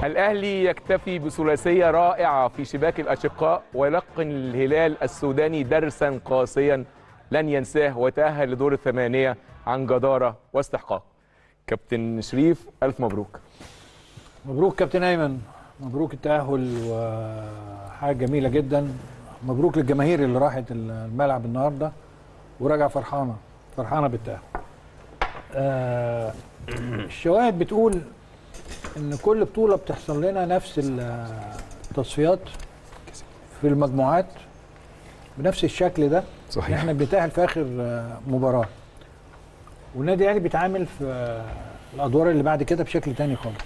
الأهلي يكتفي بثلاثية رائعة في شباك الأشقاء ويلقن الهلال السوداني درسا قاسيا لن ينساه وتأهل لدور الثمانية عن جدارة واستحقاق كابتن شريف ألف مبروك مبروك كابتن ايمن مبروك التاهل وحاجه جميله جدا مبروك للجماهير اللي راحت الملعب النهارده وراجع فرحانه فرحانه بالتاهل آه الشواهد بتقول ان كل بطوله بتحصل لنا نفس التصفيات في المجموعات بنفس الشكل ده صحيح. احنا بنتاهل في اخر آه، مباراه والنادي الاهلي بيتعامل في آه، الادوار اللي بعد كده بشكل تاني خالص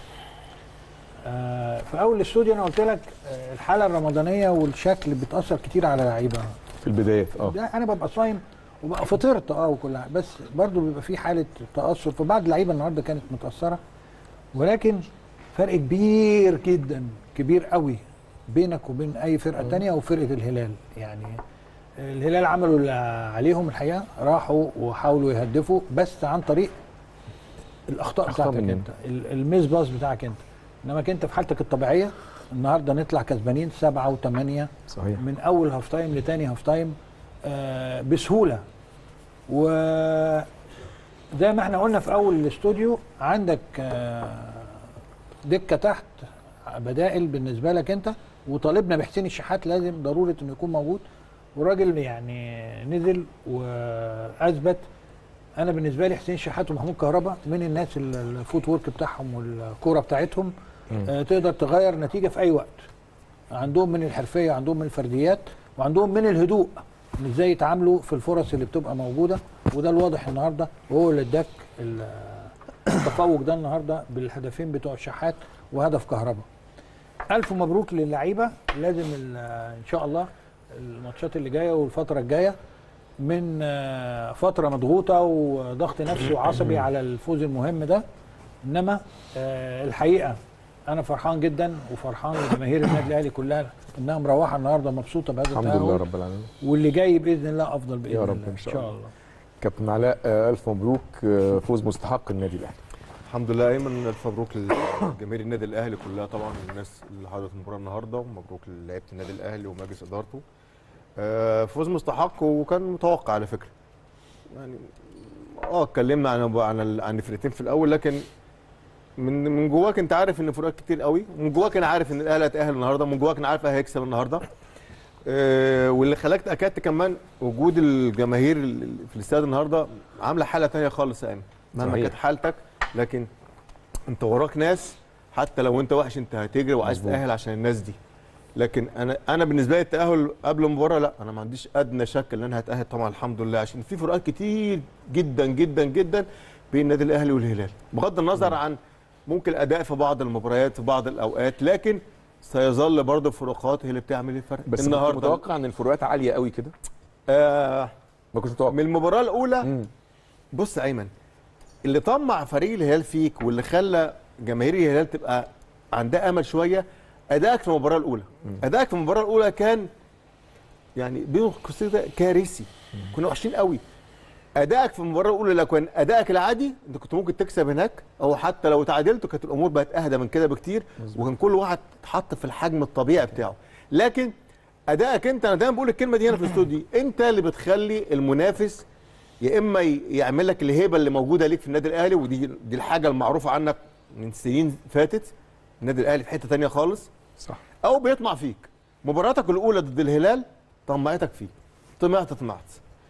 آه، في اول الاستوديو انا قلت لك آه، الحاله الرمضانيه والشكل بتاثر كتير على لعيبه في البداية اه ده انا ببقى صايم وبقى فطرت اه وكل حاجة، بس برضو بيبقى في حاله تاثر فبعض اللعيبه النهارده كانت متاثره ولكن فرق كبير جدا كبير قوي بينك وبين اي فرقه تانية وفرقه الهلال يعني الهلال عملوا اللي عليهم الحقيقه راحوا وحاولوا يهدفوا بس عن طريق الاخطاء أخطاء بتاعتك مننا. انت ال- الميس باص بتاعك انت انما انت في حالتك الطبيعيه النهارده نطلع كسبانين سبعه وثمانيه صحيح من اول هاف تايم لتاني هاف تايم آه بسهوله و زي ما احنا قلنا في اول الاستوديو عندك آه دكه تحت بدائل بالنسبه لك انت وطالبنا بحسين الشحات لازم ضروره انه يكون موجود والراجل يعني نزل واثبت انا بالنسبه لي حسين شحات ومحمود كهربا من الناس ال- الفوت ورك بتاعهم والكوره بتاعتهم آه تقدر تغير نتيجه في اي وقت عندهم من الحرفيه عندهم من الفرديات وعندهم من الهدوء ان ازاي يتعاملوا في الفرص اللي بتبقى موجوده وده الواضح النهارده وهو اللي اداك ال- التفوق ده النهارده بالهدفين بتوع الشحات وهدف كهربا الف مبروك للعيبه لازم ال- ان شاء الله الماتشات اللي جايه والفتره الجايه من آه، فتره مضغوطه وضغط نفسي وعصبي على الفوز المهم ده انما آه، الحقيقه انا فرحان جدا وفرحان لجماهير النادي الاهلي كلها انها مروحه النهارده مبسوطه بهذا الحمد التأهل لله رب العالمين واللي جاي باذن الله افضل باذن يا رب الله إن شاء الله. الله كابتن علاء آه، ألف مبروك آه، فوز مستحق النادي الأهلي الحمد لله ايمن الف مبروك لجماهير النادي الاهلي كلها طبعا الناس اللي حضرت المباراه النهارده ومبروك للعيبه النادي الاهلي ومجلس ادارته آه، فوز مستحق وكان متوقع على فكره يعني اه اتكلمنا عن عن ال- عن الفرقتين في الاول لكن من من جواك انت عارف ان فروقات كتير قوي من جواك انا عارف ان الاهلي هيتاهل النهارده من جواك انا عارف هيكسب النهارده آه، واللي خلاك تاكدت كمان وجود الجماهير ال- في الاستاد النهارده عامله حاله تانية خالص يا ايمن مهما صحيح. كانت حالتك لكن انت وراك ناس حتى لو انت وحش انت هتجري وعايز مظبوط. تاهل عشان الناس دي لكن انا انا بالنسبه لي التاهل قبل المباراه لا انا ما عنديش ادنى شك ان انا هتاهل طبعا الحمد لله عشان في فروقات كتير جدا جدا جدا بين النادي الاهلي والهلال بغض النظر عن ممكن الاداء في بعض المباريات في بعض الاوقات لكن سيظل برضه الفروقات هي اللي بتعمل الفرق بس كنت متوقع ان الفروقات عاليه قوي كده آه ما كنتش متوقع من المباراه الاولى مم. بص يا ايمن اللي طمع فريق الهلال فيك واللي خلى جماهير الهلال تبقى عندها امل شويه ادائك في المباراه الاولى ادائك في المباراه الاولى كان يعني بين قوسين ده كارثي كنا وحشين قوي ادائك في المباراه الاولى لو كان ادائك العادي انت كنت ممكن تكسب هناك او حتى لو تعادلت كانت الامور بقت اهدى من كده بكتير وكان كل واحد اتحط في الحجم الطبيعي بتاعه لكن ادائك انت انا دايما بقول الكلمه دي هنا في الاستوديو انت اللي بتخلي المنافس يا اما ي- يعمل لك الهيبه اللي موجوده ليك في النادي الاهلي ودي دي الحاجه المعروفه عنك من سنين فاتت النادي الاهلي في حته تانية خالص صح او بيطمع فيك مباراتك الاولى ضد الهلال طمعتك فيه طمعت طمعت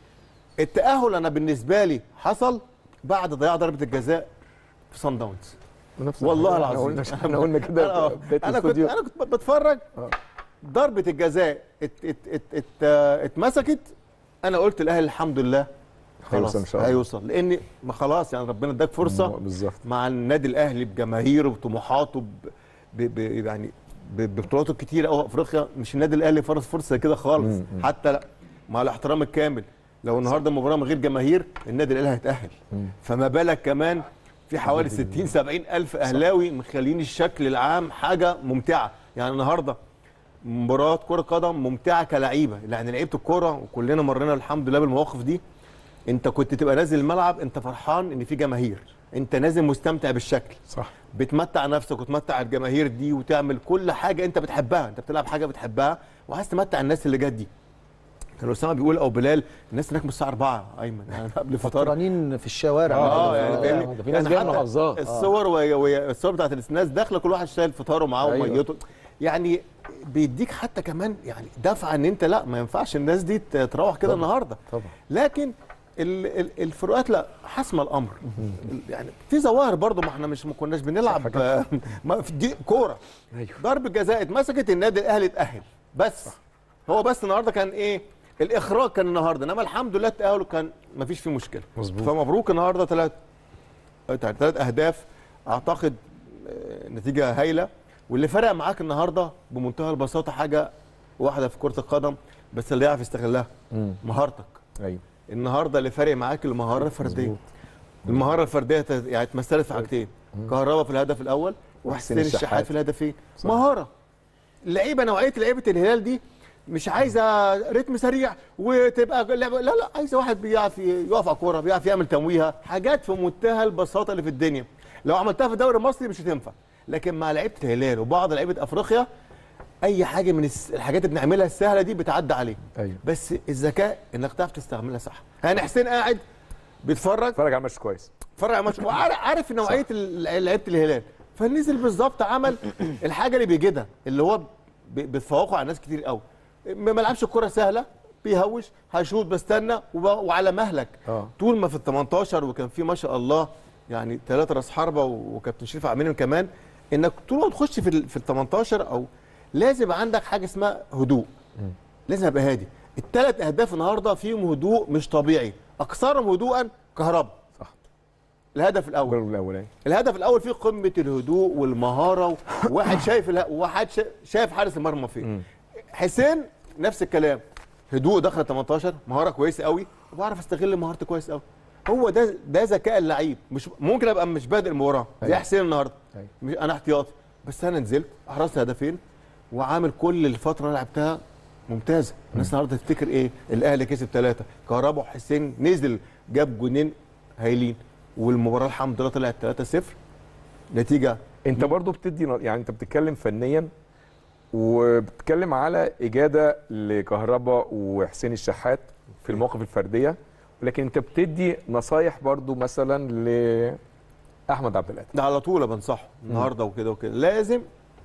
التاهل انا بالنسبه لي حصل بعد ضياع ضربه الجزاء في صن داونز نفس والله الحاجة. العظيم احنا قلنا احنا قلنا كده انا في بداية انا كنت الاستوديو. انا كنت بتفرج آه. ضربه الجزاء ات ات ات ات آه، اتمسكت انا قلت الاهلي الحمد لله خلاص هيوصل إن شاء الله. هيوصل لان ما خلاص يعني ربنا اداك فرصه بالظبط مع النادي الاهلي بجماهيره بطموحاته ب... ب... ب... يعني ب... ببطولاته الكتيره قوي في افريقيا مش النادي الاهلي فرص فرصه كده خالص مم، مم. حتى لا مع الاحترام الكامل لو النهارده المباراه من غير جماهير النادي الاهلي هيتاهل مم. فما بالك كمان في حوالي 60 70 الف اهلاوي مخلين الشكل العام حاجه ممتعه يعني النهارده مباراه كره قدم ممتعه كلعيبه يعني لعيبه الكوره وكلنا مرينا الحمد لله بالمواقف دي انت كنت تبقى نازل الملعب انت فرحان ان في جماهير انت نازل مستمتع بالشكل صح بتمتع نفسك وتمتع الجماهير دي وتعمل كل حاجه انت بتحبها انت بتلعب حاجه بتحبها وعايز تمتع الناس اللي جت دي كان اسامه بيقول او بلال الناس هناك من الساعه 4 ايمن يعني قبل الفطار فطرانين في الشوارع اه آه، يعني آه، فاهمني؟ ده في ناس يعني جاية من حتى محافظات. الصور وهي- وهي- الصور بتاعت الناس داخله كل واحد شايل فطاره معاه أيوة. وميته يعني بيديك حتى كمان يعني دفعه ان انت لا ما ينفعش الناس دي ت- تروح كده النهارده طبعا لكن ال- ال- الفروقات لا حسم الامر يعني في ظواهر برضو ما احنا مش ما كناش بنلعب آه، ما في دي كوره ايوه ضرب جزاء اتمسكت النادي الاهلي اتاهل بس هو بس النهارده كان ايه الاخراج كان النهارده انما الحمد لله التاهل كان ما فيش فيه مشكله مظبوط. فمبروك النهارده ثلاث ثلاث اهداف اعتقد آه، نتيجه هايله واللي فرق معاك النهارده بمنتهى البساطه حاجه واحده في كره القدم بس اللي يعرف يستغلها مم. مهارتك ايوه النهارده اللي فارق معاك المهاره الفرديه المهاره الفرديه ت- يعني اتمثلت في حاجتين كهربا في الهدف الاول وحسين وحسين الشحات الشحات. في الهدفين صح. مهاره لعيبه نوعيه لعيبه الهلال دي مش عايزه رتم سريع وتبقى لعبة لا لا عايزه واحد بيعرف ي- يقف على الكوره بيعرف يعمل تمويهه حاجات في منتهى البساطه اللي في الدنيا لو عملتها في الدوري المصري مش هتنفع لكن مع لعيبه الهلال وبعض لعيبه افريقيا اي حاجه من الس- الحاجات اللي بنعملها السهله دي بتعدي عليه ايوه بس الذكاء انك تعرف تستعملها صح يعني حسين قاعد بيتفرج اتفرج على الماتش كويس اتفرج على الماتش وعارف عارف نوعيه ال- لعيبه الهلال فنزل بالظبط عمل الحاجه اللي بيجدها اللي هو ب- بيتفوقوا على ناس كتير قوي ما ما لعبش الكره سهله بيهوش هشوط بستنى وب- وعلى مهلك اه طول ما في ال 18 وكان في ما شاء الله يعني ثلاثه راس حربه و- وكابتن شريف عاملين كمان انك طول ما تخش في ال في ال 18 او لازم يبقى عندك حاجه اسمها هدوء لازم ابقى هادي الثلاث اهداف النهارده فيهم هدوء مش طبيعي اكثرهم هدوءا كهربا صح. الهدف الاول الجول الاولاني الهدف الاول فيه قمه الهدوء والمهاره وواحد شايف اله- وواحد شا- شايف حارس المرمى فين حسين نفس الكلام هدوء دخل 18 مهاره كويسه قوي وبعرف استغل مهارتي كويس قوي هو ده ده ذكاء اللعيب مش ممكن ابقى مش بادئ المباراه زي أيوة. حسين النهارده أيوة. مش انا احتياطي بس انا نزلت احرزت هدفين وعامل كل الفتره اللي لعبتها ممتازه الناس النهارده تفتكر ايه الاهلي كسب ثلاثه كهربا وحسين نزل جاب جونين هايلين والمباراه الحمد لله طلعت 3-0 نتيجه انت برضو بتدي ن- يعني انت بتتكلم فنيا وبتتكلم على اجاده لكهربا وحسين الشحات في المواقف الفرديه ولكن انت بتدي نصايح برضو مثلا لاحمد عبد القادر ده على طول بنصحه النهارده وكده وكده لازم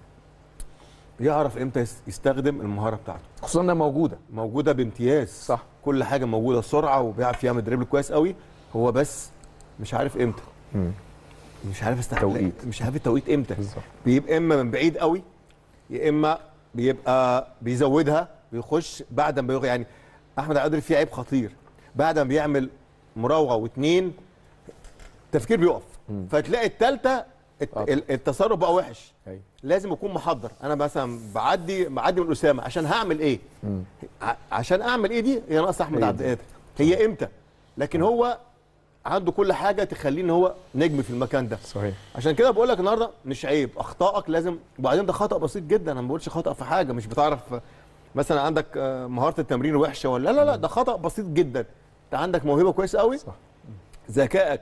يعرف امتى يس- يستخدم المهاره بتاعته خصوصا انها موجوده موجوده بامتياز صح. كل حاجه موجوده سرعه وبيعرف يعمل دريبل كويس قوي هو بس مش عارف امتى مش عارف استحق توقيت. مش عارف التوقيت امتى بالظبط بيبقى اما من بعيد قوي يا اما بيبقى بيزودها بيخش بعد ما بيغ... يعني احمد عبد القادر فيه عيب خطير بعد ما بيعمل مراوغه واثنين التفكير بيقف فتلاقي الثالثه آه. التصرف بقى وحش ايوه لازم اكون محضر انا مثلا بعدي بعدي من اسامه عشان هعمل ايه ع- عشان اعمل ايه دي هي ناقص احمد هي عبد دي. القادر هي امتى لكن هو عنده كل حاجه تخليه ان هو نجم في المكان ده صحيح عشان كده بقول لك النهارده مش عيب اخطائك لازم وبعدين ده خطا بسيط جدا انا ما بقولش خطا في حاجه مش بتعرف مثلا عندك آه، مهاره التمرين وحشه ولا لا لا ده خطا بسيط جدا انت عندك موهبه كويسه قوي صح. ذكائك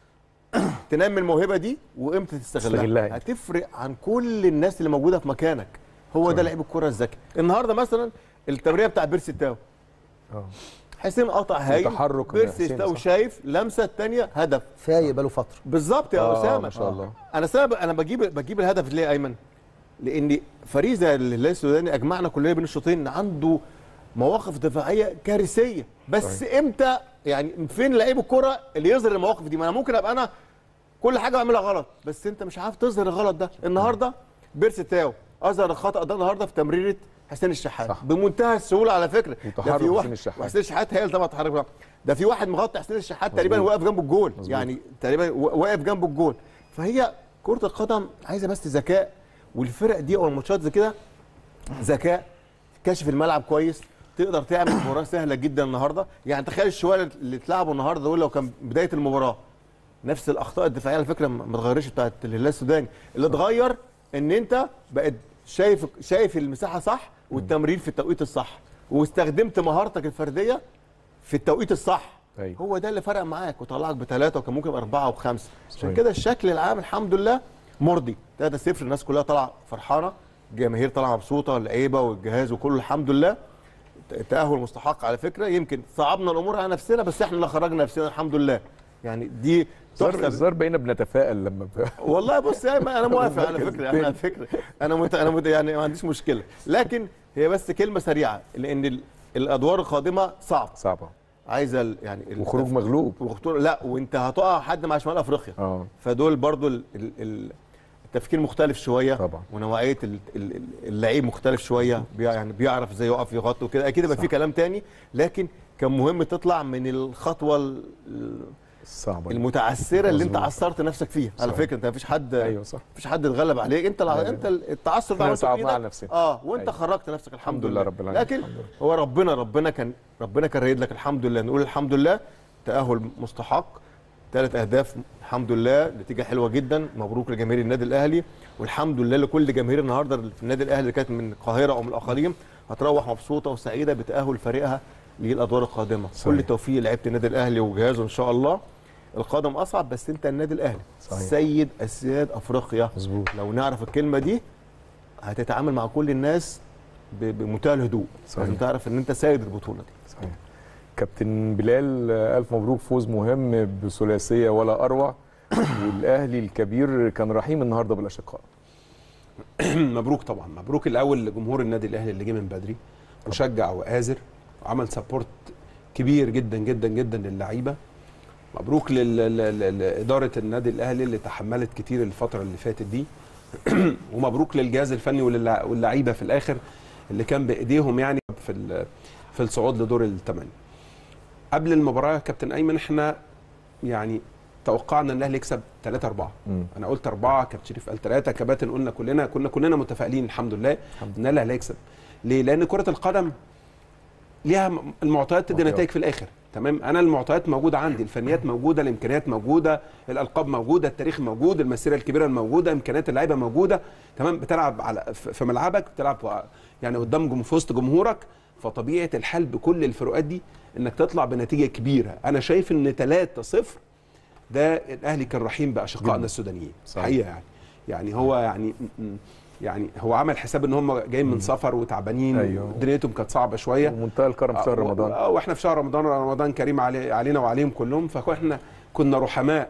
تنمي الموهبه دي وامتى تستغلها تستغلها. هتفرق عن كل الناس اللي موجوده في مكانك هو ده لعيب الكره الذكي النهارده مثلا التمرين بتاع بيرسي تاو اه حسين قطع هايل التحرك من بيرسي حسين، تاو صح. شايف لمسه الثانيه هدف فايق بقاله فتره بالظبط يا آه، اسامه ما شاء الله. انا سبب انا بجيب بجيب الهدف ليه يا ايمن لان فريق زي الهلال السوداني اجمعنا كلنا بين الشوطين إن عنده مواقف دفاعيه كارثيه بس صحيح. امتى يعني فين لعيب الكره اللي يظهر المواقف دي ما انا ممكن ابقى انا كل حاجه بعملها غلط بس انت مش عارف تظهر الغلط ده النهارده بيرسي تاو اظهر الخطا ده النهارده في تمريره حسين الشحات صح. بمنتهى السهوله على فكره ده وتحرك في واحد حسين الشحات. وحسين الشحات هي اللي طبعا تحرك ده في واحد مغطي حسين الشحات تقريبا مظبوط. واقف جنب الجول مظبوط. يعني تقريبا و- واقف جنب الجول فهي كره القدم عايزه بس ذكاء والفرق دي او الماتشات زي كده ذكاء كشف الملعب كويس تقدر تعمل مباراه سهله جدا النهارده يعني تخيل الشويه اللي اتلعبوا النهارده دول لو كان بدايه المباراه نفس الاخطاء الدفاعيه على فكره ما اتغيرتش بتاعت الهلال السوداني اللي اتغير ان انت بقت شايف شايف المساحه صح والتمرير في التوقيت الصح واستخدمت مهارتك الفرديه في التوقيت الصح أيوة. هو ده اللي فرق معاك وطلعك بثلاثه وكان ممكن اربعه وبخمسه عشان صحيح. كده الشكل العام الحمد لله مرضي 3 0 الناس كلها طالعه فرحانه الجماهير طالعه مبسوطه اللعيبه والجهاز وكله الحمد لله تاهل مستحق على فكره يمكن صعبنا الامور على نفسنا بس احنا اللي خرجنا نفسنا الحمد لله يعني دي الظاهر تحسب الظاهر بقينا بنتفائل لما ب... والله بص يعني ما انا موافق على فكره انا على فكره انا مت... انا مت... يعني ما عنديش مشكله لكن هي بس كلمه سريعه لان ال... الادوار القادمه صعب صعبه عايزه ال... يعني ال- وخروج مغلوب وخطوره لا وانت هتقع حد مع شمال افريقيا اه فدول برضو ال... ال... ال... التفكير مختلف شويه طبعا. ونوعيه ال- ال- ال- اللعيب مختلف شويه بي... يعني بيعرف ازاي يقف يغطي وكده اكيد يبقى في كلام تاني لكن كان مهم تطلع من الخطوه ال- صعبه المتعثره اللي انت مظبوط. عثرت نفسك فيها على صحيح. فكره انت مفيش حد ايوه صح مفيش حد اتغلب عليك انت الع... أيوة. انت ال- التعثر ده احنا عملته صعبناه بإيدك. على نفسنا. اه وانت أيوة. خرجت نفسك الحمد, الحمد لله رب العالمين. لكن الحمد لله. هو ربنا ربنا كان ربنا كان رايد لك الحمد لله نقول الحمد لله تاهل مستحق ثلاث اهداف الحمد لله نتيجه حلوه جدا مبروك لجماهير النادي الاهلي والحمد لله لكل جماهير النهارده في النادي الاهلي اللي كانت من القاهره او من الاقاليم هتروح مبسوطه وسعيده بتاهل فريقها للادوار القادمه صحيح. كل التوفيق لعيبه النادي الاهلي وجهازه ان شاء الله القادم اصعب بس انت النادي الاهلي صحيح. سيد اسياد افريقيا مظبوط لو نعرف الكلمه دي هتتعامل مع كل الناس ب- بمنتهى الهدوء صحيح. لازم تعرف ان انت سيد البطوله دي صحيح كابتن بلال آه، الف مبروك فوز مهم بثلاثيه ولا اروع والاهلي الكبير كان رحيم النهارده بالاشقاء مبروك طبعا مبروك الاول لجمهور النادي الاهلي اللي جه من بدري وشجع وآزر وعمل سبورت كبير جدا جدا جدا للعيبه مبروك لل- لل- لل- لاداره النادي الاهلي اللي تحملت كتير الفتره اللي فاتت دي ومبروك للجهاز الفني وللع- واللعيبه في الاخر اللي كان بايديهم يعني في ال- في الصعود لدور الثمانيه قبل المباراه يا كابتن ايمن احنا يعني توقعنا ان الاهلي يكسب 3 4 مم. انا قلت اربعه كابتن شريف قال ثلاثه كباتن قلنا كلنا كنا كلنا متفائلين الحمد لله ان الاهلي هيكسب ليه؟ لان كره القدم ليها م- المعطيات تدي معطيات. نتائج في الاخر تمام انا المعطيات موجوده عندي الفنيات موجوده الامكانيات موجوده الالقاب موجوده التاريخ موجود المسيره الكبيره الموجوده امكانيات اللعيبه موجوده تمام بتلعب على في في ملعبك بتلعب و- يعني قدام جم في وسط جمهورك فطبيعه الحال بكل الفروقات دي انك تطلع بنتيجه كبيره انا شايف ان 3-0 ده الاهلي كان رحيم باشقائنا جدا. السودانيين صحيح. حقيقه يعني يعني هو يعني م- م- يعني هو عمل حساب ان هم جايين من سفر وتعبانين أيوه. دنيتهم كانت صعبه شويه ومنتهى الكرم في شهر آه، رمضان آه، واحنا في شهر رمضان رمضان كريم علي علينا وعليهم كلهم فاحنا كنا رحماء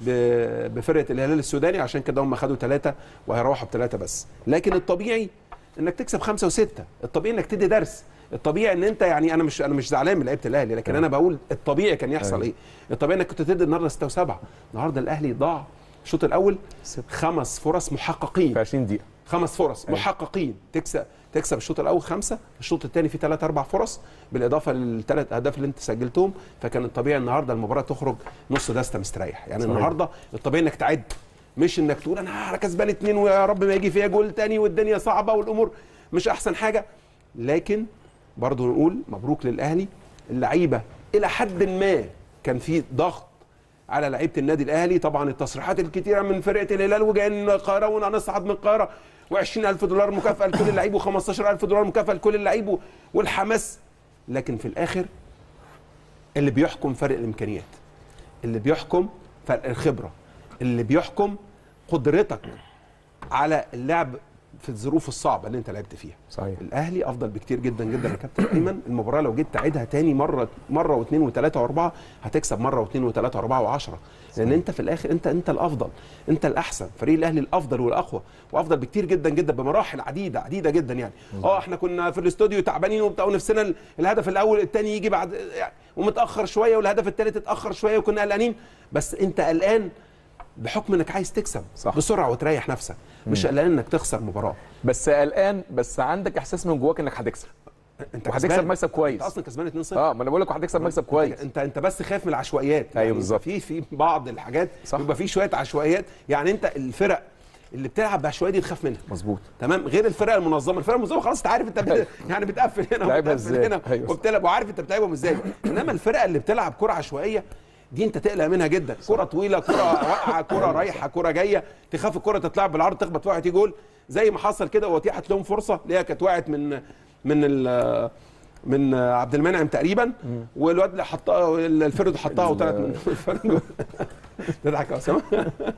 ب- بفرقه الهلال السوداني عشان كده هم خدوا ثلاثه وهيروحوا بثلاثه بس لكن الطبيعي انك تكسب خمسه وسته الطبيعي انك تدي درس الطبيعي ان انت يعني انا مش انا مش زعلان من لعيبه الاهلي لكن أيوه. انا بقول الطبيعي كان يحصل أيوه. ايه الطبيعي انك كنت تدي النهارده سته وسبعه النهارده الاهلي ضاع الشوط الاول ست. خمس فرص محققين في 20 دقيقه خمس فرص أيوة. محققين تكسب تكسب الشوط الاول خمسه الشوط الثاني في ثلاث اربع فرص بالاضافه للثلاث اهداف اللي انت سجلتهم فكان الطبيعي النهارده المباراه تخرج نص دسته مستريح يعني صحيح. النهارده الطبيعي انك تعد مش انك تقول انا كسبان اتنين ويا رب ما يجي فيها جول تاني والدنيا صعبه والامور مش احسن حاجه لكن برضو نقول مبروك للاهلي اللعيبه الى حد ما كان في ضغط على لعيبه النادي الاهلي طبعا التصريحات الكتيره من فرقه الهلال وجايين من القاهره وهنصعد من القاهره و20000 دولار مكافاه لكل اللعيب و15000 دولار مكافاه لكل اللعيب و- والحماس لكن في الاخر اللي بيحكم فرق الامكانيات اللي بيحكم فرق الخبره اللي بيحكم قدرتك على اللعب في الظروف الصعبه اللي انت لعبت فيها صحيح الاهلي افضل بكتير جدا جدا يا كابتن ايمن المباراه لو جيت تعيدها تاني مره مره واثنين وثلاثه واربعه هتكسب مره واثنين وثلاثه واربعه وعشره لان انت في الاخر انت انت الافضل انت الاحسن فريق الاهلي الافضل والاقوى وافضل بكتير جدا جدا بمراحل عديده عديده جدا يعني اه احنا كنا في الاستوديو تعبانين وبتاع ونفسنا ال- الهدف الاول الثاني يجي بعد يعني ومتاخر شويه والهدف الثالث اتاخر شويه وكنا قلقانين بس انت قلقان بحكم انك عايز تكسب صح. بسرعه وتريح نفسك مش قلقان انك تخسر مباراه بس قلقان بس عندك احساس من جواك انك هتكسب انت وهتكسب كسبان. مكسب كويس انت اصلا كسبان 2-0 اه ما انا بقول لك وهتكسب مكسب كويس انت انت بس خايف من العشوائيات ايوه بالظبط. في في بعض الحاجات صح. بيبقى في شويه عشوائيات يعني انت الفرق اللي بتلعب بعشوائيه دي تخاف منها مظبوط تمام غير الفرق المنظمه الفرق المنظمه خلاص انت عارف انت بت... يعني بتقفل هنا لعبها وبتقفل ازاي. هنا أيوة. وبتلعب وعارف انت بتلعبهم ازاي انما الفرق اللي بتلعب كره عشوائيه دي انت تقلق منها جدا كره طويله كره واقعه كره رايحه كره جايه تخاف الكره تتلعب بالعرض تخبط في واحد يجي جول زي ما حصل كده واتيحت لهم فرصه اللي هي كانت وقعت من من ال من آه، عبد المنعم تقريبا والواد اللي حطها الفرد حطها وطلعت من الفرد تضحك يا اسامه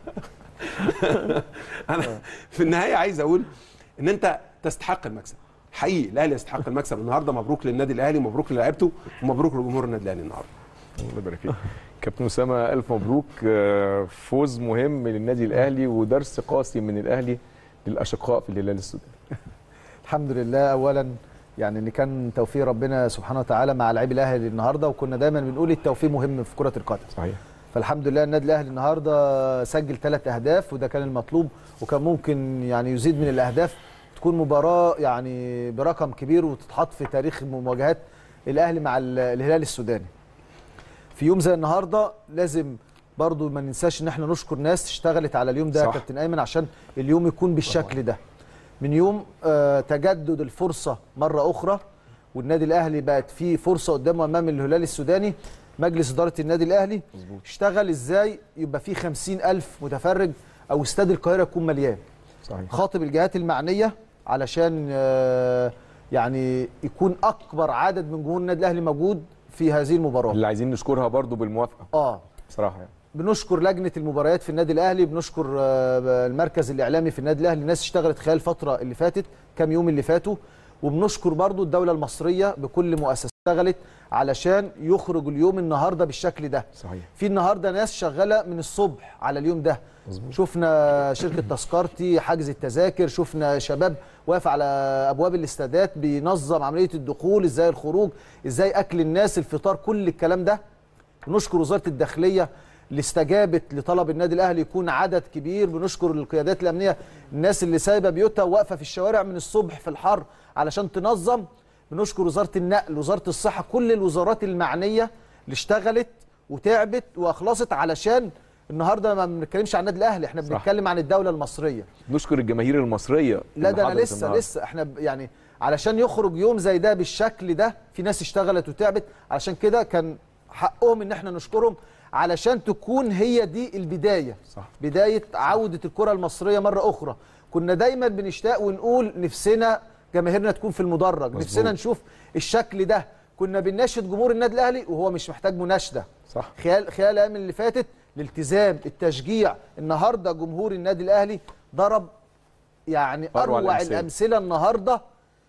انا في النهايه عايز اقول ان انت تستحق المكسب حقيقي الاهلي يستحق المكسب النهارده مبروك للنادي الاهلي مبروك للاعيبته ومبروك لجمهور النادي الاهلي النهارده الله يبارك فيك كابتن اسامه الف مبروك آه، فوز مهم للنادي الاهلي ودرس قاسي من الاهلي للاشقاء في الهلال السوداني الحمد لله اولا يعني ان كان توفيق ربنا سبحانه وتعالى مع لاعبي الاهلي النهارده وكنا دايما بنقول التوفيق مهم في كره القدم صحيح فالحمد لله النادي الاهلي النهارده سجل ثلاث اهداف وده كان المطلوب وكان ممكن يعني يزيد من الاهداف تكون مباراه يعني برقم كبير وتتحط في تاريخ مواجهات الاهلي مع ال- الهلال السوداني في يوم زي النهارده لازم برضو ما ننساش ان احنا نشكر ناس اشتغلت على اليوم ده يا صح. كابتن ايمن عشان اليوم يكون بالشكل ده من يوم آه تجدد الفرصه مره اخرى والنادي الاهلي بقت فيه فرصه قدامه امام الهلال السوداني مجلس اداره النادي الاهلي اشتغل ازاي يبقى فيه خمسين ألف متفرج او استاد القاهره يكون مليان صحيح خاطب الجهات المعنيه علشان آه، يعني يكون اكبر عدد من جمهور النادي الاهلي موجود في هذه المباراه اللي عايزين نشكرها برضو بالموافقه اه بصراحه يعني بنشكر لجنه المباريات في النادي الاهلي بنشكر آه، المركز الاعلامي في النادي الاهلي الناس اشتغلت خلال الفتره اللي فاتت كام يوم اللي فاتوا وبنشكر برضو الدوله المصريه بكل مؤسسه اشتغلت علشان يخرج اليوم النهارده بالشكل ده صحيح في النهارده ناس شغاله من الصبح على اليوم ده مظبوط. شفنا شركه تذكرتي حجز التذاكر شفنا شباب واقف على ابواب الاستادات بينظم عمليه الدخول ازاي الخروج ازاي اكل الناس الفطار كل الكلام ده بنشكر وزاره الداخليه اللي استجابت لطلب النادي الاهلي يكون عدد كبير بنشكر القيادات الامنيه الناس اللي سايبه بيوتها وواقفه في الشوارع من الصبح في الحر علشان تنظم بنشكر وزاره النقل وزاره الصحه كل الوزارات المعنيه اللي اشتغلت وتعبت واخلصت علشان النهارده ما بنتكلمش عن النادي الاهلي احنا صح. بنتكلم عن الدوله المصريه نشكر الجماهير المصريه لا اللي ده انا حضرت لسه النهاردة. لسه احنا ب- يعني علشان يخرج يوم زي ده بالشكل ده في ناس اشتغلت وتعبت علشان كده كان حقهم ان احنا نشكرهم علشان تكون هي دي البدايه صح. بدايه عوده الكره المصريه مره اخرى كنا دايما بنشتاق ونقول نفسنا جماهيرنا تكون في المدرج مظبوط. نفسنا نشوف الشكل ده كنا بنناشد جمهور النادي الاهلي وهو مش محتاج مناشده صح خلال خلال الايام اللي فاتت الالتزام التشجيع النهارده جمهور النادي الاهلي ضرب يعني أروع اروع, الأمثلة. الامثله النهارده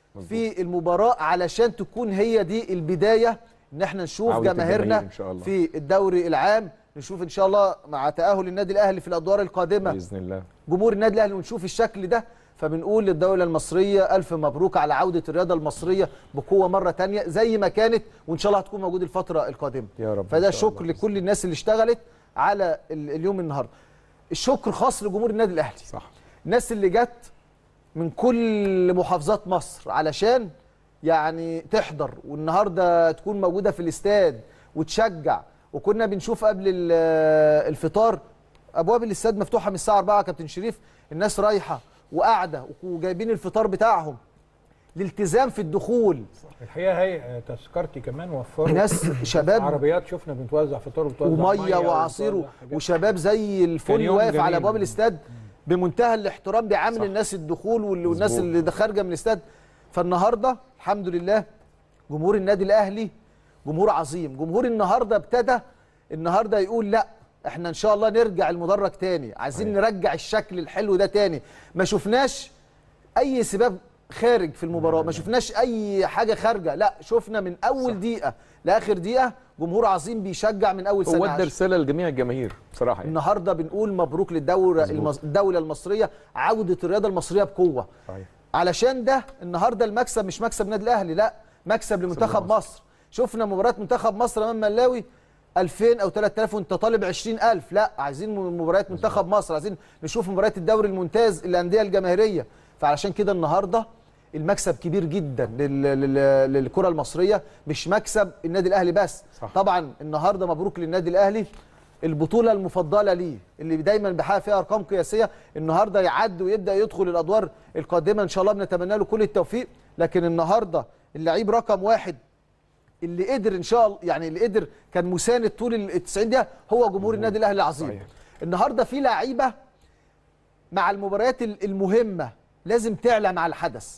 في المباراه علشان تكون هي دي البدايه ان احنا نشوف عودة جماهيرنا الجماهير إن شاء الله. في الدوري العام نشوف ان شاء الله مع تاهل النادي الاهلي في الادوار القادمه باذن الله جمهور النادي الاهلي ونشوف الشكل ده فبنقول للدوله المصريه الف مبروك على عوده الرياضه المصريه بقوه مره تانية زي ما كانت وان شاء الله هتكون موجوده الفتره القادمه يا رب إن فده شاء شكر الله. لكل الناس اللي اشتغلت على ال- اليوم النهارده الشكر خاص لجمهور النادي الاهلي صح الناس اللي جت من كل محافظات مصر علشان يعني تحضر والنهارده تكون موجوده في الاستاد وتشجع وكنا بنشوف قبل ال- الفطار ابواب الاستاد مفتوحه من الساعه 4 يا كابتن شريف الناس رايحه وقاعده وجايبين الفطار بتاعهم الالتزام في الدخول الحقيقه هي تذكرتي كمان وفروا ناس شباب عربيات شفنا بتوزع فطار وبتوزع وميه مية وعصير وبتوزع حاجات. وشباب زي كان الفل يوم واقف على جميل. ابواب الاستاد بمنتهى الاحترام بيعامل الناس الدخول وال- والناس مظبوط. اللي خارجه من الاستاد فالنهارده الحمد لله جمهور النادي الاهلي جمهور عظيم جمهور النهارده ابتدى النهارده يقول لا احنا ان شاء الله نرجع المدرج تاني عايزين نرجع الشكل الحلو ده تاني ما شفناش اي سباب خارج في المباراه ما شفناش اي حاجه خارجه لا شفنا من اول دقيقه لاخر دقيقه جمهور عظيم بيشجع من اول هو ثانيه ادى عشر. رساله لجميع الجماهير بصراحه يعني النهارده بنقول مبروك للدوله المص... الدوله المصريه عوده الرياضه المصريه بقوه صحيح علشان ده النهارده المكسب مش مكسب النادي الاهلي لا مكسب لمنتخب مصر شفنا مباراه منتخب مصر امام ملاوي 2000 او 3000 وانت طالب 20000 لا عايزين مباريات منتخب مصر عايزين نشوف مباريات الدوري الممتاز الانديه الجماهيريه فعلشان كده النهارده المكسب كبير جدا لل- لل- للكره المصريه مش مكسب النادي الاهلي بس صح. طبعا النهارده مبروك للنادي الاهلي البطوله المفضله ليه اللي دايما بيحقق فيها ارقام قياسيه النهارده يعد ويبدا يدخل الادوار القادمه ان شاء الله بنتمنى له كل التوفيق لكن النهارده اللعيب رقم واحد اللي قدر ان شاء الله يعني اللي قدر كان مساند طول ال 90 دقيقه هو جمهور النادي الاهلي العظيم صحيح. النهارده في لعيبه مع المباريات ال- المهمه لازم تعلى مع الحدث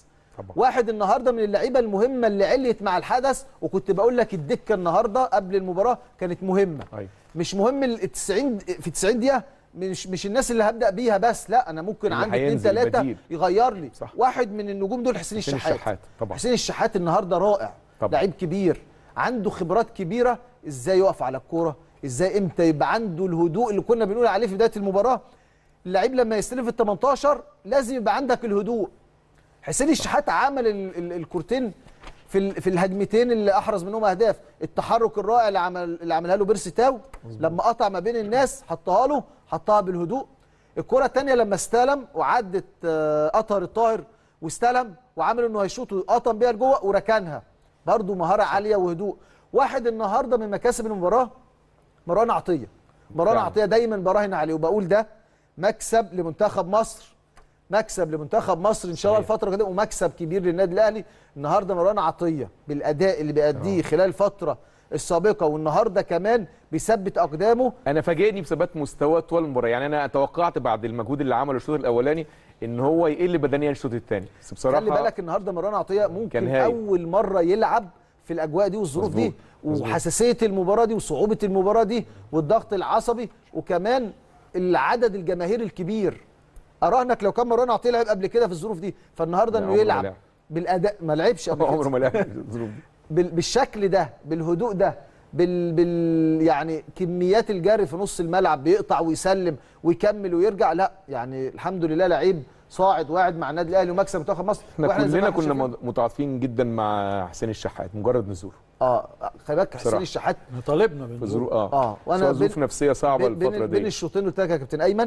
طبعا. واحد النهارده من اللعيبه المهمه اللي عليت مع الحدث وكنت بقول لك الدكه النهارده قبل المباراه كانت مهمه أيوة. مش مهم ال 90 في 90 دقيقه مش مش الناس اللي هبدا بيها بس لا انا ممكن اللي عندي اثنين هينزل ثلاثه بديل. يغير لي صح. واحد من النجوم دول حسين حسين الشحات الشحات طبعا. حسين الشحات النهارده رائع طبعا. لعيب كبير عنده خبرات كبيره ازاي يقف على الكوره ازاي امتى يبقى عنده الهدوء اللي كنا بنقول عليه في بدايه المباراه اللعيب لما يستلم في ال 18 لازم يبقى عندك الهدوء حسين الشحات عمل ال- ال- الكورتين في ال- في الهجمتين اللي احرز منهم اهداف التحرك الرائع اللي عمل اللي عملها له بيرسي تاو لما قطع ما بين الناس حطها له حطها بالهدوء الكره الثانيه لما استلم وعدت آه، اطهر الطاهر واستلم وعمل انه هيشوط وقطم بيها لجوه وركنها برضه مهاره عاليه وهدوء واحد النهارده من مكاسب المباراه مروان عطيه مروان فعلا. عطيه دايما براهن عليه وبقول ده مكسب لمنتخب مصر مكسب لمنتخب مصر ان شاء الله صحيح. الفتره كده ومكسب كبير للنادي الاهلي النهارده مروان عطيه بالاداء اللي بيأديه خلال الفتره السابقه والنهارده كمان بيثبت اقدامه انا فاجئني بثبات مستوى طول المباراه يعني انا توقعت بعد المجهود اللي عمله الشوط الاولاني ان هو يقل بدنيا الشوط الثاني بس بصراحه خلي بالك النهارده مروان عطيه كان ممكن هايل. اول مره يلعب في الاجواء دي والظروف دي مظبوط، مظبوط. وحساسيه المباراه دي وصعوبه المباراه دي والضغط العصبي وكمان العدد الجماهيري الكبير اراهنك لو كان مروان عطيه لعب قبل كده في الظروف دي فالنهارده لا، انه عمره ما يلعب لعب. بالاداء ما لعبش قبل عمره كده ما لعب الظروف دي بال- بالشكل ده بالهدوء ده بال, بال يعني كميات الجري في نص الملعب بيقطع ويسلم ويكمل ويرجع لا يعني الحمد لله لعيب صاعد واعد مع النادي الاهلي ومكسب منتخب مصر احنا وإحنا زي ما كلنا إحنا كنا شايفين- متعاطفين جدا مع حسين الشحات مجرد نزوله اه خلي بالك حسين بصراحة. الشحات طالبنا في بالظروف ظروف اه اه وانا وانا ظروف بين- نفسيه صعبه بين, بين, الفتره بين دي الشوطين قلت لك يا كابتن ايمن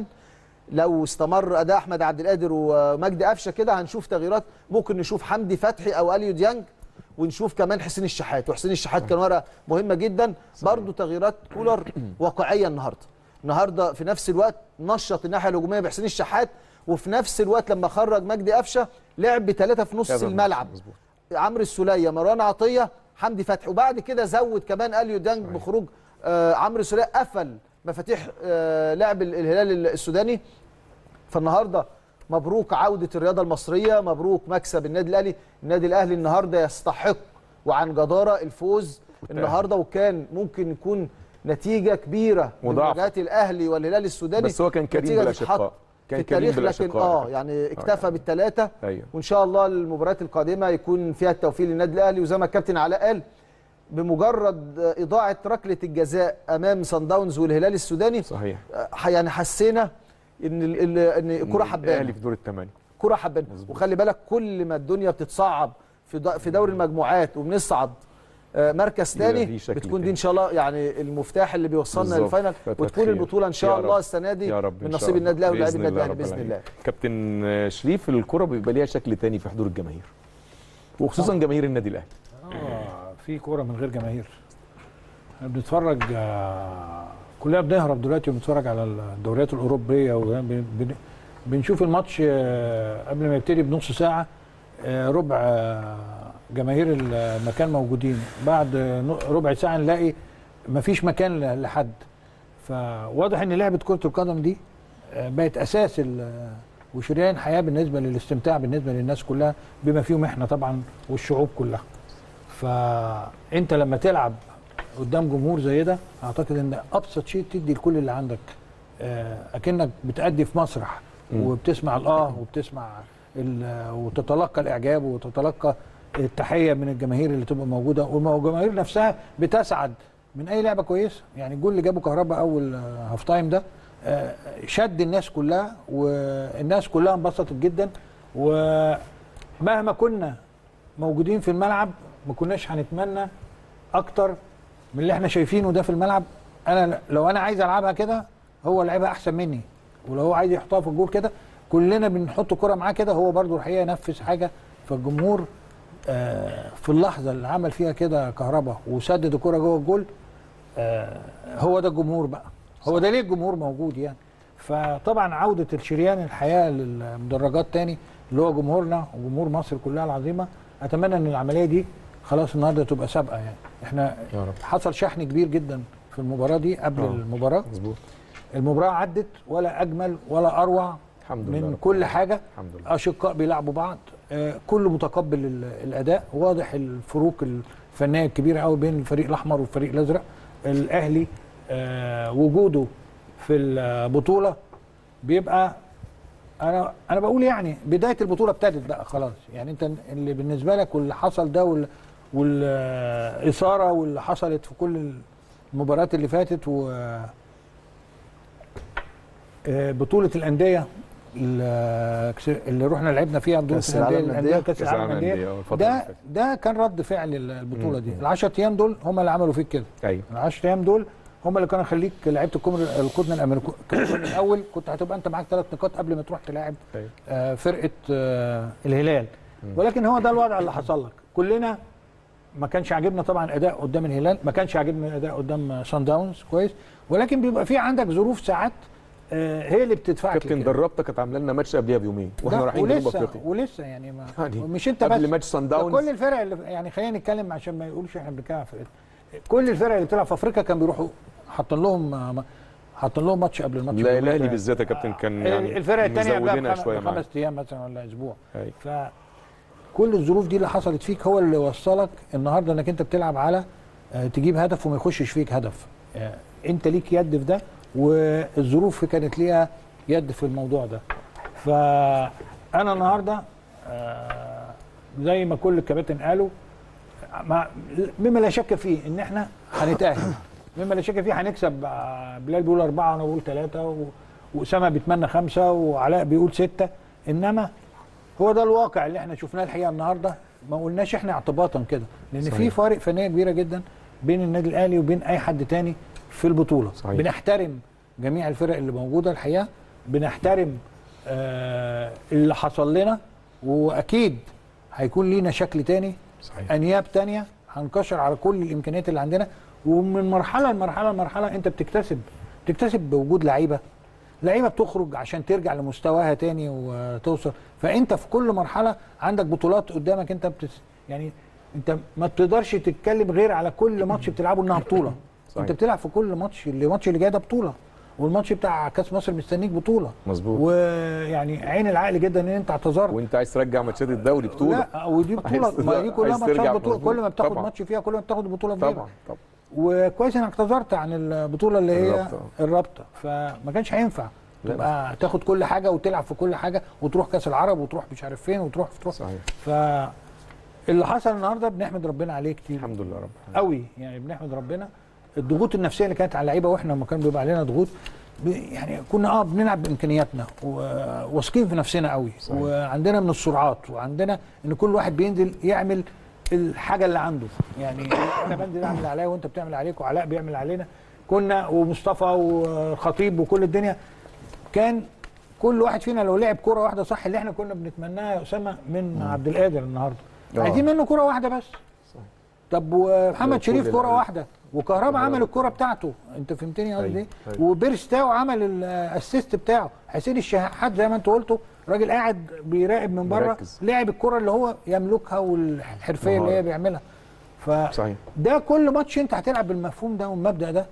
لو استمر اداء احمد عبد القادر ومجدي قفشه كده هنشوف تغييرات ممكن نشوف حمدي فتحي او اليو ديانج ونشوف كمان حسين الشحات وحسين الشحات كان ورقه مهمه جدا برضو تغييرات كولر واقعيه النهارده النهارده في نفس الوقت نشط الناحيه الهجوميه بحسين الشحات وفي نفس الوقت لما خرج مجدي قفشه لعب بثلاثه في نص كذا الملعب مظبوط. عمرو السوليه مروان عطيه حمدي فتحي وبعد كده زود كمان اليو دانج بخروج آه عمرو السوليه قفل مفاتيح آه لعب ال- الهلال السوداني فالنهارده مبروك عوده الرياضه المصريه مبروك مكسب النادي الاهلي النادي الاهلي النهارده يستحق وعن جداره الفوز النهارده وكان ممكن يكون نتيجه كبيره من مضاعفة. مواجهات الاهلي والهلال السوداني بس هو كان كريم نتيجة بالاشقاء تتحط كان في كريم التاريخ لكن بالاشقاء اه يعني اكتفى بالثلاثه ايوه وان شاء الله المباريات القادمه يكون فيها التوفيق للنادي الاهلي وزي ما الكابتن علاء قال بمجرد اضاعه ركله الجزاء امام صن داونز والهلال السوداني صحيح آه، يعني حسينا ان ال- ال- ان الكره الاهلي حبانه في دور الثمانيه كره حبانه وخلي بالك كل ما الدنيا بتتصعب في د- في دوري المجموعات وبنصعد آه، مركز يبقى تاني في شكل بتكون دي تاني. ان شاء الله يعني المفتاح اللي بيوصلنا بالظبط. للفاينل فترة وتكون خير. البطوله ان يا شاء رب. الله السنه دي يا رب من إن شاء نصيب الله. النادي الاهلي ولاعبي بإذن النادي الاهلي رب باذن العالمين. الله كابتن شريف الكره بيبقى ليها شكل تاني في حضور الجماهير وخصوصا جماهير النادي الاهلي آه في كوره من غير جماهير إحنا بنتفرج آه كلنا بنهرب دلوقتي وبنتفرج على الدوريات الاوروبيه وبن- بن- بنشوف الماتش آه قبل ما يبتدي بنص ساعه آه ربع آه جماهير المكان موجودين بعد آه، ن- ربع ساعه نلاقي مفيش مكان ل- لحد فواضح ان لعبه كره القدم دي آه، بقت اساس ال- وشريان حياه بالنسبه للاستمتاع بالنسبه للناس كلها بما فيهم احنا طبعا والشعوب كلها فانت لما تلعب قدام جمهور زي ده اعتقد ان ابسط شيء تدي لكل اللي عندك آه، اكنك بتأدي في مسرح وبتسمع الاه وبتسمع ال- وتتلقى الاعجاب وتتلقى التحيه من الجماهير اللي تبقى موجوده والجماهير نفسها بتسعد من اي لعبه كويسه يعني الجول اللي جابه كهربا اول آه، هاف تايم ده آه، شد الناس كلها والناس كلها انبسطت جدا ومهما كنا موجودين في الملعب ما كناش هنتمنى اكتر من اللي احنا شايفينه ده في الملعب انا لو انا عايز العبها كده هو لعبها احسن مني ولو هو عايز يحطها في الجول كده كلنا بنحط كرة معاه كده هو برضو الحقيقه ينفذ حاجه فالجمهور آه، في اللحظه اللي عمل فيها كده كهربا وسدد الكرة جوه الجول آه، هو ده الجمهور بقى هو ده ليه الجمهور موجود يعني فطبعا عوده الشريان الحياه للمدرجات تاني اللي هو جمهورنا وجمهور مصر كلها العظيمه اتمنى ان العمليه دي خلاص النهارده تبقى سابقه يعني احنا يا رب. حصل شحن كبير جدا في المباراه دي قبل آه. المباراه مظبوط المباراه عدت ولا اجمل ولا اروع الحمد لله من رب كل العالمين. حاجه الحمد لله اشقاء بيلعبوا بعض آه، كله متقبل ال- الاداء واضح الفروق الفنيه الكبيره قوي بين الفريق الاحمر والفريق الازرق الاهلي آه، وجوده في البطوله بيبقى انا انا بقول يعني بدايه البطوله ابتدت بقى خلاص يعني انت اللي بالنسبه لك واللي حصل ده وال والاثاره واللي حصلت في كل المباريات اللي فاتت و آه، بطوله الانديه اللي اللي رحنا لعبنا فيها بطوله كأس العالم الانديه للأندية. الانديه كاس كأس العالم العالم للانديه للأندية، الفترة اللي ده فاتت. ده كان رد فعل البطوله دي ال 10 ايام دول هم اللي عملوا فيك كده ايوه ال 10 ايام دول هم اللي كانوا يخليك لعيبه الكومر القطن الامريكي الاول كنت هتبقى انت معاك ثلاث نقاط قبل ما تروح تلاعب أيوة. آه، فرقه آه، الهلال ولكن هو ده الوضع اللي حصل لك كلنا ما كانش عاجبنا طبعا اداء قدام الهلال ما كانش عاجبنا الاداء قدام سان داونز كويس ولكن بيبقى في عندك ظروف ساعات آه، هي اللي بتدفعك كابتن لكده. دربتك كانت عامله لنا ماتش قبلها بيومين واحنا لا، رايحين جنوب ولسه افريقيا ولسه يعني ما يعني مش انت بس قبل ماتش سان ده داونز كل الفرق اللي يعني خلينا نتكلم عشان ما يقولش احنا بنتكلم عن فرقتنا كل الفرق اللي بتلعب في افريقيا كان بيروحوا حاطين لهم حاطين لهم ماتش قبل الماتش لا بيومين. الاهلي بالذات يا كابتن كان يعني الفرق الثانيه مزودينها قبلها شويه بخم- معاك بخمس ايام مثلا ولا اسبوع أيوة. فكل الظروف دي اللي حصلت فيك هو اللي وصلك النهارده انك انت بتلعب على آه، تجيب هدف وما يخشش فيك هدف آه، انت ليك يد في ده والظروف كانت ليها يد في الموضوع ده فانا النهارده آه، زي ما كل الكباتن قالوا ما مما لا شك فيه ان احنا هنتاهل مما لا شك فيه هنكسب آه، بلال بيقول اربعه وانا بقول ثلاثه و- واسامه بيتمنى خمسه وعلاء بيقول سته انما هو ده الواقع اللي احنا شفناه الحقيقه النهارده ما قلناش احنا اعتباطا كده لان في صحيح. فارق فنيه كبيره جدا بين النادي الاهلي وبين اي حد تاني في البطوله صحيح. بنحترم جميع الفرق اللي موجوده الحقيقه بنحترم آه اللي حصل لنا واكيد هيكون لينا شكل تاني صحيح انياب تانية هنكشر على كل الامكانيات اللي عندنا ومن مرحله لمرحله لمرحله انت بتكتسب بتكتسب بوجود لعيبه لعيبه بتخرج عشان ترجع لمستواها تاني وتوصل فانت في كل مرحله عندك بطولات قدامك انت بتس يعني انت ما بتقدرش تتكلم غير على كل ماتش بتلعبه انها بطوله صحيح. انت بتلعب في كل ماتش اللي الماتش اللي جاي ده بطوله والماتش بتاع كاس مصر مستنيك بطوله مظبوط ويعني عين العقل جدا ان انت اعتذرت وانت عايز ترجع ماتشات الدوري بطوله لا ودي بطوله عايز- ما دي كلها عايز ماتشات ترجع بطوله مظبوط. كل ما بتاخد طبعا. ماتش فيها كل ما بتاخد البطوله في جيبك طبعا طبعا وكويس انك اعتذرت عن البطوله اللي هي الرابطة. الرابطه فما كانش هينفع لا. تبقى تاخد كل حاجه وتلعب في كل حاجه وتروح كاس العرب وتروح مش عارف فين وتروح تروح صحيح ف اللي حصل النهارده بنحمد ربنا عليه كتير الحمد لله رب العالمين. قوي يعني بنحمد ربنا الضغوط النفسيه اللي كانت على اللعيبه واحنا لما كان بيبقى علينا ضغوط ب- يعني كنا اه بنلعب بامكانياتنا وواثقين في نفسنا قوي صحيح. وعندنا من السرعات وعندنا ان كل واحد بينزل يعمل الحاجه اللي عنده يعني انا بنزل اعمل اللي عليا وانت بتعمل عليك وعلاء بيعمل علينا كنا ومصطفى وخطيب وكل الدنيا كان كل واحد فينا لو لعب كرة واحدة صح اللي احنا كنا بنتمناها يا أسامة من عبد القادر النهارده آه. عايزين منه كرة واحدة بس طب ومحمد لو شريف كل كرة اللعيبة. واحدة وكهربا عمل الكرة بتاعته انت فهمتني قصدي أيوة، ايه أيوة. وبيرستاو عمل الاسيست بتاعه حسين الشحات زي ما انت قلته راجل قاعد بيراقب من بره مركز. لعب الكرة اللي هو يملكها والحرفية اللي مهارة. هي بيعملها ف صحيح ده كل ماتش انت هتلعب بالمفهوم ده والمبدا ده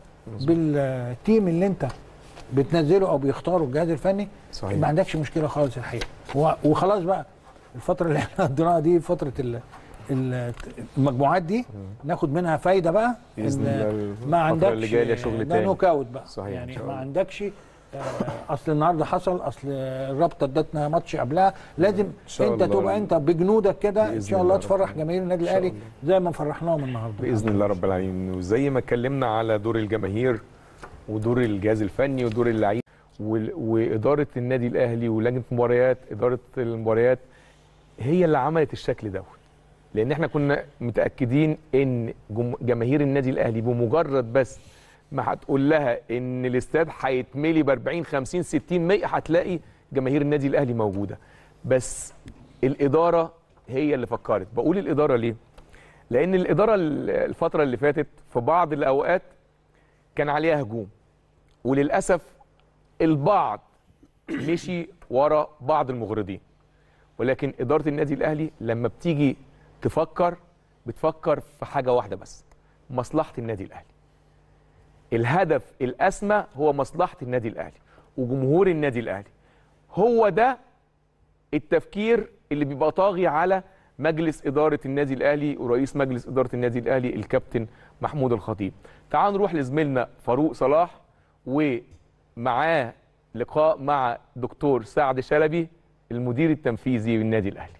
بالتيم اللي انت بتنزله او بيختاره الجهاز الفني صحيح. ما عندكش مشكله خالص الحقيقه و- وخلاص بقى الفتره اللي احنا قضيناها دي فتره ال- ال- المجموعات دي ناخد منها فايده بقى بإذن إن الله ما الفترة عندكش اللي جاية ليها شغل ده تاني. نوك اوت بقى صحيح، إن يعني شاء ما الله. عندكش آه، اصل النهارده حصل اصل الرابطه ادتنا ماتش قبلها لازم شاء انت الله. تبقى انت بجنودك كده ان بإذن شاء الله الله تفرح رب جماهير النادي إن شاء الاهلي الله. زي ما فرحناهم النهارده باذن الله رب العالمين وزي ما اتكلمنا على دور الجماهير ودور الجهاز الفني ودور اللعيبه وال- واداره النادي الاهلي ولجنه المباريات اداره المباريات هي اللي عملت الشكل ده لان احنا كنا متاكدين ان جم- جماهير النادي الاهلي بمجرد بس ما هتقول لها ان الاستاد هيتملي ب 40 50 60 100 هتلاقي جماهير النادي الاهلي موجوده بس الاداره هي اللي فكرت بقول الاداره ليه لان الاداره ال- الفتره اللي فاتت في بعض الاوقات كان عليها هجوم وللاسف البعض مشي ورا بعض المغرضين ولكن اداره النادي الاهلي لما بتيجي تفكر بتفكر في حاجه واحده بس مصلحه النادي الاهلي الهدف الاسمى هو مصلحه النادي الاهلي وجمهور النادي الاهلي هو ده التفكير اللي بيبقى طاغي على مجلس اداره النادي الاهلي ورئيس مجلس اداره النادي الاهلي الكابتن محمود الخطيب تعال نروح لزميلنا فاروق صلاح ومعاه لقاء مع دكتور سعد شلبي المدير التنفيذي للنادي الاهلي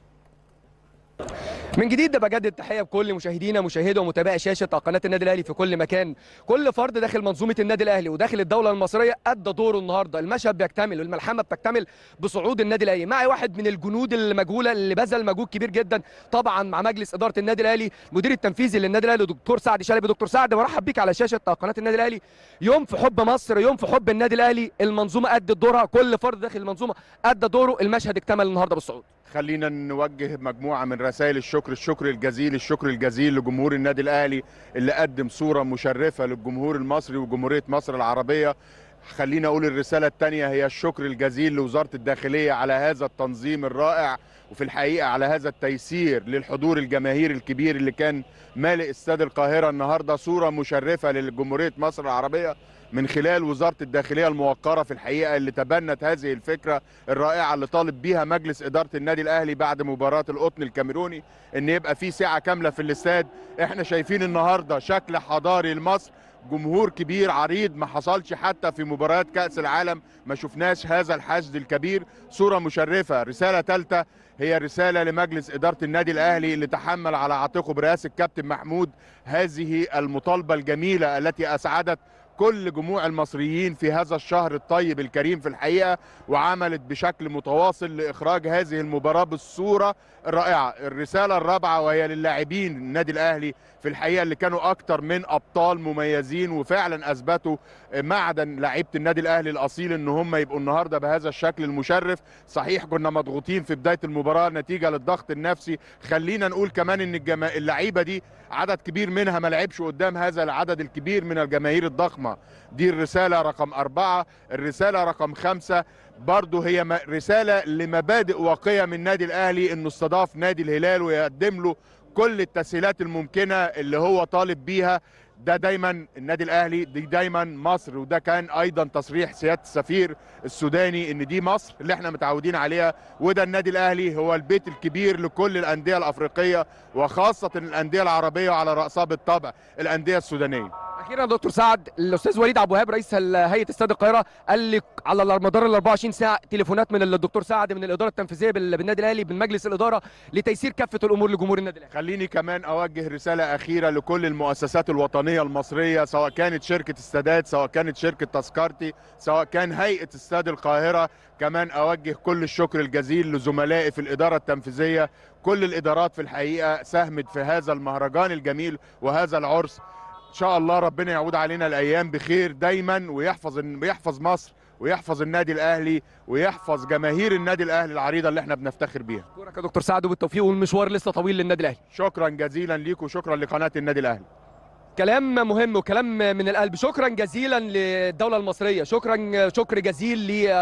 من جديد بجدد التحيه بكل مشاهدينا مشاهدي ومتابعي شاشه قناه النادي الاهلي في كل مكان كل فرد داخل منظومه النادي الاهلي وداخل الدوله المصريه ادى دوره النهارده المشهد بيكتمل والملحمه بتكتمل بصعود النادي الاهلي معي واحد من الجنود المجهوله اللي بذل مجهود كبير جدا طبعا مع مجلس اداره النادي الاهلي المدير التنفيذي للنادي الاهلي دكتور سعد شلبي دكتور سعد برحب بيك على شاشه قناه النادي الاهلي يوم في حب مصر يوم في حب النادي الاهلي المنظومه ادت دورها كل فرد داخل المنظومه ادى دوره المشهد اكتمل النهارده بالصعود خلينا نوجه مجموعة من رسائل الشكر الشكر الجزيل الشكر الجزيل لجمهور النادي الأهلي اللي قدم صورة مشرفة للجمهور المصري وجمهورية مصر العربية خلينا أقول الرسالة الثانية هي الشكر الجزيل لوزارة الداخلية على هذا التنظيم الرائع وفي الحقيقة على هذا التيسير للحضور الجماهيري الكبير اللي كان مالئ استاد القاهرة النهاردة صورة مشرفة لجمهورية مصر العربية من خلال وزارة الداخلية الموقرة في الحقيقة اللي تبنت هذه الفكرة الرائعة اللي طالب بيها مجلس إدارة النادي الأهلي بعد مباراة القطن الكاميروني إن يبقى في ساعة كاملة في الاستاد إحنا شايفين النهاردة شكل حضاري لمصر جمهور كبير عريض ما حصلش حتى في مباريات كأس العالم ما شفناش هذا الحشد الكبير صورة مشرفة رسالة ثالثة هي رسالة لمجلس إدارة النادي الأهلي اللي تحمل على عاتقه برئاسة كابتن محمود هذه المطالبة الجميلة التي أسعدت كل جموع المصريين في هذا الشهر الطيب الكريم في الحقيقة وعملت بشكل متواصل لإخراج هذه المباراة بالصورة الرائعة الرسالة الرابعة وهي للاعبين النادي الأهلي في الحقيقة اللي كانوا أكتر من أبطال مميزين وفعلا أثبتوا معدن لعيبة النادي الأهلي الأصيل إن هم يبقوا النهاردة بهذا الشكل المشرف صحيح كنا مضغوطين في بداية المباراة نتيجة للضغط النفسي خلينا نقول كمان إن الجما... اللعيبة دي عدد كبير منها ما لعبش قدام هذا العدد الكبير من الجماهير الضخمة دي الرسالة رقم أربعة الرسالة رقم خمسة برضه هي م- رسالة لمبادئ وقيم النادي الأهلي إنه استضاف نادي الهلال ويقدم له كل التسهيلات الممكنة اللي هو طالب بيها ده دايما النادي الاهلي دي دايما مصر وده كان ايضا تصريح سياده السفير السوداني ان دي مصر اللي احنا متعودين عليها وده النادي الاهلي هو البيت الكبير لكل الانديه الافريقيه وخاصه الانديه العربيه وعلى راسها بالطبع الانديه السودانيه اخيرا دكتور سعد الاستاذ وليد عبد الوهاب رئيس ال- هيئه استاد القاهره قال لي على مدار ال 24 ساعه تليفونات من الدكتور سعد من الاداره التنفيذيه بال- بالنادي الاهلي من مجلس الاداره لتيسير كافه الامور لجمهور النادي الاهلي خليني كمان اوجه رساله اخيره لكل المؤسسات الوطنيه المصريه سواء كانت شركه السادات سواء كانت شركه تذكرتي سواء كان هيئه استاد القاهره كمان اوجه كل الشكر الجزيل لزملائي في الاداره التنفيذيه كل الادارات في الحقيقه ساهمت في هذا المهرجان الجميل وهذا العرس ان شاء الله ربنا يعود علينا الايام بخير دايما ويحفظ ويحفظ مصر ويحفظ النادي الاهلي ويحفظ جماهير النادي الاهلي العريضه اللي احنا بنفتخر بيها اشكرك يا دكتور سعد وبالتوفيق والمشوار لسه طويل للنادي الاهلي شكرا جزيلا ليك وشكرا لقناه النادي الاهلي كلام مهم وكلام من القلب شكرا جزيلا للدوله المصريه شكرا شكر جزيل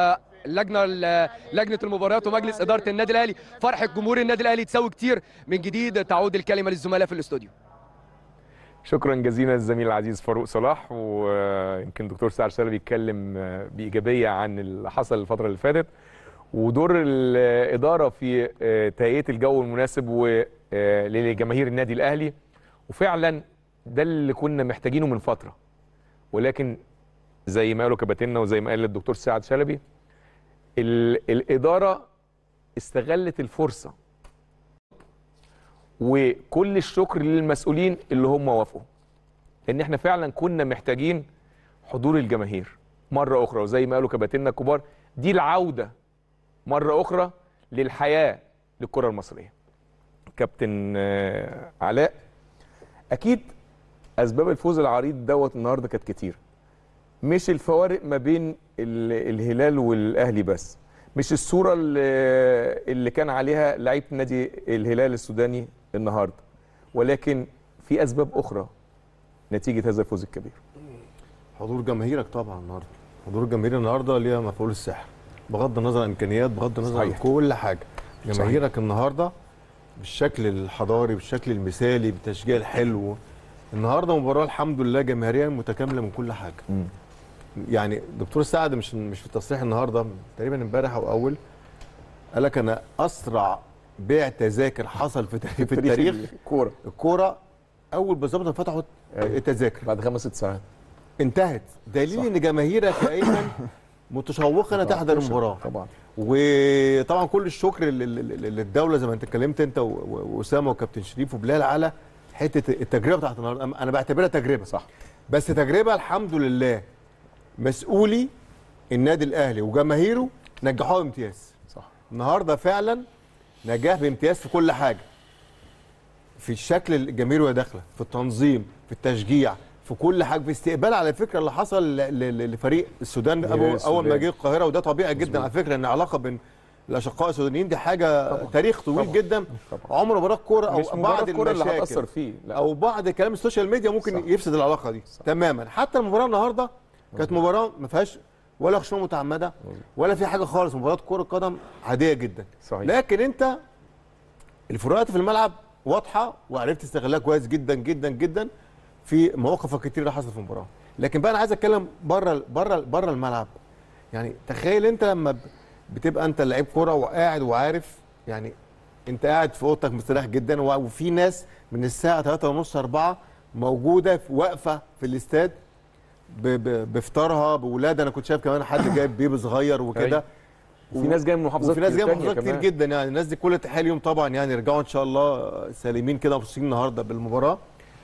للجنه لجنه المباريات ومجلس اداره النادي الاهلي فرحه جمهور النادي الاهلي تساوي كتير من جديد تعود الكلمه للزملاء في الاستوديو شكرا جزيلا للزميل العزيز فاروق صلاح ويمكن دكتور سعد شلبي بيتكلم بايجابيه عن اللي حصل الفتره اللي فاتت ودور الاداره في تهيئه الجو المناسب لجماهير النادي الاهلي وفعلا ده اللي كنا محتاجينه من فتره ولكن زي ما قالوا كباتننا وزي ما قال الدكتور سعد شلبي ال- الاداره استغلت الفرصه وكل الشكر للمسؤولين اللي هم وافقوا لان احنا فعلا كنا محتاجين حضور الجماهير مره اخرى وزي ما قالوا كباتننا الكبار دي العوده مره اخرى للحياه للكره المصريه كابتن آه، علاء اكيد اسباب الفوز العريض دوت النهارده كانت كتير مش الفوارق ما بين ال- الهلال والاهلي بس مش الصوره اللي, اللي كان عليها لعيبه نادي الهلال السوداني النهارده ولكن في اسباب اخرى نتيجه هذا الفوز الكبير حضور جماهيرك طبعا النهارده حضور الجماهير النهارده ليها مفعول السحر بغض النظر عن امكانيات بغض النظر عن صحيح. كل حاجه جماهيرك النهارده بالشكل الحضاري بالشكل المثالي بالتشجيع الحلو النهارده مباراه الحمد لله جماهيريا متكامله من كل حاجه مم. يعني دكتور سعد مش مش في التصريح النهارده تقريبا امبارح او اول قال لك انا اسرع بيع تذاكر حصل في تاريخ في التاريخ الكوره الكوره اول بالظبط ما فتحوا أيوة. التذاكر بعد خمس ست ساعات انتهت دليل ان جماهيرك ايمن متشوقه انها تحضر المباراه طبعا وطبعا كل الشكر لل- لل- للدوله زي ما انت اتكلمت انت و- و- واسامه وكابتن شريف وبلال على حته التجربه بتاعت النهارده انا بعتبرها تجربه صح بس تجربه الحمد لله مسؤولي النادي الاهلي وجماهيره نجحوها بامتياز صح النهارده فعلا نجاح بامتياز في كل حاجه في الشكل الجماهير وهي داخله في التنظيم في التشجيع في كل حاجه في استقبال على فكره اللي حصل ل- ل- لفريق السودان جماهير اول السودان. اول ما جه القاهره وده طبيعي جدا على فكره ان علاقه بين الاشقاء السودانيين دي حاجه طبعا. تاريخ طويل طبعا. جدا طبعا. عمر مباراه كوره او مش بعض مباراه الكوره اللي المشاكل هتاثر فيه لا او بعض كلام السوشيال ميديا ممكن صح. صح. يفسد العلاقه دي صح. تماما حتى المباراه النهارده كانت مباراه ما فيهاش ولا خشونه متعمده ولا في حاجه خالص مباراه كره قدم عاديه جدا صحيح. لكن انت الفروقات في الملعب واضحه وعرفت استغلها كويس جدا جدا جدا في مواقف كتير اللي حصلت في المباراه لكن بقى انا عايز اتكلم بره بره بره الملعب يعني تخيل انت لما ب- بتبقى انت لعيب كوره وقاعد وعارف يعني انت قاعد في اوضتك مستريح جدا و- وفي ناس من الساعه 3 ونص 4 موجوده في واقفه في الاستاد ب- ب- بفطارها باولاد انا كنت شايف كمان حد جايب بيبي صغير وكده أيوة. وفي ناس جايه من محافظات وفي ناس جايه من تانية محافظات كتير كمان. جدا يعني الناس دي كل تحيه ليهم طبعا يعني يرجعوا ان شاء الله سالمين كده مبسوطين النهارده بالمباراه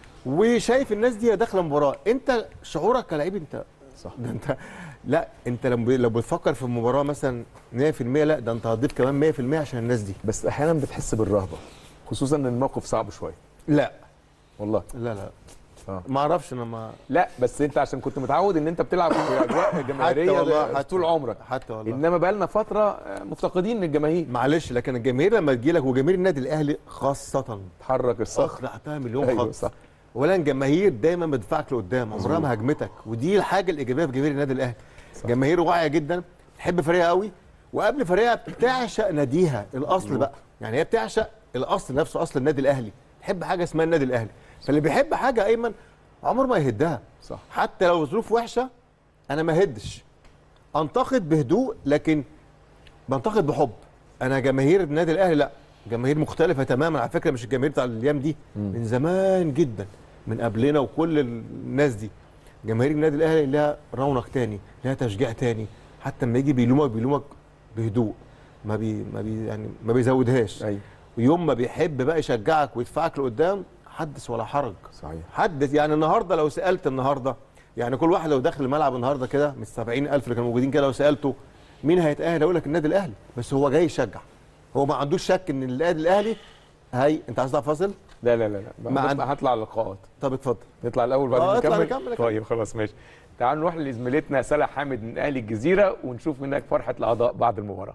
وشايف الناس دي داخله المباراه انت شعورك كلاعب انت صح. ده انت لا انت لما لو بتفكر في المباراه مثلا 100% لا ده انت هتضيف كمان 100% عشان الناس دي بس احيانا بتحس بالرهبه خصوصا ان الموقف صعب شويه لا والله لا لا آه. ما اعرفش انا ما لا بس انت عشان كنت متعود ان انت بتلعب في اجواء جماهيريه والله، ده حتى. طول عمرك حتى والله انما بقى لنا فتره آه، مفتقدين الجماهير معلش لكن الجماهير لما تجي لك وجماهير النادي الاهلي خاصه تحرك الصخر اخضعتها مليون ايوه خط صح اولا جماهير دايما بتدفعك لقدام عمرها ما هجمتك ودي الحاجه الايجابيه في جماهير النادي الاهلي جماهير واعيه جدا تحب فريقها قوي وقبل فريقها بتعشق ناديها الاصل بقى يعني هي بتعشق الاصل نفسه اصل النادي الاهلي تحب حاجه اسمها النادي الاهلي فاللي بيحب حاجه ايمن عمر ما يهدها صح حتى لو ظروف وحشه انا ما هدش انتقد بهدوء لكن بنتقد بحب انا جماهير النادي الاهلي لا جماهير مختلفه تماما على فكره مش الجماهير بتاع الايام دي من زمان جدا من قبلنا وكل الناس دي جماهير النادي الاهلي لها رونق تاني لها تشجيع تاني حتى لما يجي بيلومك بيلومك بهدوء ما بي ما بي يعني ما بيزودهاش ايوه ويوم ما بيحب بقى يشجعك ويدفعك لقدام حدث ولا حرج صحيح حدث يعني النهارده لو سالت النهارده يعني كل واحد لو داخل الملعب النهارده كده من 70000 اللي كانوا موجودين كده لو سالته مين هيتاهل اقول لك النادي الاهلي بس هو جاي يشجع هو ما عندوش شك ان النادي الاهلي هي انت عايز تطلع فاصل لا لا لا لا ما بس عند- هطلع على اللقاءات طب اتفضل نطلع الاول آه، بعدين اطلع نكمل نكمل، نكمل. طيب خلاص ماشي تعالوا نروح لزميلتنا سلا حامد من اهلي الجزيره ونشوف منك فرحه الاعضاء بعد المباراه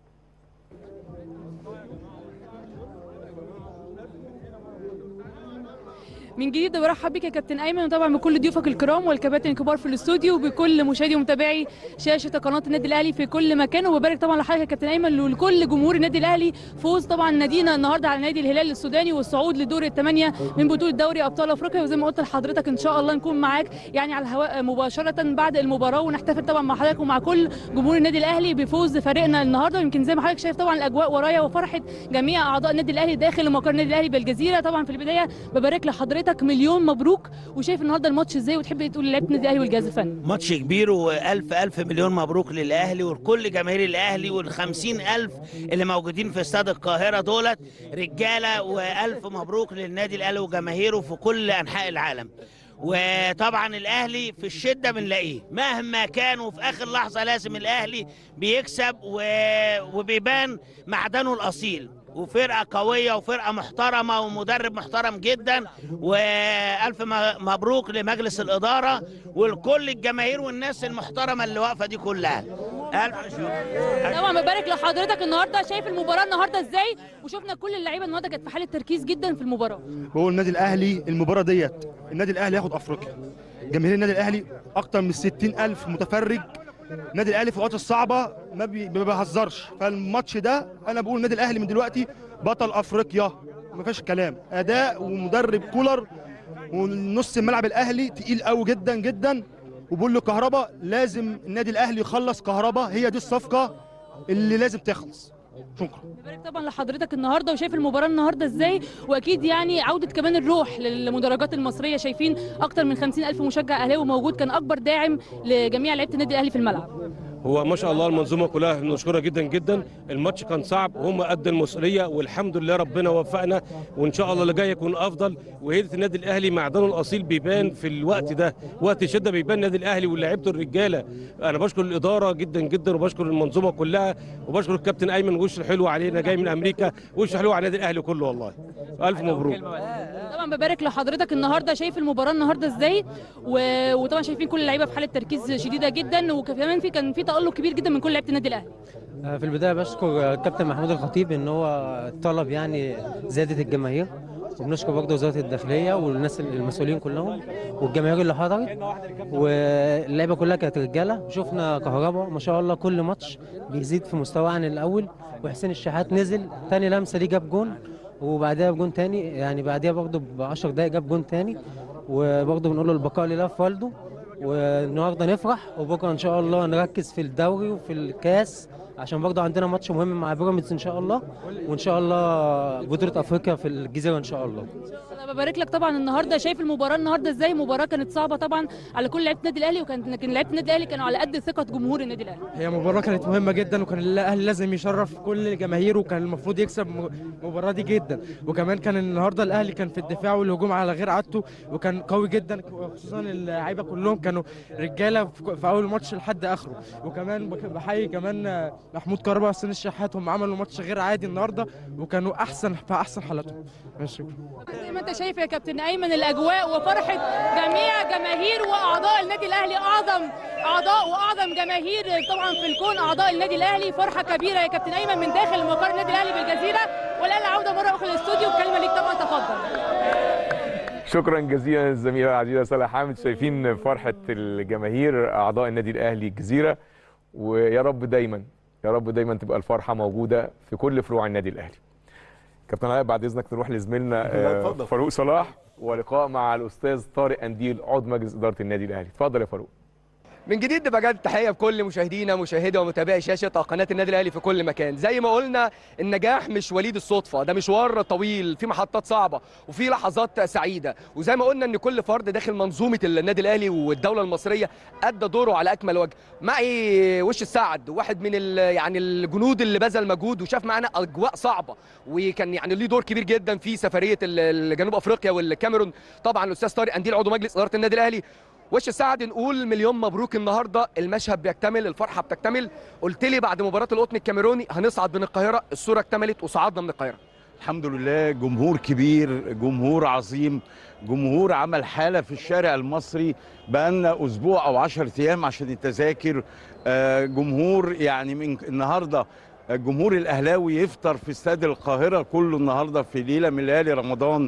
من جديد برحب بك يا كابتن ايمن وطبعا بكل ضيوفك الكرام والكباتن الكبار في الاستوديو وبكل مشاهدي ومتابعي شاشه قناه النادي الاهلي في كل مكان وببارك طبعا لحضرتك يا كابتن ايمن ولكل جمهور النادي الاهلي فوز طبعا نادينا النهارده على نادي الهلال السوداني والصعود لدور الثمانيه من بطوله دوري ابطال افريقيا وزي ما قلت لحضرتك ان شاء الله نكون معاك يعني على الهواء مباشره بعد المباراه ونحتفل طبعا مع حضرتك ومع كل جمهور النادي الاهلي بفوز فريقنا النهارده يمكن زي ما حضرتك شايف طبعا الاجواء ورايا وفرحه جميع اعضاء النادي الاهلي داخل مقر النادي الاهلي بالجزيره طبعا في البدايه ببارك لحضرتك مليون مبروك وشايف النهارده الماتش ازاي وتحب تقول لعيبه النادي الاهلي والجهاز الفني ماتش كبير والف الف مليون مبروك للاهلي ولكل جماهير الاهلي والخمسين الف اللي موجودين في استاد القاهره دولت رجاله والف مبروك للنادي الاهلي وجماهيره في كل انحاء العالم وطبعا الاهلي في الشده بنلاقيه مهما كان وفي اخر لحظه لازم الاهلي بيكسب و... وبيبان معدنه الاصيل وفرقه قويه وفرقه محترمه ومدرب محترم جدا والف م- مبروك لمجلس الاداره ولكل الجماهير والناس المحترمه اللي واقفه دي كلها الف شكر طبعا ببارك لحضرتك النهارده شايف المباراه النهارده ازاي وشفنا كل اللعيبه النهارده كانت في حاله تركيز جدا في المباراه بقول النادي الاهلي المباراه ديت النادي الاهلي ياخد افريقيا جماهير النادي الاهلي اكتر من 60 الف متفرج النادي الاهلي في الوقت الصعبه ما, بي... ما بيهزرش فالماتش ده انا بقول النادي الاهلي من دلوقتي بطل افريقيا ما فيش كلام اداء ومدرب كولر ونص الملعب الاهلي تقيل قوي جدا جدا وبقول له كهربا لازم النادي الاهلي يخلص كهربا هي دي الصفقه اللي لازم تخلص شكرا ببارك طبعا لحضرتك النهارده وشايف المباراه النهارده ازاي واكيد يعني عوده كمان الروح للمدرجات المصريه شايفين اكتر من 50 الف مشجع اهلاوي موجود كان اكبر داعم لجميع لعيبه النادي الاهلي في الملعب هو ما شاء الله المنظومه كلها بنشكرها جدا جدا الماتش كان صعب وهم قد المسؤوليه والحمد لله ربنا وفقنا وان شاء الله اللي جاي يكون افضل وهيئه النادي الاهلي معدنه الاصيل بيبان في الوقت ده وقت الشده بيبان النادي الاهلي ولاعيبته الرجاله انا بشكر الاداره جدا جدا وبشكر المنظومه كلها وبشكر الكابتن ايمن وش حلو علينا جاي من امريكا وش حلو على النادي الاهلي كله والله الف مبروك طبعا ببارك لحضرتك النهارده شايف المباراه النهارده ازاي و... وطبعا شايفين كل اللعيبه في حاله تركيز شديده جدا وكمان في كان في تالق كبير جدا من كل لعيبه النادي الاهلي في البدايه بشكر الكابتن محمود الخطيب ان هو طلب يعني زياده الجماهير وبنشكر برضه وزاره الداخليه والناس المسؤولين كلهم والجماهير اللي حضرت واللعيبه كلها كانت رجاله شفنا كهربا ما شاء الله كل ماتش بيزيد في مستواه عن الاول وحسين الشحات نزل تاني لمسه ليه جاب جون وبعدها بجون تاني يعني بعدها برضه ب 10 دقايق جاب جون تاني وبرضه بنقول له البقاء لله في والده والنهارده نفرح وبكره ان شاء الله نركز في الدوري وفي الكاس عشان برضه عندنا ماتش مهم مع بيراميدز ان شاء الله وان شاء الله بطوله افريقيا في الجزيره ان شاء الله انا ببارك لك طبعا النهارده شايف المباراه النهارده ازاي مباراه كانت صعبه طبعا على كل لعيبه النادي الاهلي وكانت لكن لعيبه النادي الاهلي كانوا على قد ثقه جمهور النادي الاهلي هي مباراة كانت مهمة جدا وكان الأهلي لازم يشرف كل جماهيره وكان المفروض يكسب م- المباراة دي جدا وكمان كان النهاردة الأهلي كان في الدفاع والهجوم على غير عادته وكان قوي جدا خصوصا اللعيبة كلهم كانوا رجالة في في أول ماتش لحد آخره وكمان بك- بحيي كمان محمود كهربا وحسين الشحات هم عملوا ماتش غير عادي النهاردة وكانوا أحسن في أحسن حالاتهم ماشي زي ما انت شايف يا كابتن ايمن الاجواء وفرحه جميع جماهير واعضاء النادي الاهلي اعظم اعضاء واعظم جماهير طبعا في الكون اعضاء النادي الاهلي فرحه كبيره يا كابتن ايمن من داخل مقر النادي الاهلي بالجزيره والان عوده مره اخرى للاستوديو الكلمه ليك طبعا تفضل شكرا جزيلا للزميله العزيزه سلا حامد شايفين فرحه الجماهير اعضاء النادي الاهلي الجزيره ويا رب دايما يا رب دايما تبقى الفرحه موجوده في كل فروع النادي الاهلي كابتن علاء بعد اذنك نروح لزميلنا لا، آه، اتفضل. فاروق صلاح ولقاء مع الاستاذ طارق انديل عضو مجلس اداره النادي الاهلي اتفضل يا فاروق من جديد بجد تحيه بكل مشاهدينا مشاهدي ومتابعي شاشه قناه النادي الاهلي في كل مكان زي ما قلنا النجاح مش وليد الصدفه ده مشوار طويل في محطات صعبه وفي لحظات سعيده وزي ما قلنا ان كل فرد داخل منظومه النادي الاهلي والدوله المصريه ادى دوره على اكمل وجه معي وش السعد واحد من ال- يعني الجنود اللي بذل مجهود وشاف معانا اجواء صعبه وكان يعني ليه دور كبير جدا في سفريه ال- جنوب افريقيا والكاميرون طبعا الاستاذ طارق انديل عضو مجلس اداره النادي الاهلي وش السعد نقول مليون مبروك النهارده المشهد بيكتمل الفرحه بتكتمل قلت لي بعد مباراه القطن الكاميروني هنصعد من القاهره الصوره اكتملت وصعدنا من القاهره الحمد لله جمهور كبير جمهور عظيم جمهور عمل حالة في الشارع المصري بقالنا أسبوع أو عشر أيام عشان التذاكر آه، جمهور يعني من النهاردة الجمهور الأهلاوي يفطر في استاد القاهرة كله النهاردة في ليلة من ليالي رمضان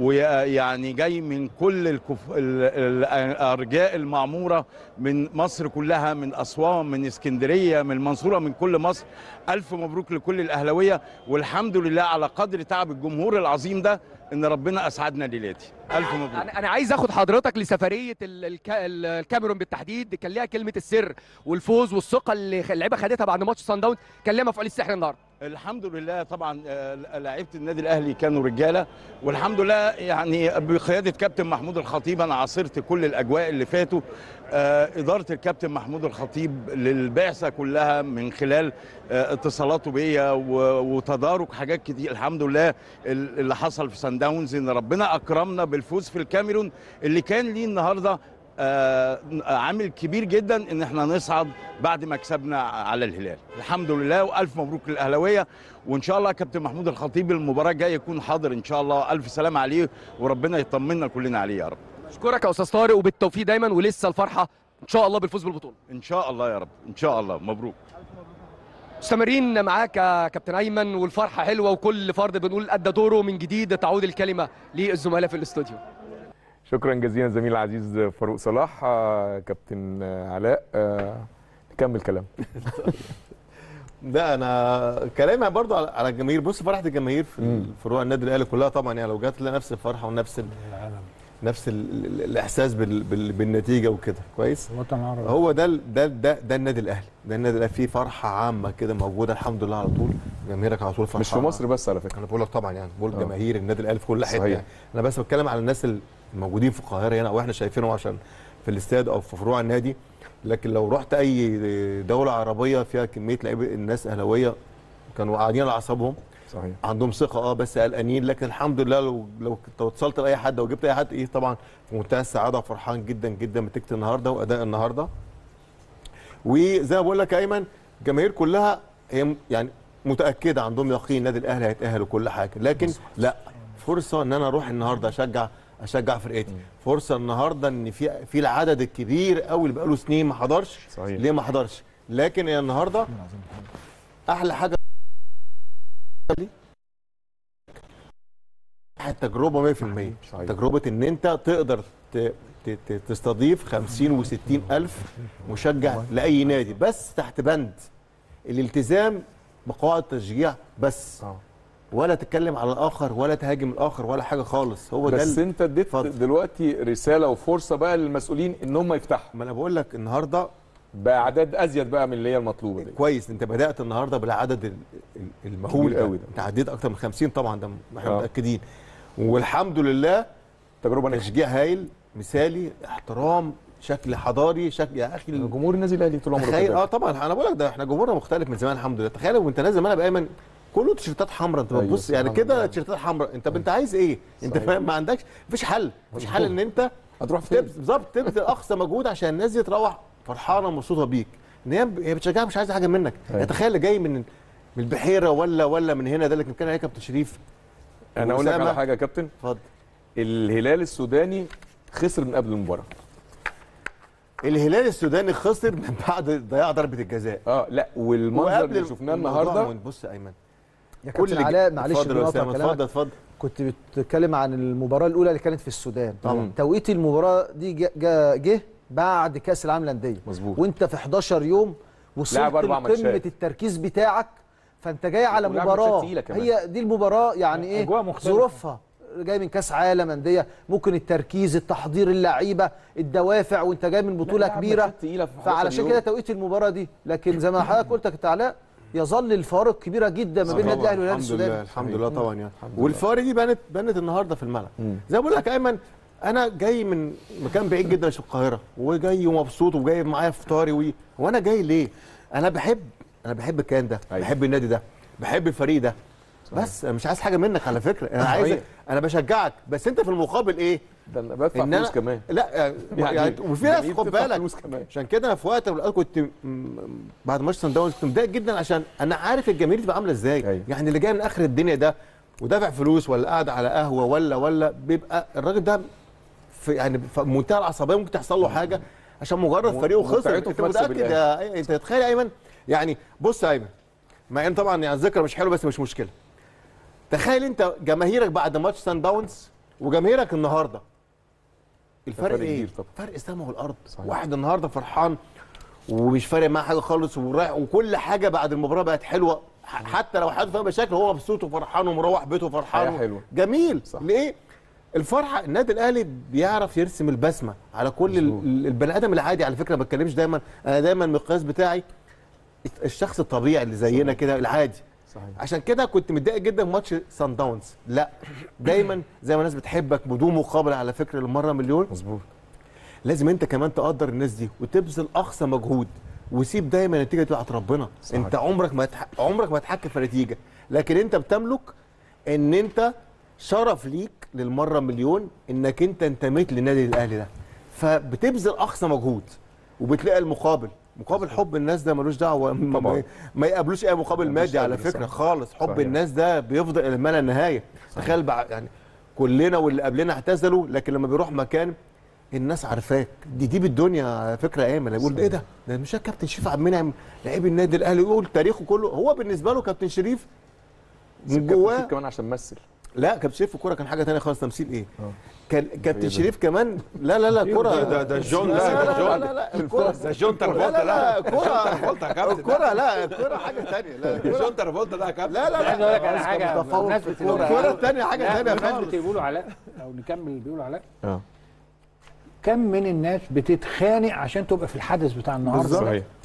ويعني جاي من كل الكف... ال- الأرجاء المعمورة من مصر كلها من أسوان من اسكندرية من المنصورة من كل مصر ألف مبروك لكل الأهلاوية والحمد لله على قدر تعب الجمهور العظيم ده إن ربنا أسعدنا ليلاتي ألف مبروك انا أنا عايز اخد حضرتك لسفريه ال- الك- ال- الكاميرون بالتحديد كان ليها كلمه السر والفوز والثقه اللي خ- اللعيبه خدتها بعد ماتش سان داونز كان ليها مفعول السحر النهارده الحمد لله طبعا آه، لعيبه النادي الاهلي كانوا رجاله والحمد لله يعني بقياده كابتن محمود الخطيب انا عاصرت كل الاجواء اللي فاتوا آه، اداره الكابتن محمود الخطيب للبعثه كلها من خلال آه، اتصالاته بيا و- وتدارك حاجات كتير الحمد لله ال- اللي حصل في سان داونز ان ربنا اكرمنا بالفوز في الكاميرون اللي كان ليه النهارده آه، عامل كبير جدا ان احنا نصعد بعد ما كسبنا على الهلال الحمد لله والف مبروك للاهلاويه وان شاء الله كابتن محمود الخطيب المباراه الجايه يكون حاضر ان شاء الله الف سلام عليه وربنا يطمنا كلنا عليه يا رب اشكرك يا استاذ طارق وبالتوفيق دايما ولسه الفرحه ان شاء الله بالفوز بالبطوله ان شاء الله يا رب ان شاء الله مبروك مستمرين معاك يا كابتن ايمن والفرحه حلوه وكل فرد بنقول ادى دوره من جديد تعود الكلمه للزملاء في الاستوديو شكرا جزيلا زميل العزيز فاروق صلاح آه، كابتن آه، علاء آه، نكمل كلام ده انا كلامي برضو على على الجماهير بص فرحه الجماهير في فروع النادي الاهلي كلها طبعا يعني لو جات لنا نفس الفرحه ونفس ال... نفس ال... ال- الاحساس بال... بال... بالنتيجه وكده كويس الوطن العربي هو ده ال- ده ده ده النادي الاهلي ده النادي الاهلي فيه فرحه عامه كده موجوده الحمد لله على طول جماهيرك على طول فرحانه مش في مصر بس على فكره انا بقول لك طبعا يعني بقول آه. جماهير النادي الاهلي في كل حته صحيح. يعني. انا بس بتكلم على الناس الموجودين في القاهره هنا او احنا شايفينهم عشان في الاستاد او في فروع النادي لكن لو رحت اي دوله عربيه فيها كميه لعيبه الناس اهلاويه كانوا قاعدين على اعصابهم صحيح عندهم ثقه اه بس قلقانين لكن الحمد لله لو لو لو اتصلت باي حد او جبت اي حد ايه طبعا في منتهى السعاده وفرحان جدا جدا بنتيجه النهارده واداء النهارده وزي ما بقول لك يا ايمن الجماهير كلها هي م- يعني متاكده عندهم يقين النادي الاهلي هيتاهل وكل حاجه لكن لا فرصه ان انا اروح النهارده اشجع اشجع فرقتي فرصه النهارده ان في في العدد الكبير قوي اللي بقاله سنين ما حضرش صحيح. ليه ما حضرش لكن هي النهارده احلى حاجه التجربه 100% صحيح. تجربه ان انت تقدر ت- ت- ت- تستضيف 50 و60 الف مشجع لاي نادي بس تحت بند الالتزام بقواعد التشجيع بس آه. ولا تتكلم على الاخر ولا تهاجم الاخر ولا حاجه خالص هو ده بس ال- انت اديت دلوقتي رساله وفرصه بقى للمسؤولين ان هم يفتحوا ما انا بقول لك النهارده باعداد ازيد بقى من اللي هي المطلوبه دي كويس انت بدات النهارده بالعدد ال- ال- المهول كبير قوي ده. انت عديت اكتر من 50 طبعا ده احنا آه. متاكدين والحمد لله تجربه ناجحه تشجيع هايل مثالي احترام شكل حضاري شكل يا اخي ال- جمهور النادي الاهلي طول عمره تخيل كده. اه طبعا انا بقول لك ده احنا جمهورنا مختلف من زمان الحمد لله تخيل وانت نازل ملعب ايمن كله تيشيرتات حمراء انت أيوة، بتبص يعني سبحان كده الله. تيشيرتات حمراء انت انت عايز ايه انت صحيح. فاهم ما عندكش مفيش حل مفيش حل ان انت هتروح فين؟ تبذل- بالظبط تبذل اقصى مجهود عشان الناس دي تروح فرحانه ومبسوطه بيك ان هي هي بتشجعك مش عايزه حاجه منك أيوة. يعني تخيل اللي جاي من من البحيره ولا ولا من هنا ده اللي كان عليه كابتن شريف انا اقول لك وأسامة. على حاجه يا كابتن اتفضل الهلال السوداني خسر من قبل المباراه الهلال السوداني خسر من بعد ضياع ضربه الجزاء اه لا والمنظر اللي شفناه الموضوع النهارده من- بص يا ايمن يا كل كابتن ج- علاء معلش اتفضل يا بنقطع أسامة، كلامك. اتفضل اتفضل كنت بتتكلم عن المباراه الاولى اللي كانت في السودان طبعا. توقيت المباراه دي جه- جه جه بعد كاس العالم للانديه مظبوط. وانت في 11 يوم وصلت لعب أربع لقمه ماتشات. التركيز بتاعك فانت جاي على ولعب ماتشات مباراه تقيلة كمان. هي دي المباراه يعني ايه أجواء مختلفة. ظروفها جاي من كاس عالم انديه ممكن التركيز التحضير اللعيبه الدوافع وانت جاي من بطوله لعب كبيره ماتشات تقيلة في 11 فعلشان يوم. كده توقيت المباراه دي لكن زي ما حضرتك قلت يا كابتن علاء يظل الفارق كبيره جدا ما بين النادي الاهلي والهلال الحمد لله السوداني الحمد لله طبعا يعني والفوارق دي بانت بانت النهارده في الملعب زي ما بقول لك يا ايمن انا جاي من مكان بعيد جدا في القاهره وجاي ومبسوط وجايب معايا فطاري و... وانا جاي ليه؟ انا بحب انا بحب الكيان ده أيوة. بحب النادي ده بحب الفريق ده بس انا مش عايز حاجه منك على فكره انا عايز صحيح. انا بشجعك بس انت في المقابل ايه؟ ده انا بدفع إن أنا- فلوس كمان لا يعني, يعني يعني وفي ناس جميل خد تدفع بالك فلوس كمان. عشان كده انا في وقت من الأوقات كنت م- م- بعد ماتش سان داونز كنت متضايق جدا عشان انا عارف الجماهير تبقى عامله ازاي أيوة. يعني اللي جاي من اخر الدنيا ده ودافع فلوس ولا قاعد على قهوه ولا ولا بيبقى الراجل ده في يعني في منتهى العصبيه ممكن تحصل له حاجه عشان مجرد فريقه خسر ومتعته انت في مكسب متاكد يا أي- انت تتخيل يا ايمن يعني بص يا ايمن مع ان طبعا يعني الذكرى مش حلو بس مش مشكله تخيل انت جماهيرك بعد ماتش سان داونز وجماهيرك النهارده الفرق فرق ايه؟ كبير طبعا. فرق السماء والارض صحيح. واحد النهارده فرحان ومش فارق معاه حاجه خالص ورايح وكل حاجه بعد المباراه بقت حلوه ح- حتى لو حد فيها مشاكل هو مبسوط وفرحان ومروح بيته فرحان حياة حلوة. جميل صح. ليه؟ الفرحه النادي الاهلي بيعرف يرسم البسمه على كل ال- ال- البني ادم العادي على فكره ما بتكلمش دايما انا دايما المقياس بتاعي الشخص الطبيعي اللي زينا كده العادي صحيح عشان كده كنت متضايق جدا في ماتش سان داونز لا دايما زي ما الناس بتحبك بدون مقابل على فكره المره مليون مظبوط لازم انت كمان تقدر الناس دي وتبذل اقصى مجهود وسيب دايما النتيجه دي بتاعت ربنا صحيح. انت عمرك ما تح... عمرك ما تحكم في النتيجه لكن انت بتملك ان انت شرف ليك للمره مليون انك انت انتميت للنادي الاهلي ده فبتبذل اقصى مجهود وبتلاقي المقابل مقابل حب الناس ده ملوش دعوه ما, طبعاً. ما, ما يقابلوش اي مقابل مفيش مادي على أجر، فكره صح. خالص حب صحيح. الناس ده بيفضل الى ما لا نهايه تخيل بقى يعني كلنا واللي قبلنا اعتزلوا لكن لما بيروح مكان الناس عارفاك دي دي بالدنيا على فكره ايمن يقول ايه ده ده مش كابتن شريف عبد المنعم لعيب النادي الاهلي يقول تاريخه كله هو بالنسبه له كابتن شريف من جواه كمان عشان مثل لا كابتن شريف في الكوره كان حاجه ثانيه خالص تمثيل ايه آه. كان كابتن شريف كمان لا لا لا كوره ده- ده- ده جون ده، لا ده لا جون. لا لا لا الكوره ده جون لا ترافولتا لا لا ده. كوره جون ترافولتا يا كابتن. الكوره لا الكوره حاجه ثانيه لا الكرة- جون ترافولتا ده يا كابتن لا لا عايز لا اقول لك على حاجه متفوق بمناسبة في الكورة. الكوره الثانيه حاجه لا، ثانيه بمناسبة خالص بيقولوا علاء او نكمل اللي بيقولوا علاء اه كم من الناس بتتخانق عشان تبقى في الحدث بتاع النهارده بالظبط. صحيح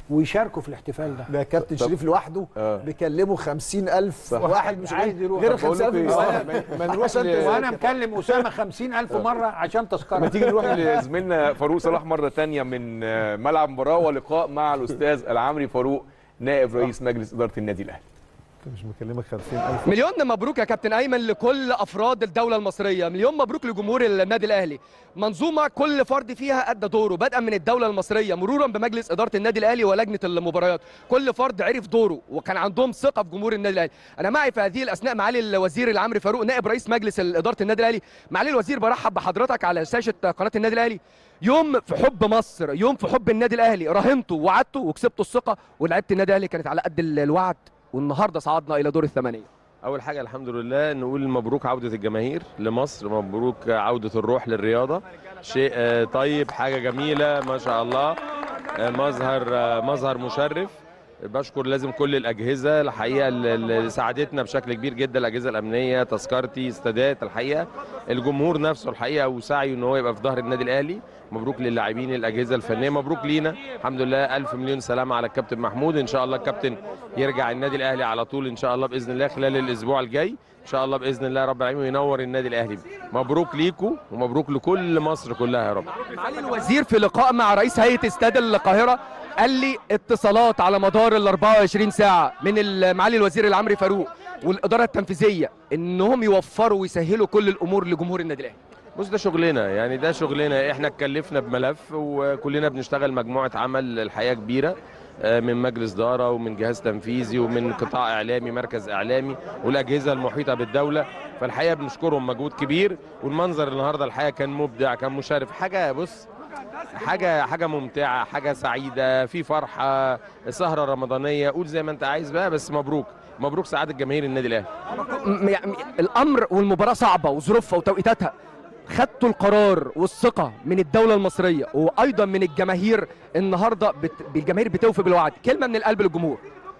ويشاركوا في الاحتفال ده ده كابتن شريف لوحده بيكلموا 50000 صح. واحد مش عايز يروح. غير بقول 50000 لكم إيه؟ مستني. ما نروحش عشان ل- تذاكر. وانا مكلم اسامه 50000 مره عشان تذكره ما تيجي نروح لزميلنا فاروق صلاح مره تانية من آه، ملعب مباراه ولقاء مع الاستاذ العمري فاروق نائب رئيس مجلس اداره النادي الاهلي انت مش مكلمك 50000 مليون مبروك يا كابتن ايمن لكل افراد الدوله المصريه مليون مبروك لجمهور النادي الاهلي منظومه كل فرد فيها ادى دوره بدءا من الدوله المصريه مرورا بمجلس اداره النادي الاهلي ولجنه المباريات كل فرد عرف دوره وكان عندهم ثقه في جمهور النادي الاهلي انا معي في هذه الاثناء معالي الوزير العمري فاروق نائب رئيس مجلس اداره النادي الاهلي معالي الوزير برحب بحضرتك على شاشه قناه النادي الاهلي يوم في حب مصر يوم في حب النادي الاهلي راهنتوا وعدتوا وكسبتوا الثقه ولعيبه النادي الاهلي كانت على قد الوعد والنهارده صعدنا الى دور الثمانيه اول حاجه الحمد لله نقول مبروك عوده الجماهير لمصر مبروك عوده الروح للرياضه شيء آه، طيب حاجه جميله ما شاء الله آه، مظهر آه، مظهر مشرف بشكر لازم كل الاجهزه الحقيقه اللي اللي ساعدتنا بشكل كبير جدا الاجهزه الامنيه تذكرتي استادات الحقيقه الجمهور نفسه الحقيقه وسعيه ان هو يبقى في ظهر النادي الاهلي مبروك للاعبين الاجهزه الفنيه مبروك لينا الحمد لله الف مليون سلامه على الكابتن محمود ان شاء الله الكابتن يرجع النادي الاهلي على طول ان شاء الله باذن الله خلال الاسبوع الجاي ان شاء الله باذن الله رب العالمين وينور النادي الاهلي مبروك ليكم ومبروك لكل مصر كلها يا رب معالي الوزير في لقاء مع رئيس هيئه استاد القاهره قال لي اتصالات على مدار ال 24 ساعه من ال- معالي الوزير العمري فاروق والاداره التنفيذيه انهم يوفروا ويسهلوا كل الامور لجمهور النادي الاهلي بص ده شغلنا يعني ده شغلنا احنا اتكلفنا بملف وكلنا بنشتغل مجموعه عمل الحقيقه كبيره آه، من مجلس اداره ومن جهاز تنفيذي ومن قطاع اعلامي مركز اعلامي والاجهزه المحيطه بالدوله فالحقيقه بنشكرهم مجهود كبير والمنظر النهارده الحقيقه كان مبدع كان مشرف حاجه بص حاجه حاجه ممتعه حاجه سعيده في فرحه سهره رمضانيه قول زي ما انت عايز بقى بس مبروك مبروك سعاده جماهير النادي الاهلي م- يعني الامر والمباراه صعبه وظروفها وتوقيتاتها خدتوا القرار والثقه من الدوله المصريه وايضا من الجماهير النهارده بت... الجماهير بتوفي بالوعد كلمه من القلب للجمهور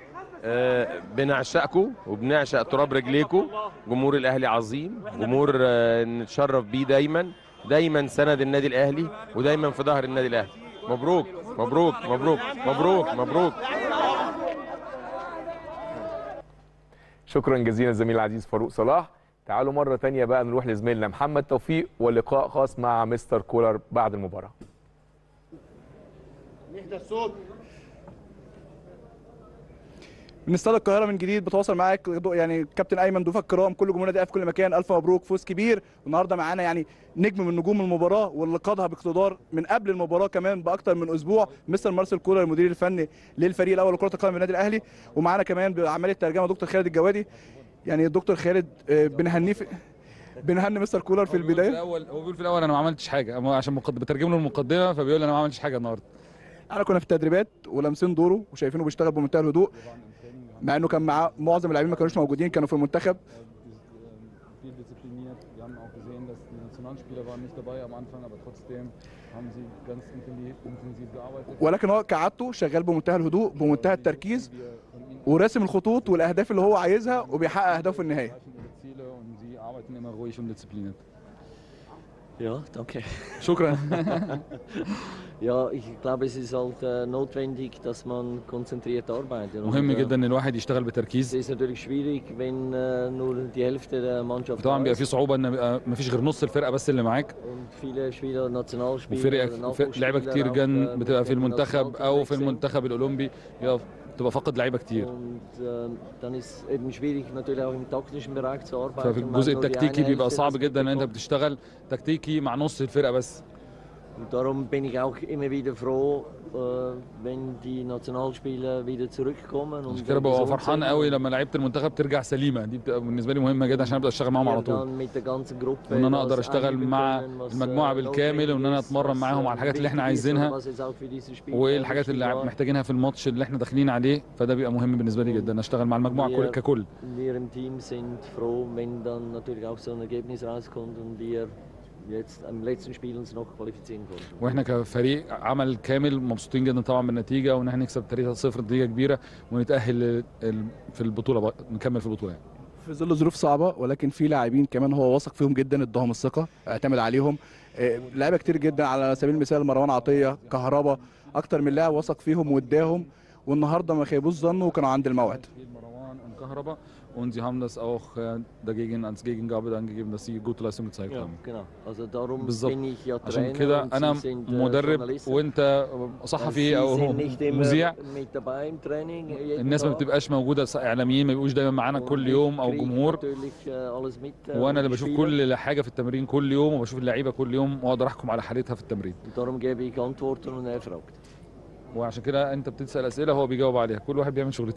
آه، بنعشقكم وبنعشق تراب رجليكم جمهور الاهلي عظيم جمهور آه، نتشرف بيه دايما دايما سند النادي الاهلي ودايما في ظهر النادي الاهلي مبروك مبروك مبروك مبروك مبروك شكرا جزيلا الزميل العزيز فاروق صلاح تعالوا مره تانية بقى نروح لزميلنا محمد توفيق ولقاء خاص مع مستر كولر بعد المباراه نهدى الصوت من استاد القاهره من جديد بتواصل معاك ضو- يعني كابتن ايمن ضيوف الكرام كل جمهور النادي في كل مكان الف مبروك فوز كبير والنهارده معانا يعني نجم من نجوم المباراه واللي قادها باقتدار من قبل المباراه كمان باكتر من اسبوع مستر مارسيل كولر المدير الفني للفريق الاول لكره القدم بالنادي الاهلي ومعانا كمان بعمليه الترجمه دكتور خالد الجوادي يعني الدكتور خالد آه، بنهنيه في بنهني مستر كولر في في البدايه الاول هو بيقول في الاول انا ما عملتش حاجه أما عشان مقد... بترجم له المقدمه فبيقول انا ما عملتش حاجه النهارده احنا كنا في التدريبات ولامسين دوره وشايفينه بيشتغل بمنتهى الهدوء مع انه كان معاه معظم اللاعبين ما كانوش موجودين كانوا في المنتخب viel diszipliniert. Wir haben auch gesehen, dass die Nationalspieler waren nicht dabei am Anfang, aber trotzdem haben sie ganz intensiv, intensiv gearbeitet. ولكن هو كعادته شغال بمنتهى الهدوء بمنتهى التركيز وراسم الخطوط والاهداف اللي هو عايزها وبيحقق اهدافه النهائيه ihre Ziele und sie arbeiten immer ruhig und diszipliniert. Ja, danke. شكرا ja, ich glaube, es ist halt äh, notwendig, dass man konzentriert arbeitet. Und, مهم äh, جدا ان الواحد يشتغل Es بتركيز ist natürlich schwierig, wenn äh, nur die Hälfte der Mannschaft طبعا da بيبقى ist في صعوبه ان يبقى ما فيش غير نص الفرقه بس اللي معاك und viele Spieler, Nationalspieler, وفرقه ف- لعيبه كتير جن بتبقى في المنتخب او في المنتخب الاولمبي يبقى تبقى فاقد لعيبه كتير Und äh, dann ist es eben schwierig, natürlich auch im taktischen Bereich zu arbeiten. ففي weil الجزء nur die التكتيكي eine بيبقى Hälfte صعب das جدا ان انت mitbekommt. بتشتغل تكتيكي مع نص الفرقه بس Und darum bin ich auch immer wieder froh, äh, wenn die Nationalspieler wieder zurückkommen. عشان Und كده wenn ببقى gesund فرحان sind قوي und لما لعيبه المنتخب ترجع سليمه دي بتبقى بالنسبه لي مهمه جدا عشان ابدا اشتغل معاهم على wir طول dann mit der ganzen Gruppe وان انا das اقدر اشتغل einüben مع können, was, المجموعه äh, بالكامل وان انا notwendig ist, اتمرن was, معاهم äh, على الحاجات اللي احنا wichtig ist عايزينها oder was jetzt auch für dieses Spiel وايه sehr الحاجات اللي wichtig war. محتاجينها في الماتش اللي احنا داخلين عليه فده بيبقى مهم بالنسبه لي جدا اشتغل مع المجموعه كل- Wir- ككل Wir im Team sind froh, wenn dann natürlich auch so ein Ergebnis rauskommt und wir jetzt am letzten Spiel uns noch qualifizieren konnten. واحنا كفريق عمل كامل مبسوطين جدا طبعا بالنتيجه وان احنا نكسب 3-0 نتيجه كبيره ونتاهل ال- ال- في البطوله بقى نكمل في البطوله يعني. في ظل ظروف صعبه ولكن في لاعبين كمان هو واثق فيهم جدا اداهم الثقه اعتمد عليهم آه، لعيبه كتير جدا على سبيل المثال مروان عطيه كهربا اكتر من لاعب وثق فيهم واداهم والنهارده ما خيبوش ظنه وكانوا عند الموعد Marwan und Kahraba. Und sie haben das auch äh, dagegen als Gegengabe dann gegeben, dass sie gute Leistung gezeigt Ja, haben. genau. Also darum بالظبط bin ich ja عشان Trainer كده und انا Sie sind äh, مدرب Journalisten. وانت Weil صحفي Sie او sind nicht immer مذيع mit dabei im Training. jeden الناس ما Tag. بتبقاش موجوده اعلاميين ما بيبقوش دايما معانا كل يوم او krieg جمهور natürlich, äh, alles mit, äh, وانا und اللي die بشوف Spieler. كل حاجه في التمرين كل يوم وبشوف اللعيبه كل يوم واقدر احكم على حالتها في التمرين Und darum gebe ich Antworten und er fragt. وعشان كده انت بتسال اسئله هو بيجاوب عليها كل واحد بيعمل شغلته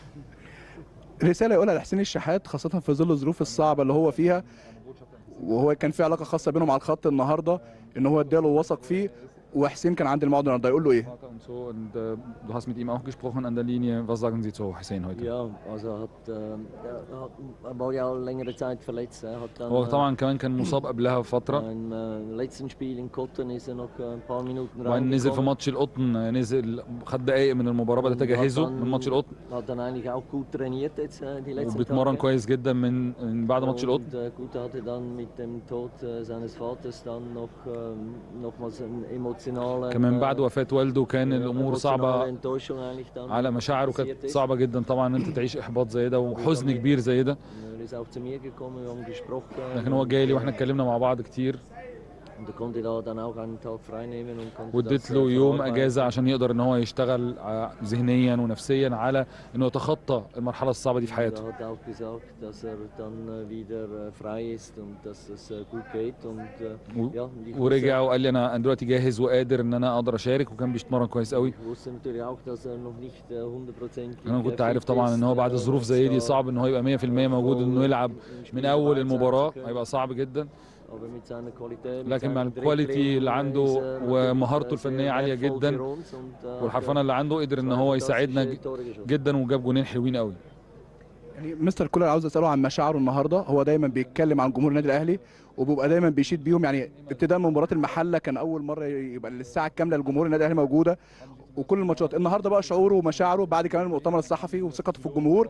رساله يقولها لحسين الشحات خاصه في ظل الظروف الصعبه اللي هو فيها وهو كان في علاقه خاصه بينهم على الخط النهارده ان هو اداله وثق فيه وحسين كان عند الموعد النهارده يقول له ايه und so und äh, du hast mit ihm auch gesprochen an der Linie was sagen Sie zu Hussein heute Ja, also er hat, äh, er, hat, er war ja längere Zeit verletzt. Er hat dann, هو äh, طبعا كمان كان مصاب قبلها بفتره Beim äh, letzten Spiel in Kotten ist er noch äh, ein paar Minuten وبعدين نزل في reingekommen. ماتش القطن نزل خد دقايق من المباراه بدات Und hat اجهزه dann- من ماتش القطن Hat dann eigentlich auch gut trainiert jetzt äh, die letzten وبيتمرن Tage. كويس جدا من من بعد ماتش القطن Und äh, gut, er hatte dann mit dem Tod äh, seines Vaters dann noch ähm, nochmals einen emotionalen كمان بعد äh, وفاه والده كان الامور emotionale صعبه Enttäuschung eigentlich dann على مشاعره passiert كانت ist. صعبه جدا طبعا ان انت تعيش احباط زي ده وحزن كبير زي ده Er ist auch zu mir gekommen, wir haben gesprochen. لكن هو جاي لي und, واحنا äh, اتكلمنا مع بعض كتير Und er konnte da dann auch einen Tag frei nehmen und konnte واديت das, له äh, يوم verarbeiten. اجازه عشان يقدر ان هو يشتغل ع- ذهنيا ونفسيا على انه يتخطى المرحله الصعبه دي في Und حياته Er hat auch gesagt, dass er dann äh, wieder äh, frei ist und dass es äh, gut geht. Und, äh, و- ja, und ich ورجع wusste, وقال لي انا أنا دلوقتي جاهز وقادر ان انا اقدر اشارك وكان بيتمرن كويس قوي ich wusste natürlich auch, dass er noch nicht äh, 100% انا كنت fit عارف طبعا ان هو بعد ist, الظروف äh, زي دي dass صعب ان هو يبقى 100% موجود انه يلعب من اول المباراه هيبقى صعب جدا aber mit seiner Qualität, mit لكن مع seinem الكواليتي اللي Dribbling, عنده ist er natürlich, ومهارته äh, الفنيه sehr عاليه wertvoll جدا für uns und, äh, والحرفنه اللي عنده قدر ان هو يساعدنا ج- جدا وجاب جونين حلوين قوي يعني مستر كولر عاوز اساله عن مشاعره النهارده هو دايما بيتكلم عن جمهور النادي الاهلي وبيبقى دايما بيشيد بيهم يعني ابتداء من مباراه المحله كان اول مره يبقى الساعه الكامله لجمهور النادي الاهلي موجوده وكل الماتشات النهارده بقى شعوره ومشاعره بعد كمان المؤتمر الصحفي وثقته في الجمهور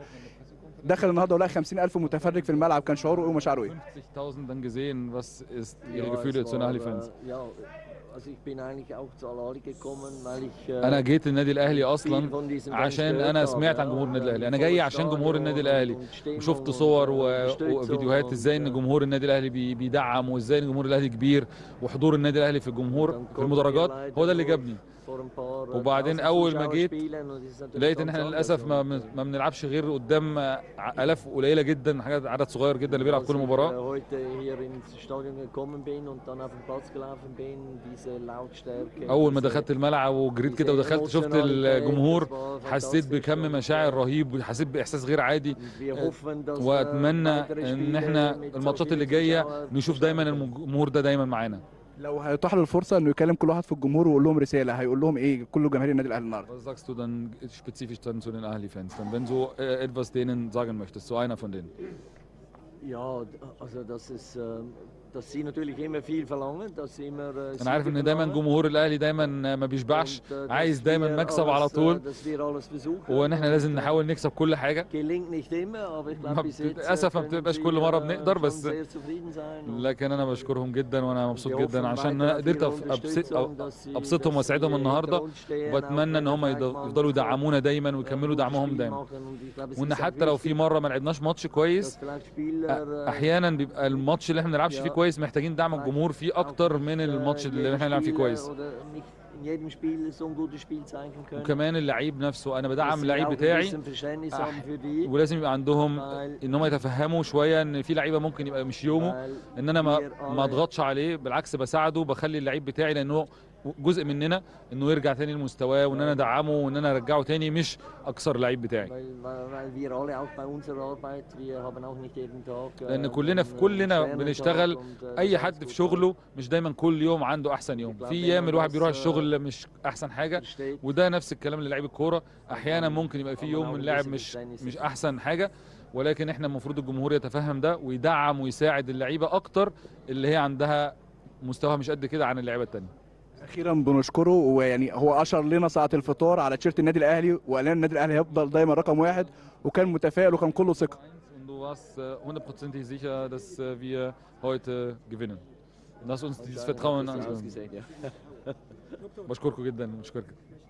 دخل النهارده ولقى 50000 متفرج في الملعب كان شعوره ايه ومشاعره ايه 50.000 dann gesehen was ist ihre Ja, Gefühle es zu den war, Ahli-Fans äh, Ja, also ich bin eigentlich auch zu Al-Ali gekommen, weil ich äh, انا جيت النادي الاهلي viel اصلا von diesem Fans عشان gehört انا habe, سمعت عن ja, جمهور النادي und الاهلي انا volles جاي عشان جمهور Stadion النادي und الاهلي Stimmung وشفت und, صور äh, و- Unterstützung وفيديوهات und, ازاي ان äh, جمهور النادي الاهلي بي- بيدعم وازاي ان جمهور الاهلي كبير وحضور النادي الاهلي في الجمهور في المدرجات هو ده اللي جابني vor ein paar, äh, وبعدين tausend اول ما Zuschauer جيت spielen und das ist natürlich لقيت ان ganz احنا anders للاسف ما und, بن- ما بنلعبش غير قدام ع- الاف قليله جدا حاجات عدد صغير جدا اللي بيلعب Als كل ich, مباراه äh, heute hier ins Stadion gekommen bin und dann auf den Platz gelaufen bin, diese Lautstärke. اول ما diese- دخلت الملعب وجريت كده ودخلت شفت الجمهور حسيت بكم مشاعر رهيب وحسيت باحساس غير عادي Wir hoffen, dass, äh, واتمنى weitere ان Spiele احنا mit الماتشات so اللي vielen جايه Zuschauern نشوف دايما الجمهور ده دايما معانا لو هيتاح له الفرصه انه يكلم كل واحد في الجمهور ويقول لهم رساله هيقول لهم ايه كل جماهير النادي الاهلي النهارده Was sagst du dann spezifisch dann zu den Ahli-Fans? Dann, wenn du äh, etwas denen sagen möchtest, so einer von denen. Ja, also das ist, ähm, dass sie natürlich immer viel verlangen, dass sie immer äh, انا عارف Siege ان دايما verlangen. جمهور الاهلي دايما ما بيشبعش Und, äh, dass عايز دايما wir مكسب على alles, äh, طول dass wir alles versuchen. وان احنا لازم Und, äh, نحاول نكسب كل حاجه Gelingt nicht immer, aber ich ما glaube, bis بت- jetzt äh, للاسف ما können بتبقاش sie, كل مره äh, بنقدر schon بس sehr zufrieden sein. Und لكن انا بشكرهم جدا وانا مبسوط wir جدا hoffen عشان weiter انا auf قدرت ihre أبس- أبس- Unterstützung, dass sie- ابسطهم dass واسعدهم sie النهارده hinter uns stehen, واتمنى ان auch هم wenn wir يض- يفضلوا يدعمونا دايما ويكملوا دعمهم دايما machen. Und ich glaube, es وان ist auch حتى لو في مره ما لعبناش ماتش كويس dass vielleicht Spieler, äh, احيانا بيبقى الماتش اللي احنا ما بنلعبش فيه Ja. كويس محتاجين دعم الجمهور فيه اكتر من الماتش اللي احنا نلعب فيه كويس oder nicht in jedem Spiel so ein gutes Spiel zeigen können. وكمان اللعيب نفسه انا بدعم dass sie اللعيب auch ein بتاعي bisschen Verständnis أح- haben für die. ولازم يبقى عندهم ان هم يتفهموا شويه ان في لعيبه ممكن يبقى مش يومه ان انا ما ما اضغطش عليه بالعكس بساعده بخلي اللعيب بتاعي لانه جزء مننا انه يرجع تاني لمستواه وان انا ادعمه وان انا ارجعه تاني مش اكسر اللعيب بتاعي Weil, weil weil wir alle auch bei unserer Arbeit, wir haben auch nicht jeden Tag. äh, لان كلنا في einen كلنا schweren بنشتغل Tag und, äh, اي das حد في شغله مش دايما كل يوم عنده احسن يوم في ايام الواحد بيروح الشغل مش احسن حاجه وده نفس الكلام للاعيب الكوره احيانا ممكن يبقى في يوم من لاعب مش مش احسن حاجه ولكن احنا المفروض الجمهور يتفهم ده ويدعم ويساعد اللعيبه اكتر اللي هي عندها مستوى مش قد كده عن اللعيبه التانيه اخيرا بنشكره ويعني هو اشر لنا ساعه الفطار على تيشيرت النادي الاهلي وقال لنا النادي الاهلي هيفضل دايما رقم واحد وكان متفائل وكان كله ثقه Und du warst äh, hundertprozentig sicher, dass äh, wir heute gewinnen. Und hast uns dieses Vertrauen das angegeben. ausgesehen, ja. بشكركم جدا بشكرك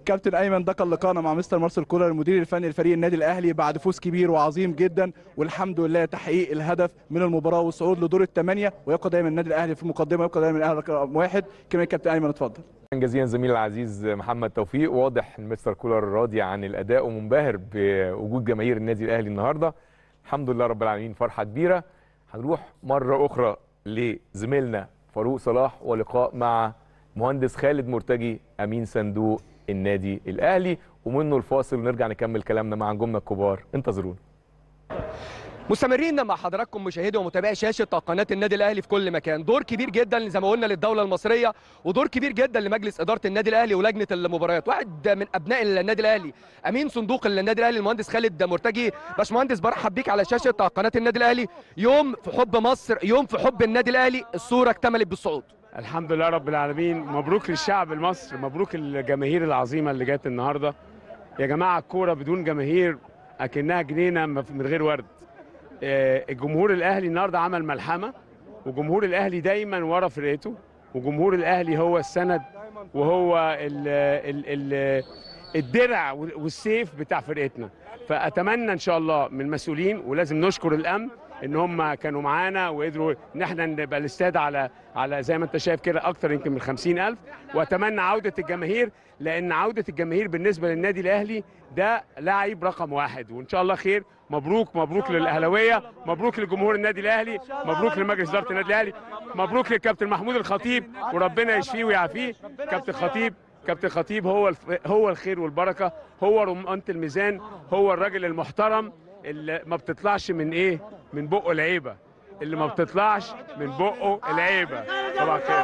كابتن ايمن ده كان لقاءنا مع مستر مارسيل كولر المدير الفني لفريق النادي الاهلي بعد فوز كبير وعظيم جدا والحمد لله تحقيق الهدف من المباراه والصعود لدور الثمانيه ويبقى دايما النادي الاهلي في المقدمه يبقى دايما الاهلي رقم واحد كمان كابتن ايمن اتفضل شكراً جزيلا زميلي العزيز محمد توفيق واضح ان مستر كولر راضي عن الاداء ومنبهر بوجود جماهير النادي الاهلي النهارده الحمد لله رب العالمين فرحه كبيره هنروح مره اخرى لزميلنا فاروق صلاح ولقاء مع مهندس خالد مرتجي امين صندوق النادي الاهلي ومنه الفاصل ونرجع نكمل كلامنا مع نجومنا الكبار انتظرونا مستمرين مع حضراتكم مشاهدي ومتابعي شاشه قناه النادي الاهلي في كل مكان دور كبير جدا زي ما قلنا للدوله المصريه ودور كبير جدا لمجلس اداره النادي الاهلي ولجنه المباريات واحد من ابناء النادي الاهلي امين صندوق النادي الاهلي المهندس خالد مرتجي باشمهندس برحب بيك على شاشه قناه النادي الاهلي يوم في حب مصر يوم في حب النادي الاهلي الصوره اكتملت بالصعود الحمد لله رب العالمين مبروك للشعب المصري مبروك الجماهير العظيمه اللي جت النهارده يا جماعه الكوره بدون جماهير اكنها جنينه من غير ورد آه، الجمهور الاهلي النهارده عمل ملحمه وجمهور الاهلي دايما ورا فرقته وجمهور الاهلي هو السند وهو ال ال ال الدرع والسيف بتاع فرقتنا فاتمنى ان شاء الله من المسؤولين ولازم نشكر الامن ان هم كانوا معانا وقدروا ان احنا نبقى الاستاد على على زي ما انت شايف كده اكتر يمكن من 50000 واتمنى عوده الجماهير لان عوده الجماهير بالنسبه للنادي الاهلي ده لاعب رقم واحد وان شاء الله خير مبروك مبروك للاهلاويه مبروك لجمهور النادي الاهلي مبروك لمجلس اداره النادي الاهلي مبروك للكابتن محمود الخطيب وربنا يشفيه ويعافيه كابتن خطيب كابتن خطيب هو الف... هو الخير والبركه هو رمانه الميزان هو الراجل المحترم اللي ما بتطلعش من ايه من بقه العيبه اللي ما بتطلعش من بقه العيبه طبعا خير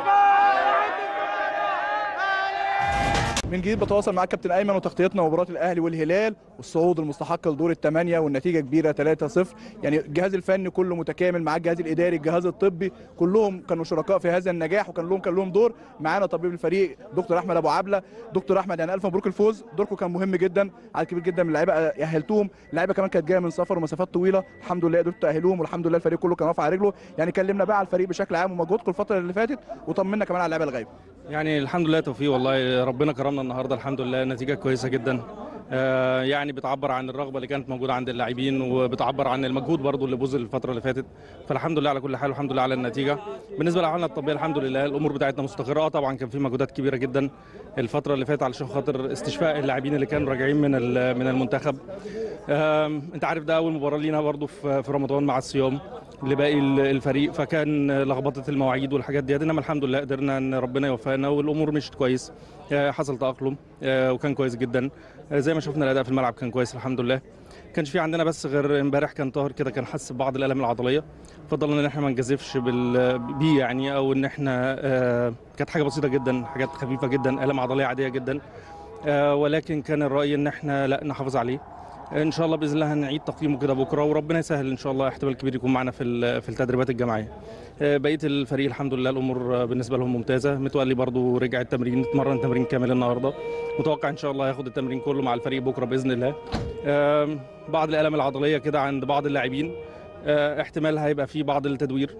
من جديد بتواصل مع كابتن ايمن وتغطيتنا مباراه الاهلي والهلال والصعود المستحق لدور الثمانيه والنتيجه كبيره 3-0 يعني الجهاز الفني كله متكامل مع الجهاز الاداري الجهاز الطبي كلهم كانوا شركاء في هذا النجاح وكان لهم كان لهم دور معانا طبيب الفريق دكتور احمد ابو عبله دكتور احمد يعني الف مبروك الفوز دوركم كان مهم جدا عدد كبير جدا من اللعيبه اهلتوهم اللعيبه كمان كانت جايه من سفر ومسافات طويله الحمد لله قدرتوا تاهلوهم والحمد لله الفريق كله كان واقف على رجله يعني كلمنا بقى على الفريق بشكل عام ومجهودكم الفتره اللي فاتت وطمنا كمان على اللعيبه الغايبه يعني الحمد لله توفيق والله ربنا كرمنا النهارده الحمد لله نتيجه كويسه جدا آه يعني بتعبر عن الرغبه اللي كانت موجوده عند اللاعبين وبتعبر عن المجهود برضو اللي بذل الفتره اللي فاتت فالحمد لله على كل حال والحمد لله على النتيجه بالنسبه لحالنا الطبيه الحمد لله الامور بتاعتنا مستقره اه طبعا كان في مجهودات كبيره جدا الفتره اللي فاتت علشان خاطر استشفاء اللاعبين اللي كانوا راجعين من من المنتخب آه انت عارف ده اول مباراه لينا برضو في في رمضان مع الصيام لباقي الفريق فكان لخبطه المواعيد والحاجات دي انما الحمد لله قدرنا ان ربنا يوفقنا والامور مشت كويس حصل تاقلم وكان كويس جدا زي ما شفنا الاداء في الملعب كان كويس الحمد لله كانش في عندنا بس غير امبارح كان طاهر كده كان حس ببعض الالام العضليه فضلنا ان احنا ما نجازفش بال بيه يعني او ان احنا كانت حاجه بسيطه جدا حاجات خفيفه جدا الام عضليه عاديه جدا ولكن كان الراي ان احنا لا نحافظ عليه ان شاء الله باذن الله هنعيد تقييمه كده بكره وربنا يسهل ان شاء الله احتمال كبير يكون معنا في في التدريبات الجماعيه بقيه الفريق الحمد لله الامور بالنسبه لهم ممتازه متولي برضو رجع التمرين اتمرن تمرين كامل النهارده متوقع ان شاء الله ياخد التمرين كله مع الفريق بكره باذن الله بعض الالام العضليه كده عند بعض اللاعبين احتمال هيبقى في بعض التدوير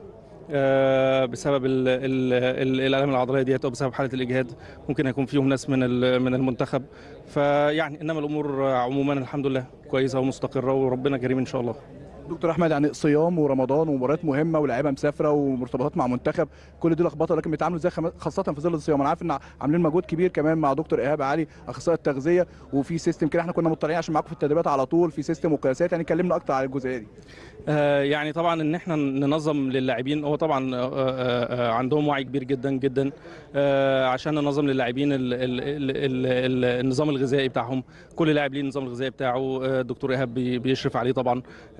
بسبب ال ال ال الالام العضليه ديت او بسبب حاله الاجهاد ممكن يكون فيهم ناس من من المنتخب فيعني انما الامور عموما الحمد لله كويسه ومستقره وربنا كريم ان شاء الله دكتور احمد يعني صيام ورمضان ومباريات مهمه ولاعيبه مسافره ومرتبطات مع منتخب كل دي لخبطه لكن بيتعاملوا ازاي خاصه في ظل الصيام انا عارف ان عاملين مجهود كبير كمان مع دكتور ايهاب علي اخصائي التغذيه وفي سيستم كده احنا كنا مطلعين عشان معاكم في التدريبات على طول في سيستم وقياسات يعني كلمنا اكتر على الجزئيه دي آه يعني طبعا ان احنا ننظم للاعبين هو طبعا آه آه عندهم وعي كبير جدا جدا عشان ننظم للاعبين النظام الغذائي بتاعهم كل لاعب ليه النظام الغذائي بتاعه الدكتور ايهاب بيشرف عليه طبعا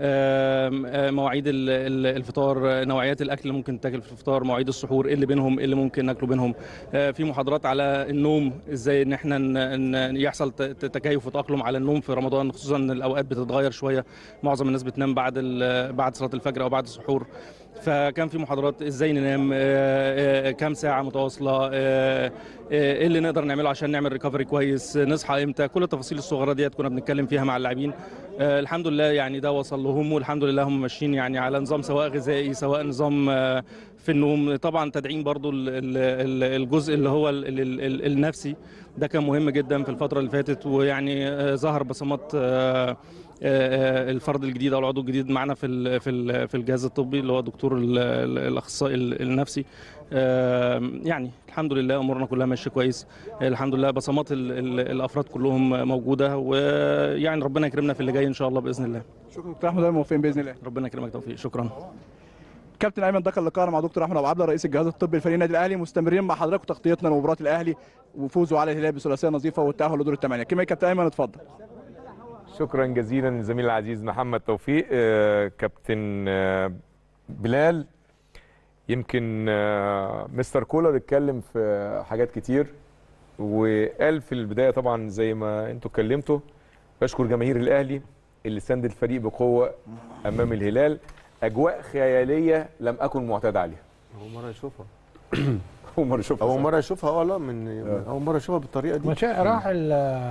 مواعيد الفطار نوعيات الاكل اللي ممكن تاكل في الفطار مواعيد السحور ايه اللي بينهم ايه اللي ممكن ناكله بينهم في محاضرات على النوم ازاي ان احنا يحصل تكيف وتاقلم على النوم في رمضان خصوصا ان الاوقات بتتغير شويه معظم الناس بتنام بعد بعد صلاه الفجر او بعد السحور فكان في محاضرات ازاي ننام آه، آه، كام ساعه متواصله آه، آه، ايه اللي نقدر نعمله عشان نعمل ريكفري كويس نصحى امتى كل التفاصيل الصغيره ديت كنا بنتكلم فيها مع اللاعبين آه، الحمد لله يعني ده وصل لهم والحمد لله هم ماشيين يعني على نظام سواء غذائي سواء نظام آه، في النوم طبعا تدعيم برضو ال- ال- ال- الجزء اللي هو ال- ال- ال- النفسي ده كان مهم جدا في الفتره اللي فاتت ويعني آه، ظهر بصمات آه، آه، آه، الفرد الجديد او العضو الجديد معنا في ال- في ال- في الجهاز الطبي اللي هو دكتور ال- ال- الاخصائي ال- النفسي آه، يعني الحمد لله امورنا كلها ماشيه كويس الحمد لله بصمات ال- ال- الافراد كلهم موجوده ويعني ربنا يكرمنا في اللي جاي ان شاء الله باذن الله شكرا دكتور احمد موفقين باذن الله ربنا يكرمك توفيق شكرا كابتن ايمن ده كان لقاءنا مع دكتور احمد ابو عبله رئيس الجهاز الطبي لفريق النادي الاهلي مستمرين مع حضراتكم تغطيتنا لمباراه الاهلي وفوزه على الهلال بثلاثيه نظيفه والتاهل لدور الثمانيه كما يا كابتن ايمن اتفضل شكرا جزيلا للزميل العزيز محمد توفيق آه، كابتن آه، بلال يمكن آه، مستر كولر اتكلم في حاجات كتير وقال في البدايه طبعا زي ما انتوا اتكلمتوا بشكر جماهير الاهلي اللي ساند الفريق بقوه امام الهلال اجواء خياليه لم اكن معتاد عليها اول مره اشوفها اول مره اشوفها اول صح. مره اشوفها اه لا من من اول مره اشوفها بالطريقه دي مشا- راح ال-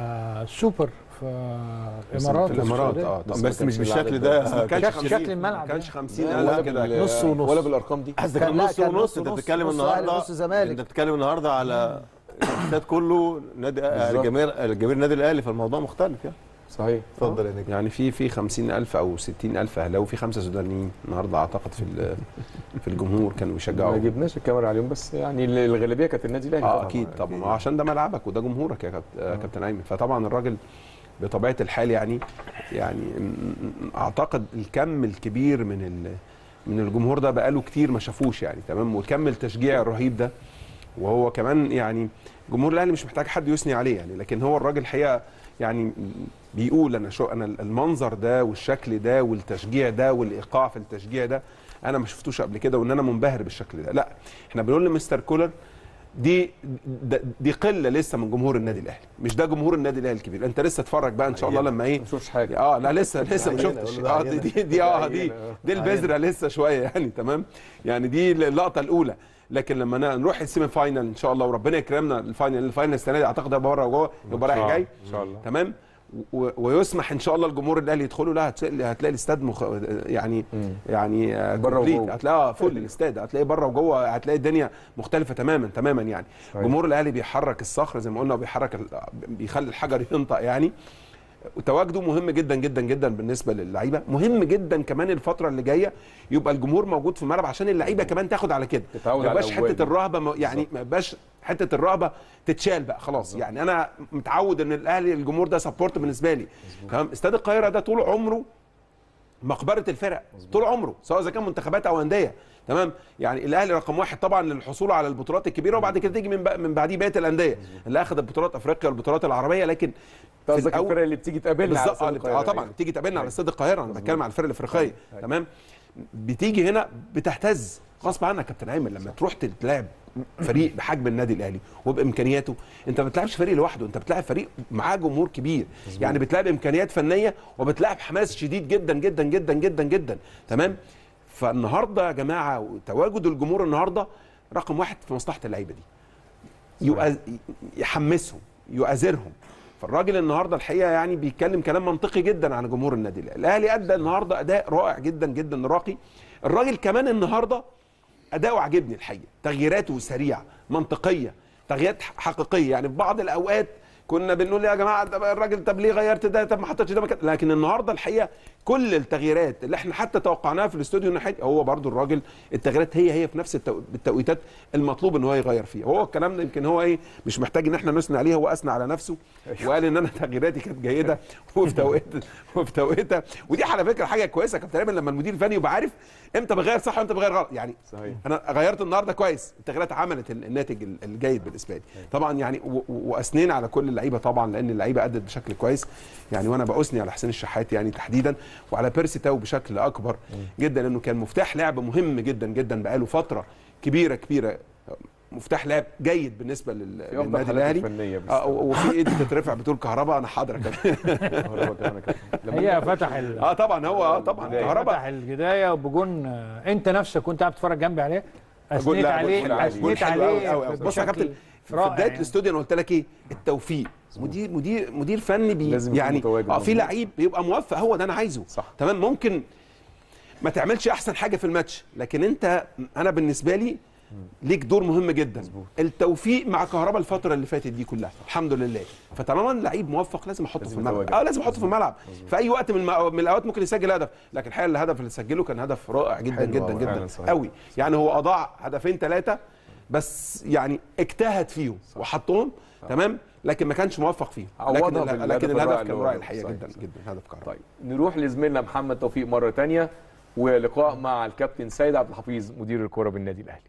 السوبر في الامارات في الامارات اه طبعاً، بس مش بالشكل ده ما كانش شكل الملعب ما كانش ده. 50000 كده نص ونص. ولا بالارقام دي قصدك كان- كان لا، نص كان ونص نص انت ونص، بتتكلم نص النهارده أهلي، نص زمالك. انت بتتكلم النهارده على الاستاد كله نادي بالظبط. الجماهير الجماهير النادي الاهلي فالموضوع مختلف يعني صحيح اتفضل يا نجم يعني في في 50000 او 60000 اهلاوي في خمسه سودانيين النهارده اعتقد في ال- في الجمهور كانوا ما بيشجعوا جبناش الكاميرا عليهم بس يعني الغالبيه كانت النادي الاهلي اه طبعاً. اكيد طبعا ما هو عشان ده ملعبك وده جمهورك يا كابت- آه، كابتن ايمن فطبعا الراجل بطبيعه الحال يعني يعني م- م- اعتقد الكم الكبير من ال من الجمهور ده بقاله كتير ما شافوش يعني تمام وكم التشجيع الرهيب ده وهو كمان يعني جمهور الاهلي مش محتاج حد يثني عليه يعني لكن هو الراجل الحقيقه يعني بيقول انا شو انا المنظر ده والشكل ده والتشجيع ده والايقاع في التشجيع ده انا ما شفتوش قبل كده وان انا منبهر بالشكل ده لا احنا بنقول لمستر كولر دي د- دي قله لسه من جمهور النادي الاهلي مش ده جمهور النادي الاهلي الكبير انت لسه اتفرج بقى ان شاء الله لما ايه ما شفتش حاجه اه لا لسه لسه ما عينة، شفتش قول له اه عينة. دي دي, دي اه دي عينة. دي البذره لسه شويه يعني تمام يعني دي اللقطه الاولى لكن لما ن- نروح السيمي فاينل ان شاء الله وربنا يكرمنا الفاينل الفاينل السنه دي اعتقد هيبقى بره وجوه يبقى رايح جاي ان شاء الله تمام و- ويسمح ان شاء الله الجمهور الاهلي يدخلوا لا هتلاقي هتلاقي الاستاد مخ... يعني يعني آه، بره complete. وجوه. هتلاقيها فل الاستاد هتلاقي بره وجوه هتلاقي الدنيا مختلفه تماما تماما يعني صحيح. جمهور الاهلي بيحرك الصخر زي ما قلنا وبيحرك ال... بيخلي الحجر ينطق يعني وتواجده مهم جدا جدا جدا بالنسبه للعيبه مهم جدا كمان الفتره اللي جايه يبقى الجمهور موجود في الملعب عشان اللعيبه كمان تاخد على كده تتعود ما على يبقاش الأجواء حته دي. الرهبه م- يعني ما يبقاش حته الرهبه تتشال بقى خلاص يعني انا متعود ان الاهلي الجمهور ده سبورت بالنسبه لي تمام استاد القاهره ده طول عمره مقبره الفرق طول عمره سواء اذا كان منتخبات او انديه تمام يعني الاهلي رقم واحد طبعا للحصول على البطولات الكبيره وبعد كده تيجي من بق- من بعديه بقيه الانديه اللي اخذت بطولات افريقيا والبطولات العربيه لكن في قصدك الأول- الفرق اللي بتيجي تقابلنا على بالظبط استاد اه القاهرة. آه طبعا بتيجي تقابلنا على استاد القاهره انا بتكلم على الفرق الافريقيه تمام بتيجي هنا بتهتز غصب عنك يا كابتن ايمن لما تروح تلعب فريق بحجم النادي الاهلي وبامكانياته انت ما بتلعبش فريق لوحده انت بتلعب فريق معاه جمهور كبير يعني بتلعب امكانيات فنيه وبتلعب حماس شديد جدا جدا جدا جدا جدا تمام فالنهارده يا جماعه تواجد الجمهور النهارده رقم واحد في مصلحه اللعيبه دي يؤز... يحمسهم يؤازرهم فالراجل النهارده الحقيقه يعني بيتكلم كلام منطقي جدا عن جمهور النادي الاهلي الاهلي ادى النهارده اداء رائع جدا جدا راقي الراجل كمان النهارده اداؤه عجبني الحقيقه تغييراته سريعه منطقيه تغييرات حقيقيه يعني في بعض الاوقات كنا بنقول يا جماعه طب الراجل طب ليه غيرت ده طب ما حطيتش ده مكان لكن النهارده الحقيقه كل التغييرات اللي احنا حتى توقعناها في الاستوديو الناحيه هو برضو الراجل التغييرات هي هي في نفس التو... التوقيتات المطلوب ان هو يغير فيها وهو الكلام ده يمكن هو ايه مش محتاج ان احنا نثني عليه هو اثنى على نفسه وقال ان انا تغييراتي كانت جيده وفي توقيت وفي توقيتها ودي على فكره حاجه كويسه كابتن ايمن لما المدير الفني يبقى عارف امتى بغير صح وامتى بغير غلط يعني صحيح. انا غيرت النهارده كويس التغييرات عملت ال- الناتج ال- الجيد بالنسبه لي طبعا يعني و- و- واثنينا على كل اللعيبه طبعا لان اللعيبه ادت بشكل كويس يعني وانا باثني على حسين الشحات يعني تحديدا وعلى بيرسي تاو بشكل اكبر جدا لانه كان مفتاح لعب مهم جدا جدا بقاله فتره كبيره كبيره مفتاح لعب جيد بالنسبه لل- أفضل للنادي حالاته الاهلي الفنية بس. آه، وفي ايد بتترفع بتقول كهرباء انا حاضر كمان هي فتح ال... اه طبعا هو اه طبعا فتح كهرباء البدايه بجون آه، انت نفسك كنت قاعد بتتفرج جنبي عليه جول- اثنيت لا، عليه جول حلو، جول اثنيت حلو عليه أوي أوي. بص يا بشكل كابتن في رائع بدايه يعني. الاستوديو انا قلت لك ايه التوفيق مدير مدير مدير فني بي لازم يكون يعني متواجد اه في موجود. لعيب بيبقى موفق هو ده انا عايزه صح تمام ممكن ما تعملش احسن حاجه في الماتش لكن انت انا بالنسبه لي ليك دور مهم جدا التوفيق مع كهرباء الفتره اللي فاتت دي كلها الحمد لله فطالما اللعيب موفق لازم احطه في الملعب متواجد. اه لازم احطه في الملعب في اي وقت من, المو- من الاوقات ممكن يسجل هدف لكن الحقيقه الهدف اللي سجله كان هدف رائع جدا حلو جدا أوي، جدا فعلاً صحيح. قوي يعني هو اضاع هدفين ثلاثه بس يعني اجتهد فيهم وحطهم تمام لكن ما كانش موفق فيهم لكن, عوضها ال- بالهدف لكن الرائع الهدف اللي كان هو رائع الحقيقه صحيح، جدا صحيح. جدا هدف كهرباء طيب نروح لزميلنا محمد توفيق مره تانية ولقاء مع الكابتن سيد عبد الحفيظ مدير الكره بالنادي الاهلي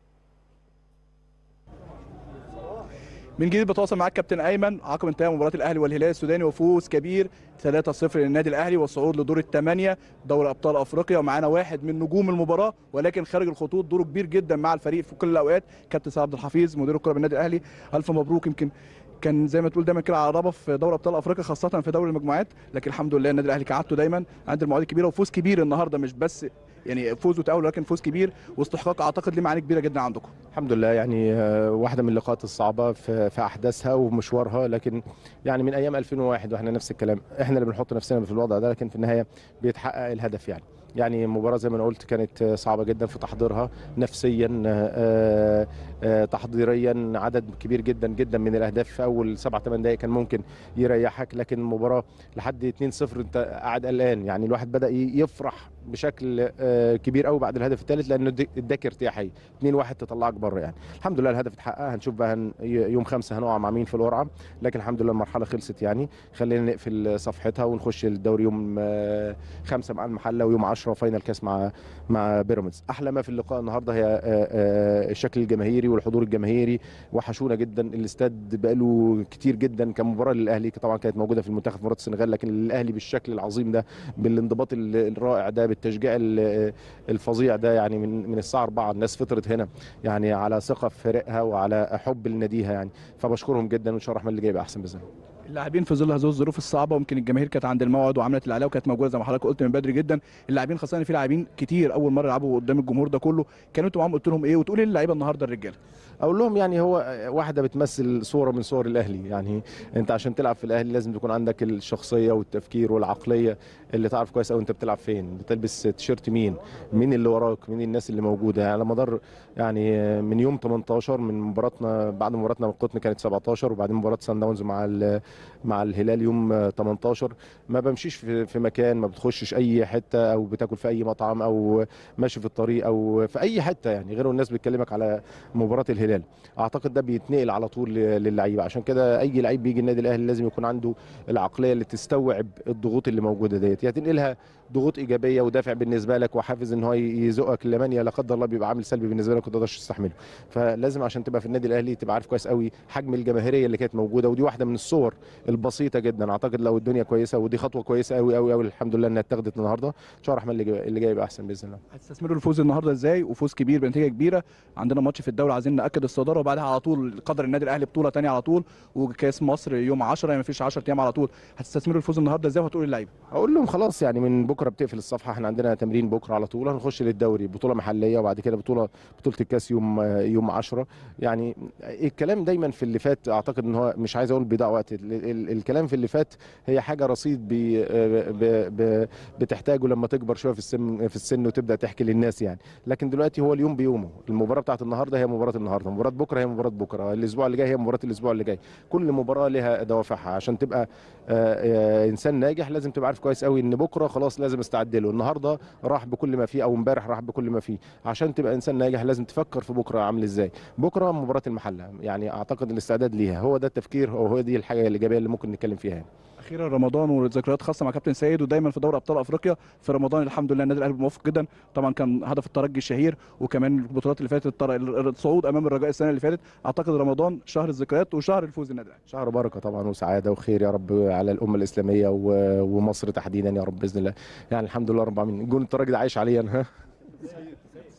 من جديد بتواصل معاك كابتن ايمن عقب انتهاء مباراه الاهلي والهلال السوداني وفوز كبير 3-0 للنادي الاهلي والصعود لدور الثمانيه دوري ابطال افريقيا ومعانا واحد من نجوم المباراه ولكن خارج الخطوط دوره كبير جدا مع الفريق في كل الاوقات كابتن سعد عبد الحفيظ مدير الكره بالنادي الاهلي الف مبروك يمكن كان زي ما تقول دايما كده على ربه في دوري ابطال افريقيا خاصه في دوري المجموعات لكن الحمد لله النادي الاهلي كعادته دايما عند المواعيد الكبيره وفوز كبير النهارده مش بس يعني فوز وتاهل ولكن فوز كبير واستحقاق اعتقد ليه معاني كبيره جدا عندكم الحمد لله يعني آه، واحده من اللقاءات الصعبه في في احداثها ومشوارها لكن يعني من ايام 2001 واحنا نفس الكلام احنا اللي بنحط نفسنا في الوضع ده لكن في النهايه بيتحقق الهدف يعني يعني المباراة زي ما انا قلت كانت آه، صعبة جدا في تحضيرها نفسيا آه، آه، تحضيريا عدد كبير جدا جدا من الاهداف في اول سبع ثمان دقائق كان ممكن يريحك لكن المباراة لحد 2-0 انت قاعد قلقان يعني الواحد بدأ ي- يفرح بشكل آه، كبير قوي بعد الهدف الثالث لانه ادي- اداك ارتياحيه 2-1 تطلعك بره يعني الحمد لله الهدف اتحقق هنشوف بقى هن ي- يوم خمسة هنقع مع مين في القرعه لكن الحمد لله المرحله خلصت يعني خلينا نقفل صفحتها ونخش الدوري يوم آه، خمسة مع المحله ويوم 10 فاينل كاس مع مع بيراميدز احلى ما في اللقاء النهارده هي آه، آه، الشكل الجماهيري والحضور الجماهيري وحشونا جدا الاستاد بقاله كتير جدا كمباراه للاهلي طبعا كانت موجوده في المنتخب في مباراه السنغال لكن الاهلي بالشكل العظيم ده بالانضباط ال- الرائع ده بالتشجيع ال- الفظيع ده يعني من من الساعه 4 الناس فطرت هنا يعني على ثقه في فريقها وعلى حب لناديها يعني فبشكرهم جدا وان شاء الله الرحمن اللي جاي يبقى احسن باذن الله اللاعبين في ظل هذه الظروف الصعبه ويمكن الجماهير كانت عند الموعد وعملت اللي عليها وكانت موجوده زي ما حضرتك قلت من بدري جدا اللاعبين خاصه ان في لاعبين كتير اول مره يلعبوا قدام الجمهور ده كله كانوا انتوا معاهم قلت لهم ايه وتقول ايه للعيبه النهارده الرجاله اقول لهم يعني هو واحده بتمثل صوره من صور الاهلي يعني انت عشان تلعب في الاهلي لازم تكون عندك الشخصيه والتفكير والعقليه اللي تعرف كويس قوي انت بتلعب فين بتلبس تيشيرت مين مين اللي وراك مين الناس اللي موجوده يعني على مدار يعني من يوم 18 من مباراتنا بعد مباراتنا من القطن كانت 17 وبعدين مباراه سان داونز مع ال- مع الهلال يوم 18 ما بمشيش في في مكان ما بتخشش اي حته او بتاكل في اي مطعم او ماشي في الطريق او في اي حته يعني غير الناس بتكلمك على مباراه الهلال اعتقد ده بيتنقل على طول ل- للعيبه عشان كده اي لعيب بيجي النادي الاهلي لازم يكون عنده العقليه اللي تستوعب الضغوط اللي موجوده ديت يا تنقلها ضغوط ايجابيه ودافع بالنسبه لك وحافز ان هو يزقك لمن يا لا قدر الله بيبقى عامل سلبي بالنسبه لك وما تقدرش تستحمله فلازم عشان تبقى في النادي الاهلي تبقى عارف كويس قوي حجم الجماهيريه اللي كانت موجوده ودي واحده من الصور البسيطه جدا اعتقد لو الدنيا كويسه ودي خطوه كويسه قوي قوي قوي الحمد لله انها اتخذت النهارده ان شاء الله الرحمن اللي جاي اللي جاي يبقى احسن باذن الله هتستثمروا الفوز النهارده ازاي وفوز كبير بنتيجه كبيره عندنا ماتش في الدوري عايزين ناكد الصداره وبعدها على طول قدر النادي الاهلي بطوله ثانيه على طول وكاس مصر يوم 10 يعني مفيش 10 ايام على طول هتستثمروا الفوز النهارده ازاي وهتقولوا للعيبه اقول لهم خلاص يعني من بكره بتقفل الصفحه احنا عندنا تمرين بكره على طول هنخش للدوري بطوله محليه وبعد كده بطوله بطوله الكاس يوم يوم 10 يعني الكلام دايما في اللي فات اعتقد ان هو مش عايز اقول بيضيع وقت ال- ال- الكلام في اللي فات هي حاجه رصيد بي ب ب بتحتاجه لما تكبر شويه في السن في السن وتبدا تحكي للناس يعني لكن دلوقتي هو اليوم بيومه المباراه بتاعت النهارده هي مباراه النهارده مباراه بكره هي مباراه بكره الاسبوع اللي جاي هي مباراه الاسبوع اللي جاي كل مباراه لها دوافعها عشان تبقى آه، آه، انسان ناجح لازم تبقى عارف كويس قوي ان بكره خلاص لازم استعد له النهارده راح بكل ما فيه او امبارح راح بكل ما فيه عشان تبقى انسان ناجح لازم تفكر في بكره عامل ازاي بكره مباراه المحله يعني اعتقد الاستعداد ليها هو ده التفكير هو دي الحاجه الايجابيه اللي ممكن نتكلم فيها يعني. اخيرا رمضان وذكريات خاصه مع كابتن سيد ودايما في دوري ابطال افريقيا في رمضان الحمد لله النادي الاهلي موفق جدا طبعا كان هدف الترجي الشهير وكمان البطولات اللي فاتت التر- الصعود امام الرجاء السنه اللي فاتت اعتقد رمضان شهر الذكريات وشهر الفوز النادي الاهلي شهر بركه طبعا وسعاده وخير يا رب على الامه الاسلاميه و- ومصر تحديدا يا رب باذن الله يعني الحمد لله رب العالمين الجون الترجي ده عايش عليا ها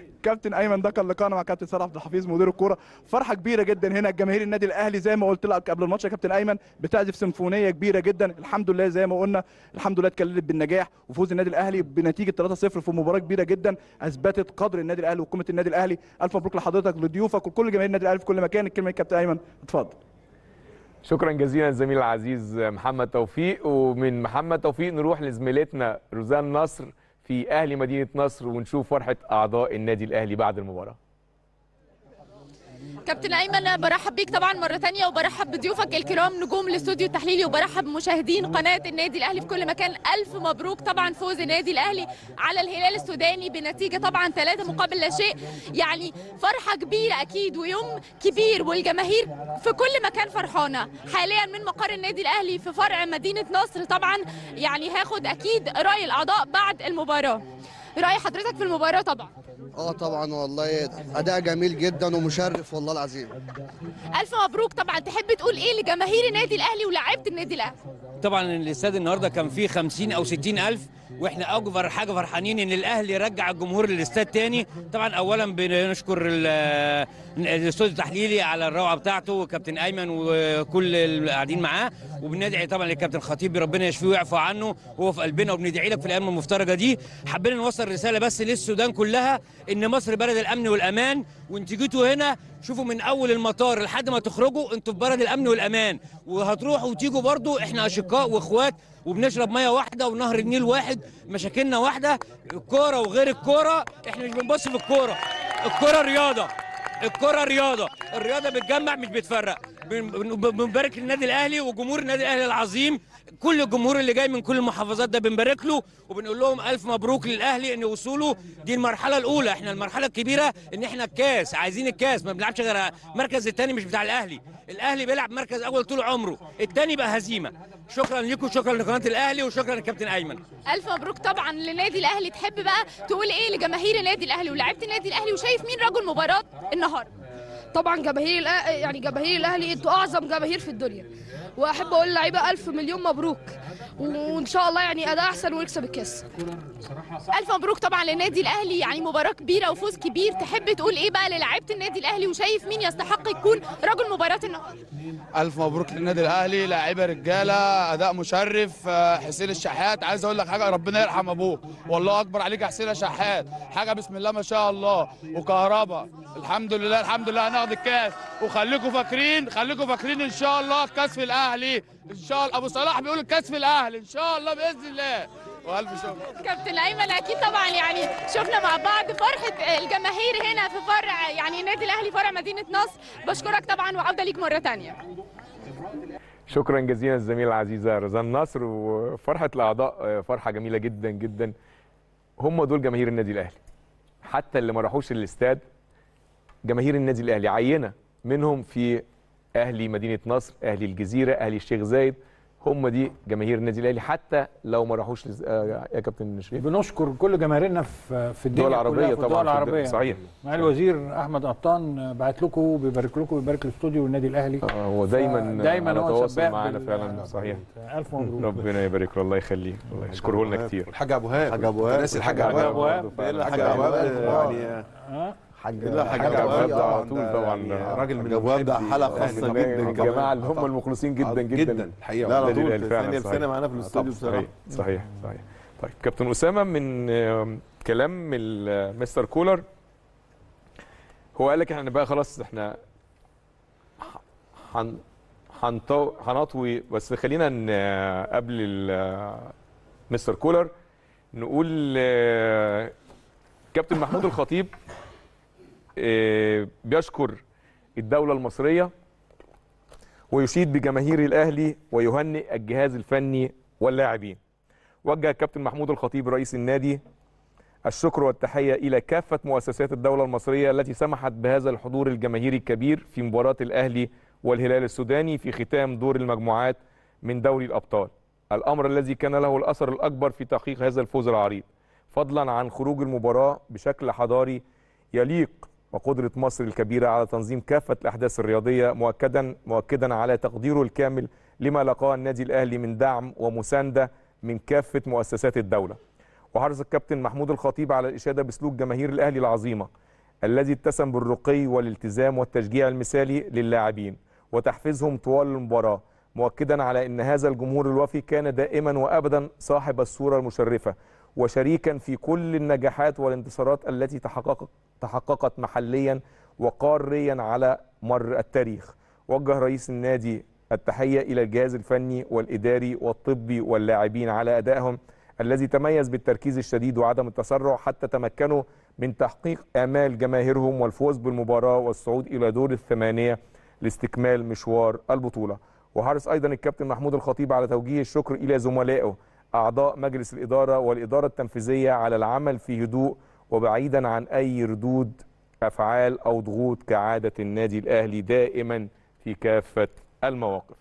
كابتن ايمن ده كان لقاءنا مع كابتن سيد عبد الحفيظ مدير الكوره فرحه كبيره جدا هنا جماهير النادي الاهلي زي ما قلت لك قبل الماتش يا كابتن ايمن بتعزف سيمفونيه كبيره جدا الحمد لله زي ما قلنا الحمد لله اتكللت بالنجاح وفوز النادي الاهلي بنتيجه 3-0 في مباراه كبيره جدا اثبتت قدر النادي الاهلي وقيمه النادي الاهلي الف مبروك لحضرتك لضيوفك وكل جماهير النادي الاهلي في كل مكان الكلمه للكابتن ايمن اتفضل شكرا جزيلا الزميل العزيز محمد توفيق ومن محمد توفيق نروح لزميلتنا روزان نصر في اهلي مدينه نصر ونشوف فرحه اعضاء النادي الاهلي بعد المباراه كابتن ايمن برحب بيك طبعا مره تانية وبرحب بضيوفك الكرام نجوم الاستوديو التحليلي وبرحب بمشاهدين قناه النادي الاهلي في كل مكان الف مبروك طبعا فوز النادي الاهلي على الهلال السوداني بنتيجه طبعا ثلاثه مقابل لا شيء يعني فرحه كبيره اكيد ويوم كبير والجماهير في كل مكان فرحانه حاليا من مقر النادي الاهلي في فرع مدينه نصر طبعا يعني هاخد اكيد راي الاعضاء بعد المباراه راي حضرتك في المباراه طبعا اه طبعا والله اداء جميل جدا ومشرف والله العظيم الف مبروك طبعا تحب تقول ايه لجماهير النادي الاهلي ولاعيبه النادي الاهلي طبعا الاستاد النهارده كان فيه 50 او 60 الف واحنا اكبر حاجه فرحانين ان الاهلي رجع الجمهور للاستاد تاني طبعا اولا بنشكر ال- الاستوديو التحليلي على الروعه بتاعته وكابتن ايمن وكل اللي قاعدين معاه وبندعي طبعا للكابتن خطيب ربنا يشفيه ويعفو عنه وهو في قلبنا وبندعي لك في الايام المفترجه دي حبينا نوصل رساله بس للسودان كلها ان مصر بلد الامن والامان وانتوا جيتوا هنا شوفوا من اول المطار لحد ما تخرجوا انتوا في بلد الامن والامان وهتروحوا وتيجوا برضو احنا اشقاء واخوات وبنشرب ميه واحده ونهر النيل واحد مشاكلنا واحده الكوره وغير الكوره احنا مش بنبص في الكوره الكوره رياضه الكرة رياضة الرياضة بتجمع مش بتفرق بن- بن- بنبارك للنادي الأهلي وجمهور النادي الأهلي العظيم كل الجمهور اللي جاي من كل المحافظات ده بنبارك له وبنقول لهم ألف مبروك للأهلي إن وصوله دي المرحلة الأولى إحنا المرحلة الكبيرة إن إحنا الكاس عايزين الكاس ما بنلعبش غير المركز الثاني مش بتاع الأهلي الأهلي بيلعب مركز أول طول عمره الثاني بقى هزيمة شكرا لكم شكرا لقناة الأهلي وشكرا للكابتن أيمن الف مبروك طبعا للنادي الاهلي تحب بقى تقول ايه لجماهير النادي الاهلي ولاعيبه النادي الاهلي وشايف مين رجل مباراه النهارده طبعا جماهير الأ... يعني جماهير الاهلي انتوا اعظم جماهير في الدنيا واحب اقول للعيبه الف مليون مبروك وان شاء الله يعني اداء احسن ونكسب الكاس الف مبروك طبعا للنادي الاهلي يعني مباراه كبيره وفوز كبير تحب تقول ايه بقى للاعيبه النادي الاهلي وشايف مين يستحق يكون رجل مباراه النهارده الف مبروك للنادي الاهلي لاعيبه رجاله اداء مشرف آه، حسين الشحات عايز اقول لك حاجه ربنا يرحم ابوك والله اكبر عليك يا حسين الشحات حاجه بسم الله ما شاء الله وكهربا الحمد لله الحمد لله هناخد الكاس وخليكم فاكرين خليكم فاكرين ان شاء الله الكاس في الاهلي ان شاء الله ابو صلاح بيقول الكاس في الاهلي ان شاء الله باذن الله والف شكر كابتن ايمن اكيد طبعا يعني شفنا مع بعض فرحه الجماهير هنا في فرع يعني النادي الاهلي فرع مدينه نصر بشكرك طبعا وعوده ليك مره ثانيه شكرا جزيلا الزميله العزيزه رزان نصر وفرحه الاعضاء آه، فرحه جميله جدا جدا هم دول جماهير النادي الاهلي حتى اللي ما راحوش الاستاد جماهير النادي الاهلي عينه منهم في اهلي مدينه نصر اهلي الجزيره اهلي الشيخ زايد هم دي جماهير النادي الاهلي حتى لو ما راحوش لز... آه، يا كابتن شريف بنشكر كل جماهيرنا في في الدنيا الدول العربية كلها، في طبعاً، الدول في الد- العربيه صحيح. مع الوزير احمد قطان بعت لكم وبيبارك لكم وبيبارك الاستوديو والنادي الاهلي هو دايما دايما على هو تواصل سباق معانا بال- فعلا صحيح الف مبروك ربنا يبارك له الله يخليه الله يشكره لنا كتير الحاج ابو هاب الحاج ابو هاب ناسي الحاج أبو هاب. الحاج ابو هاب يعني حاج لا حاج ابو هاب ده على طول طبعا راجل من ابو هاب ده حلقه خاصه جدا الجماعه اللي هم المخلصين جدا جدا جدا الحقيقه لا النادي على الأهلي طول فعلاً، ثانيه صحيح. بثانيه معانا في آه، الاستوديو طبعاً، بصراحه صحيح صحيح صحيح طيب كابتن اسامه من آه، كلام ال- مستر كولر هو قال لك احنا بقى خلاص احنا هن هنطو- هنطوي بس خلينا ن- قبل ال- مستر كولر نقول آه، كابتن محمود الخطيب آه، بيشكر الدولة المصرية ويشيد بجماهير الأهلي ويهنئ الجهاز الفني واللاعبين وجه الكابتن محمود الخطيب رئيس النادي الشكر والتحية إلى كافة مؤسسات الدولة المصرية التي سمحت بهذا الحضور الجماهيري الكبير في مباراة الأهلي والهلال السوداني في ختام دور المجموعات من دوري الأبطال الأمر الذي كان له الأثر الأكبر في تحقيق هذا الفوز العريض فضلا عن خروج المباراة بشكل حضاري يليق وقدرة مصر الكبيرة على تنظيم كافة الأحداث الرياضية مؤكدا مؤكدا على تقديره الكامل لما لقاه النادي الأهلي من دعم ومساندة من كافة مؤسسات الدولة وحرص الكابتن محمود الخطيب على الإشادة بسلوك جماهير الأهلي العظيمة الذي اتسم بالرقي والالتزام والتشجيع المثالي للاعبين وتحفيزهم طوال المباراة مؤكدا على أن هذا الجمهور الوفي كان دائما وأبدا صاحب الصورة المشرفة وشريكا في كل النجاحات والانتصارات التي تحققت, تحققت محليا وقاريا على مر التاريخ وجه رئيس النادي التحية إلى الجهاز الفني والإداري والطبي واللاعبين على أدائهم الذي تميز بالتركيز الشديد وعدم التسرع حتى تمكنوا من تحقيق آمال جماهيرهم والفوز بالمباراة والصعود إلى دور الثمانية لاستكمال مشوار البطولة وحرص أيضا الكابتن محمود الخطيب على توجيه الشكر إلى زملائه أعضاء مجلس الإدارة والإدارة التنفيذية على العمل في هدوء وبعيدا عن أي ردود أفعال أو ضغوط كعادة النادي الأهلي دائما في كافة المواقف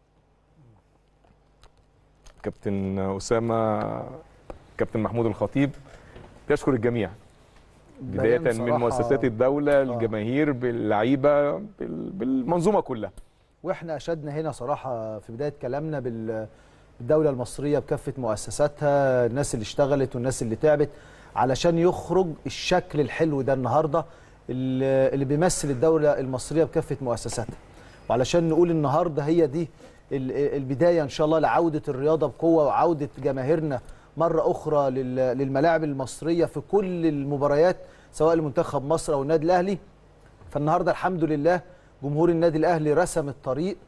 كابتن أسامة كابتن محمود الخطيب يشكر الجميع بداية من بصراحة- مؤسسات الدولة الجماهير باللعيبة بال- بالمنظومة كلها واحنا اشدنا هنا صراحه في بدايه كلامنا بال- بالدوله المصريه بكافه مؤسساتها الناس اللي اشتغلت والناس اللي تعبت علشان يخرج الشكل الحلو ده النهارده اللي اللي بيمثل الدوله المصريه بكافه مؤسساتها وعلشان نقول النهارده هي دي ال- البدايه ان شاء الله لعوده الرياضه بقوه وعوده جماهيرنا مره اخرى لل- للملاعب المصريه في كل المباريات سواء لمنتخب مصر او النادي الاهلي فالنهارده الحمد لله جمهور النادي الاهلي رسم الطريق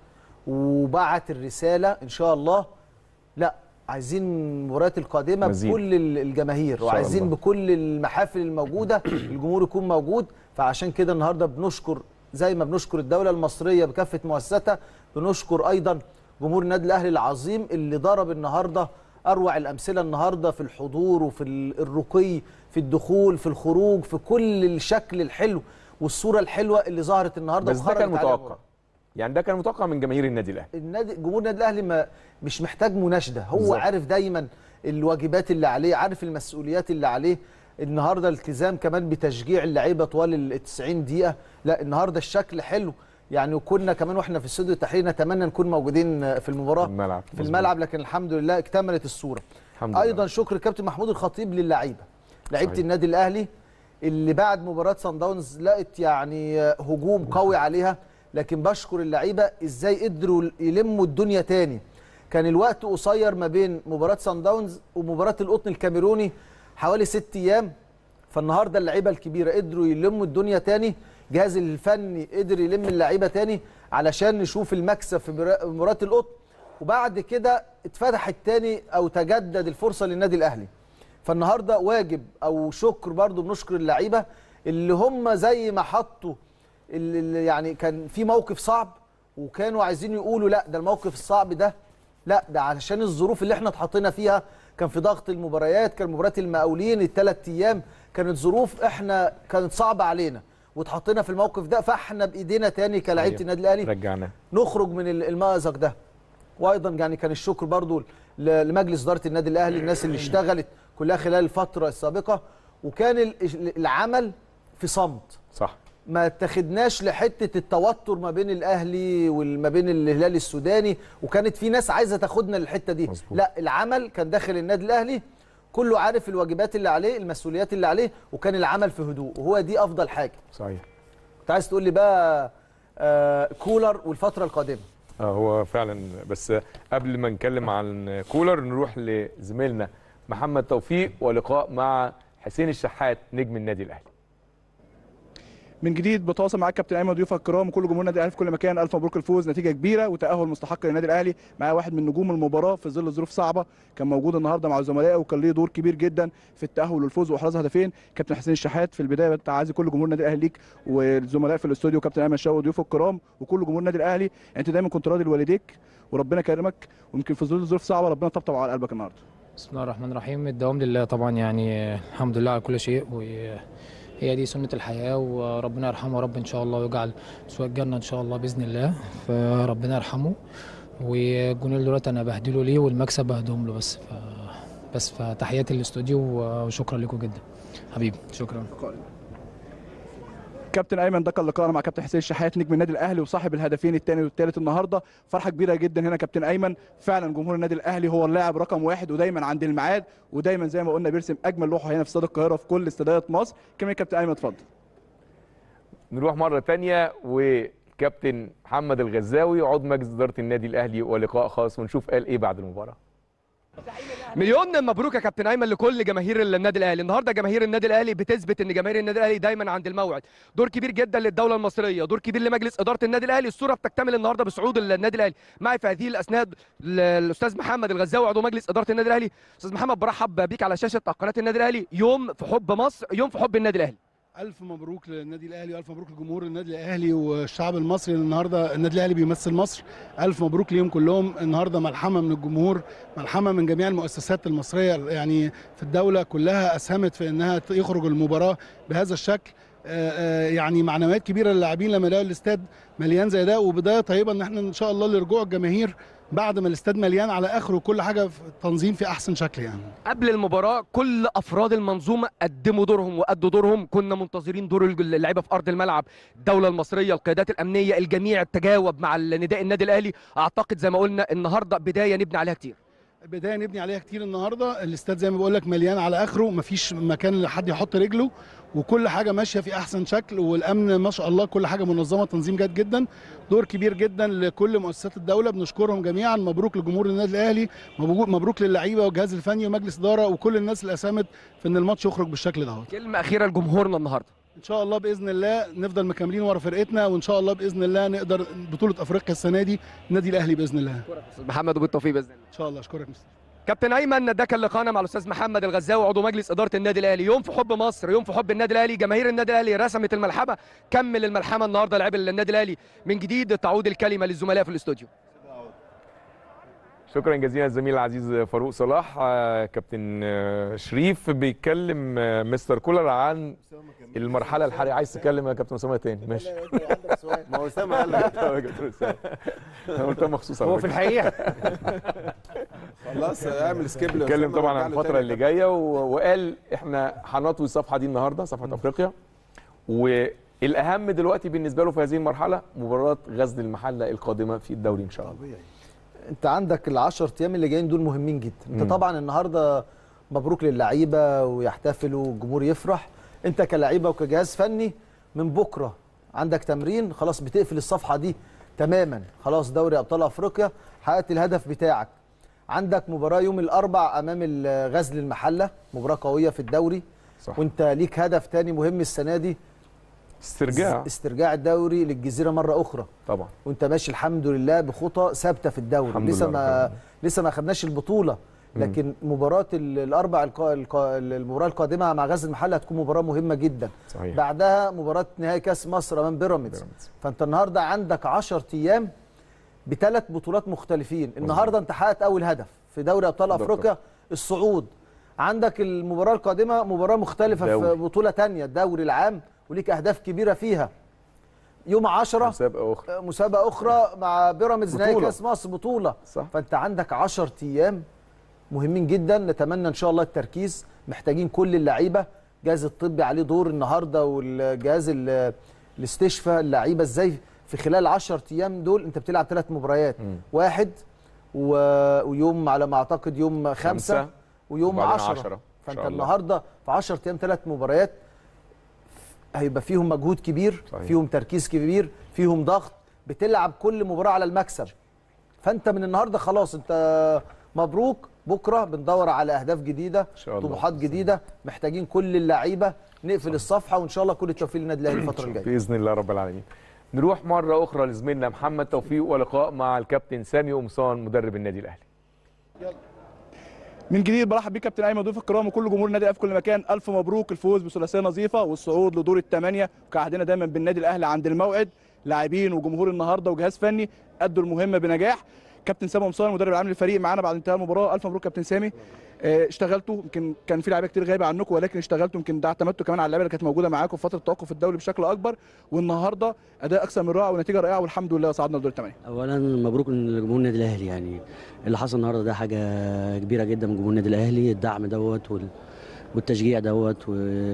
وبعت الرساله ان شاء الله لا عايزين المباريات القادمه مزيد. بكل ال- الجماهير إن شاء وعايزين الله. بكل المحافل الموجوده الجمهور يكون موجود فعشان كده النهارده بنشكر زي ما بنشكر الدوله المصريه بكافه مؤسساتها بنشكر ايضا جمهور النادي الاهلي العظيم اللي ضرب النهارده اروع الامثله النهارده في الحضور وفي ال- الرقي في الدخول في الخروج في كل الشكل الحلو والصوره الحلوه اللي ظهرت النهارده بس ده كان وخرجت عليها متوقع يعني ده كان متوقع من جماهير النادي الأهلي النادي جمهور النادي الاهلي ما مش محتاج مناشده هو بالظبط. عارف دايما الواجبات اللي عليه عارف المسؤوليات اللي عليه النهارده التزام كمان بتشجيع اللعيبه طوال ال 90 دقيقه لا النهارده الشكل حلو يعني وكنا كمان واحنا في استوديو التحرير نتمنى نكون موجودين في المباراه في الملعب في الملعب لكن الحمد لله اكتملت الصوره الحمد لله. ايضا شكر الكابتن محمود الخطيب للعيبه لعيبه صحيح. النادي الاهلي اللي بعد مباراه سان داونز لقت يعني هجوم قوي عليها لكن بشكر اللعيبه ازاي قدروا يلموا الدنيا تاني كان الوقت قصير ما بين مباراه سان داونز ومباراه القطن الكاميروني حوالي ست ايام فالنهارده اللعيبه الكبيره قدروا يلموا الدنيا تاني الجهاز الفني قدر يلم اللعيبه تاني علشان نشوف المكسب في برا- مباراه القطن وبعد كده اتفتحت تاني او تجدد الفرصه للنادي الاهلي فالنهارده واجب او شكر برضو بنشكر اللعيبه اللي هم زي ما حطوا اللي اللي يعني كان في موقف صعب وكانوا عايزين يقولوا لا ده الموقف الصعب ده لا ده علشان الظروف اللي احنا اتحطينا فيها كان في ضغط المباريات كان مباراه المقاولين الثلاث ايام كانت ظروف احنا كانت صعبه علينا واتحطينا في الموقف ده فاحنا بايدينا تاني كلاعيبه صحيح. النادي الاهلي رجعنا نخرج من ال- المأزق ده وايضا يعني كان الشكر برضو ل- لمجلس اداره النادي الاهلي الناس اللي اشتغلت كلها خلال الفتره السابقه وكان ال- العمل في صمت صح ما اتخدناش لحته التوتر ما بين الاهلي وما بين الهلال السوداني وكانت في ناس عايزه تاخدنا للحته دي مظبوط. لا العمل كان داخل النادي الاهلي كله عارف الواجبات اللي عليه المسؤوليات اللي عليه وكان العمل في هدوء وهو دي افضل حاجه صحيح انت عايز تقول لي بقى آه كولر والفتره القادمه اه هو فعلا بس قبل ما نتكلم عن كولر نروح لزميلنا محمد توفيق ولقاء مع حسين الشحات نجم النادي الاهلي من جديد بتواصل معاك كابتن ايمن ضيوفك الكرام وكل جمهور النادي الاهلي في كل مكان الف مبروك الفوز نتيجه كبيره وتاهل مستحق للنادي الاهلي معاه واحد من نجوم المباراه في ظل ظروف صعبه كان موجود النهارده مع زملائه وكان ليه دور كبير جدا في التاهل والفوز واحراز هدفين كابتن حسين الشحات في البدايه تعازي كل جمهور النادي الاهلي ليك والزملاء في الاستوديو كابتن ايمن شاوي وضيوفه الكرام وكل جمهور النادي الاهلي انت دايما كنت راضي لوالديك وربنا كرمك ويمكن في ظل ظروف صعبه ربنا طبطب على قلبك النهارده بسم الله الرحمن الرحيم الدوام لله طبعا يعني الحمد لله على كل شيء وهي دي سنة الحياة وربنا يرحمه يا رب إن شاء الله ويجعل سواء الجنة إن شاء الله بإذن الله فربنا يرحمه والجونين دولت أنا بهدله ليه والمكسب بهدهم له بس ف... بس فتحياتي للاستوديو وشكرا لكم جدا حبيبي شكرا كابتن ايمن ده كان لقاءنا مع كابتن حسين الشحات نجم النادي الاهلي وصاحب الهدفين الثاني والثالث النهارده فرحه كبيره جدا هنا كابتن ايمن فعلا جمهور النادي الاهلي هو اللاعب رقم واحد ودايما عند الميعاد ودايما زي ما قلنا بيرسم اجمل لوحه هنا في استاد القاهره في كل استادات مصر كمان كابتن ايمن اتفضل نروح مرة تانية وكابتن محمد الغزاوي عضو مجلس إدارة النادي الأهلي ولقاء خاص ونشوف قال إيه بعد المباراة مليون مبروك يا كابتن ايمن لكل جماهير النادي الاهلي النهارده جماهير النادي الاهلي بتثبت ان جماهير النادي الاهلي دايما عند الموعد دور كبير جدا للدوله المصريه دور كبير لمجلس اداره النادي الاهلي الصوره بتكتمل النهارده بصعود النادي الاهلي معي في هذه الاثناء ال- الاستاذ محمد الغزاوي عضو مجلس اداره النادي الاهلي استاذ محمد برحب بيك على شاشه قناه النادي الاهلي يوم في حب مصر يوم في حب النادي الاهلي ألف مبروك للنادي الأهلي وألف مبروك لجمهور النادي الأهلي والشعب المصري النهاردة النادي الأهلي بيمثل مصر ألف مبروك ليهم كلهم النهاردة ملحمة من الجمهور ملحمة من جميع المؤسسات المصرية يعني في الدولة كلها أسهمت في أنها يخرج المباراة بهذا الشكل آه، آه، يعني معنويات كبيرة للاعبين لما يلاقوا الاستاد مليان زي ده وبداية طيبة ان احنا ان شاء الله لرجوع الجماهير بعد ما الاستاد مليان على اخره وكل حاجة في تنظيم في احسن شكل يعني قبل المباراه كل افراد المنظومه قدموا دورهم وادوا دورهم كنا منتظرين دور الج- اللعيبه في ارض الملعب الدوله المصريه القيادات الامنيه الجميع تجاوب مع نداء النادي الاهلي اعتقد زي ما قلنا النهارده بدايه نبني عليها كتير بدايه نبني عليها كتير النهارده الاستاد زي ما بقول لك مليان على اخره مفيش مكان لحد يحط رجله وكل حاجه ماشيه في احسن شكل والامن ما شاء الله كل حاجه منظمه تنظيم جيد جدا دور كبير جدا لكل مؤسسات الدوله بنشكرهم جميعا مبروك لجمهور النادي الاهلي مبروك مبروك للعيبه والجهاز الفني ومجلس اداره وكل الناس اللي اسهمت في ان الماتش يخرج بالشكل ده كلمه اخيره لجمهورنا النهارده ان شاء الله باذن الله نفضل مكملين ورا فرقتنا وان شاء الله باذن الله نقدر بطوله افريقيا السنه دي النادي الاهلي باذن الله استاذ محمد وبالتوفيق باذن الله ان شاء الله اشكرك مستر كابتن ايمن ده كان لقاءنا مع الاستاذ محمد الغزاوي عضو مجلس اداره النادي الاهلي يوم في حب مصر يوم في حب النادي الاهلي جماهير النادي الاهلي رسمت الملحمه كمل الملحمه النهارده لعيب النادي الاهلي من جديد تعود الكلمه للزملاء في الاستوديو شكرا جزيلا الزميل العزيز فاروق صلاح آه، كابتن آه، شريف بيتكلم آه، مستر كولر عن المرحله الحاليه عايز تتكلم يا كابتن اسامه تاني ماشي ما هو اسامه قال لك يا كابتن أسامة. انا قلتها مخصوص على هو في فكرة. الحقيقة. خلاص اعمل سكيب اتكلم طبعا عن الفتره اللي جايه و- وقال احنا هنطوي الصفحه دي النهارده صفحه افريقيا والاهم دلوقتي بالنسبه له في هذه المرحله مباراه غزل المحله القادمه في الدوري ان شاء الله انت عندك ال10 ايام اللي جايين دول مهمين جدا انت مم. طبعا النهارده مبروك للعيبه ويحتفلوا والجمهور يفرح انت كلعيبه وكجهاز فني من بكره عندك تمرين خلاص بتقفل الصفحه دي تماما خلاص دوري ابطال افريقيا حققت الهدف بتاعك عندك مباراه يوم الاربع امام ال- غزل المحله مباراه قويه في الدوري صح. وانت ليك هدف تاني مهم السنه دي استرجاع استرجاع الدوري للجزيره مره اخرى طبعا وانت ماشي الحمد لله بخطى ثابته في الدوري الحمد لسه لله ما رب لسه ما خدناش البطوله مم. لكن مباراه ال- الاربع القا... القا... المباراه القادمه مع غزل المحله هتكون مباراه مهمه جدا صحيح. بعدها مباراه نهائي كاس مصر امام بيراميدز فانت النهارده عندك 10 ايام بثلاث بطولات مختلفين النهارده انت حققت اول هدف في دوري ابطال دوري افريقيا الصعود عندك المباراه القادمه مباراه مختلفه دوري. في بطوله تانية الدوري العام وليك اهداف كبيره فيها يوم 10 مسابقه اخرى مسابقه اخرى مع بيراميدز نهائي بطولة. كاس مصر بطوله صح. فانت عندك 10 ايام مهمين جدا نتمنى ان شاء الله التركيز محتاجين كل اللعيبه الجهاز الطبي عليه دور النهارده والجهاز ال- الاستشفاء اللعيبه ازاي في خلال 10 ايام دول انت بتلعب ثلاث مباريات واحد و... ويوم على ما اعتقد يوم خمسة, خمسة، ويوم وبعدين 10 عشرة إن فانت شاء الله. النهارده في 10 ايام ثلاث مباريات هيبقى فيهم مجهود كبير صحيح. فيهم تركيز كبير فيهم ضغط بتلعب كل مباراه على المكسب فانت من النهارده خلاص انت مبروك بكره بندور على اهداف جديده شاء الله. طموحات جديده محتاجين كل اللعيبه نقفل الصفحه وان شاء الله كل التوفيق للنادي الاهلي الفتره الجايه باذن الله رب العالمين نروح مره اخرى لزميلنا محمد توفيق ولقاء مع الكابتن سامي قمصان مدرب النادي الاهلي من جديد برحب بيك كابتن ايمن ضيف الكرام وكل جمهور النادي الاهلي في كل مكان الف مبروك الفوز بثلاثيه نظيفه والصعود لدور الثمانيه وكعهدنا دايما بالنادي الاهلي عند الموعد لاعبين وجمهور النهارده وجهاز فني ادوا المهمه بنجاح كابتن سامي مصطفى المدرب العام للفريق معانا بعد انتهاء المباراه الف مبروك كابتن سامي آه، اشتغلتوا يمكن كان في لعيبه كتير غايبه عنكم ولكن اشتغلتوا يمكن ده اعتمدتوا كمان على اللعيبه اللي كانت موجوده معاكم في فتره التوقف الدولي بشكل اكبر والنهارده اداء اكثر من رائع ونتيجه رائعه والحمد لله صعدنا لدور الثمانيه اولا مبروك لجمهور النادي الاهلي يعني اللي حصل النهارده ده حاجه كبيره جدا من جمهور النادي الاهلي الدعم دوت وال... والتشجيع دوت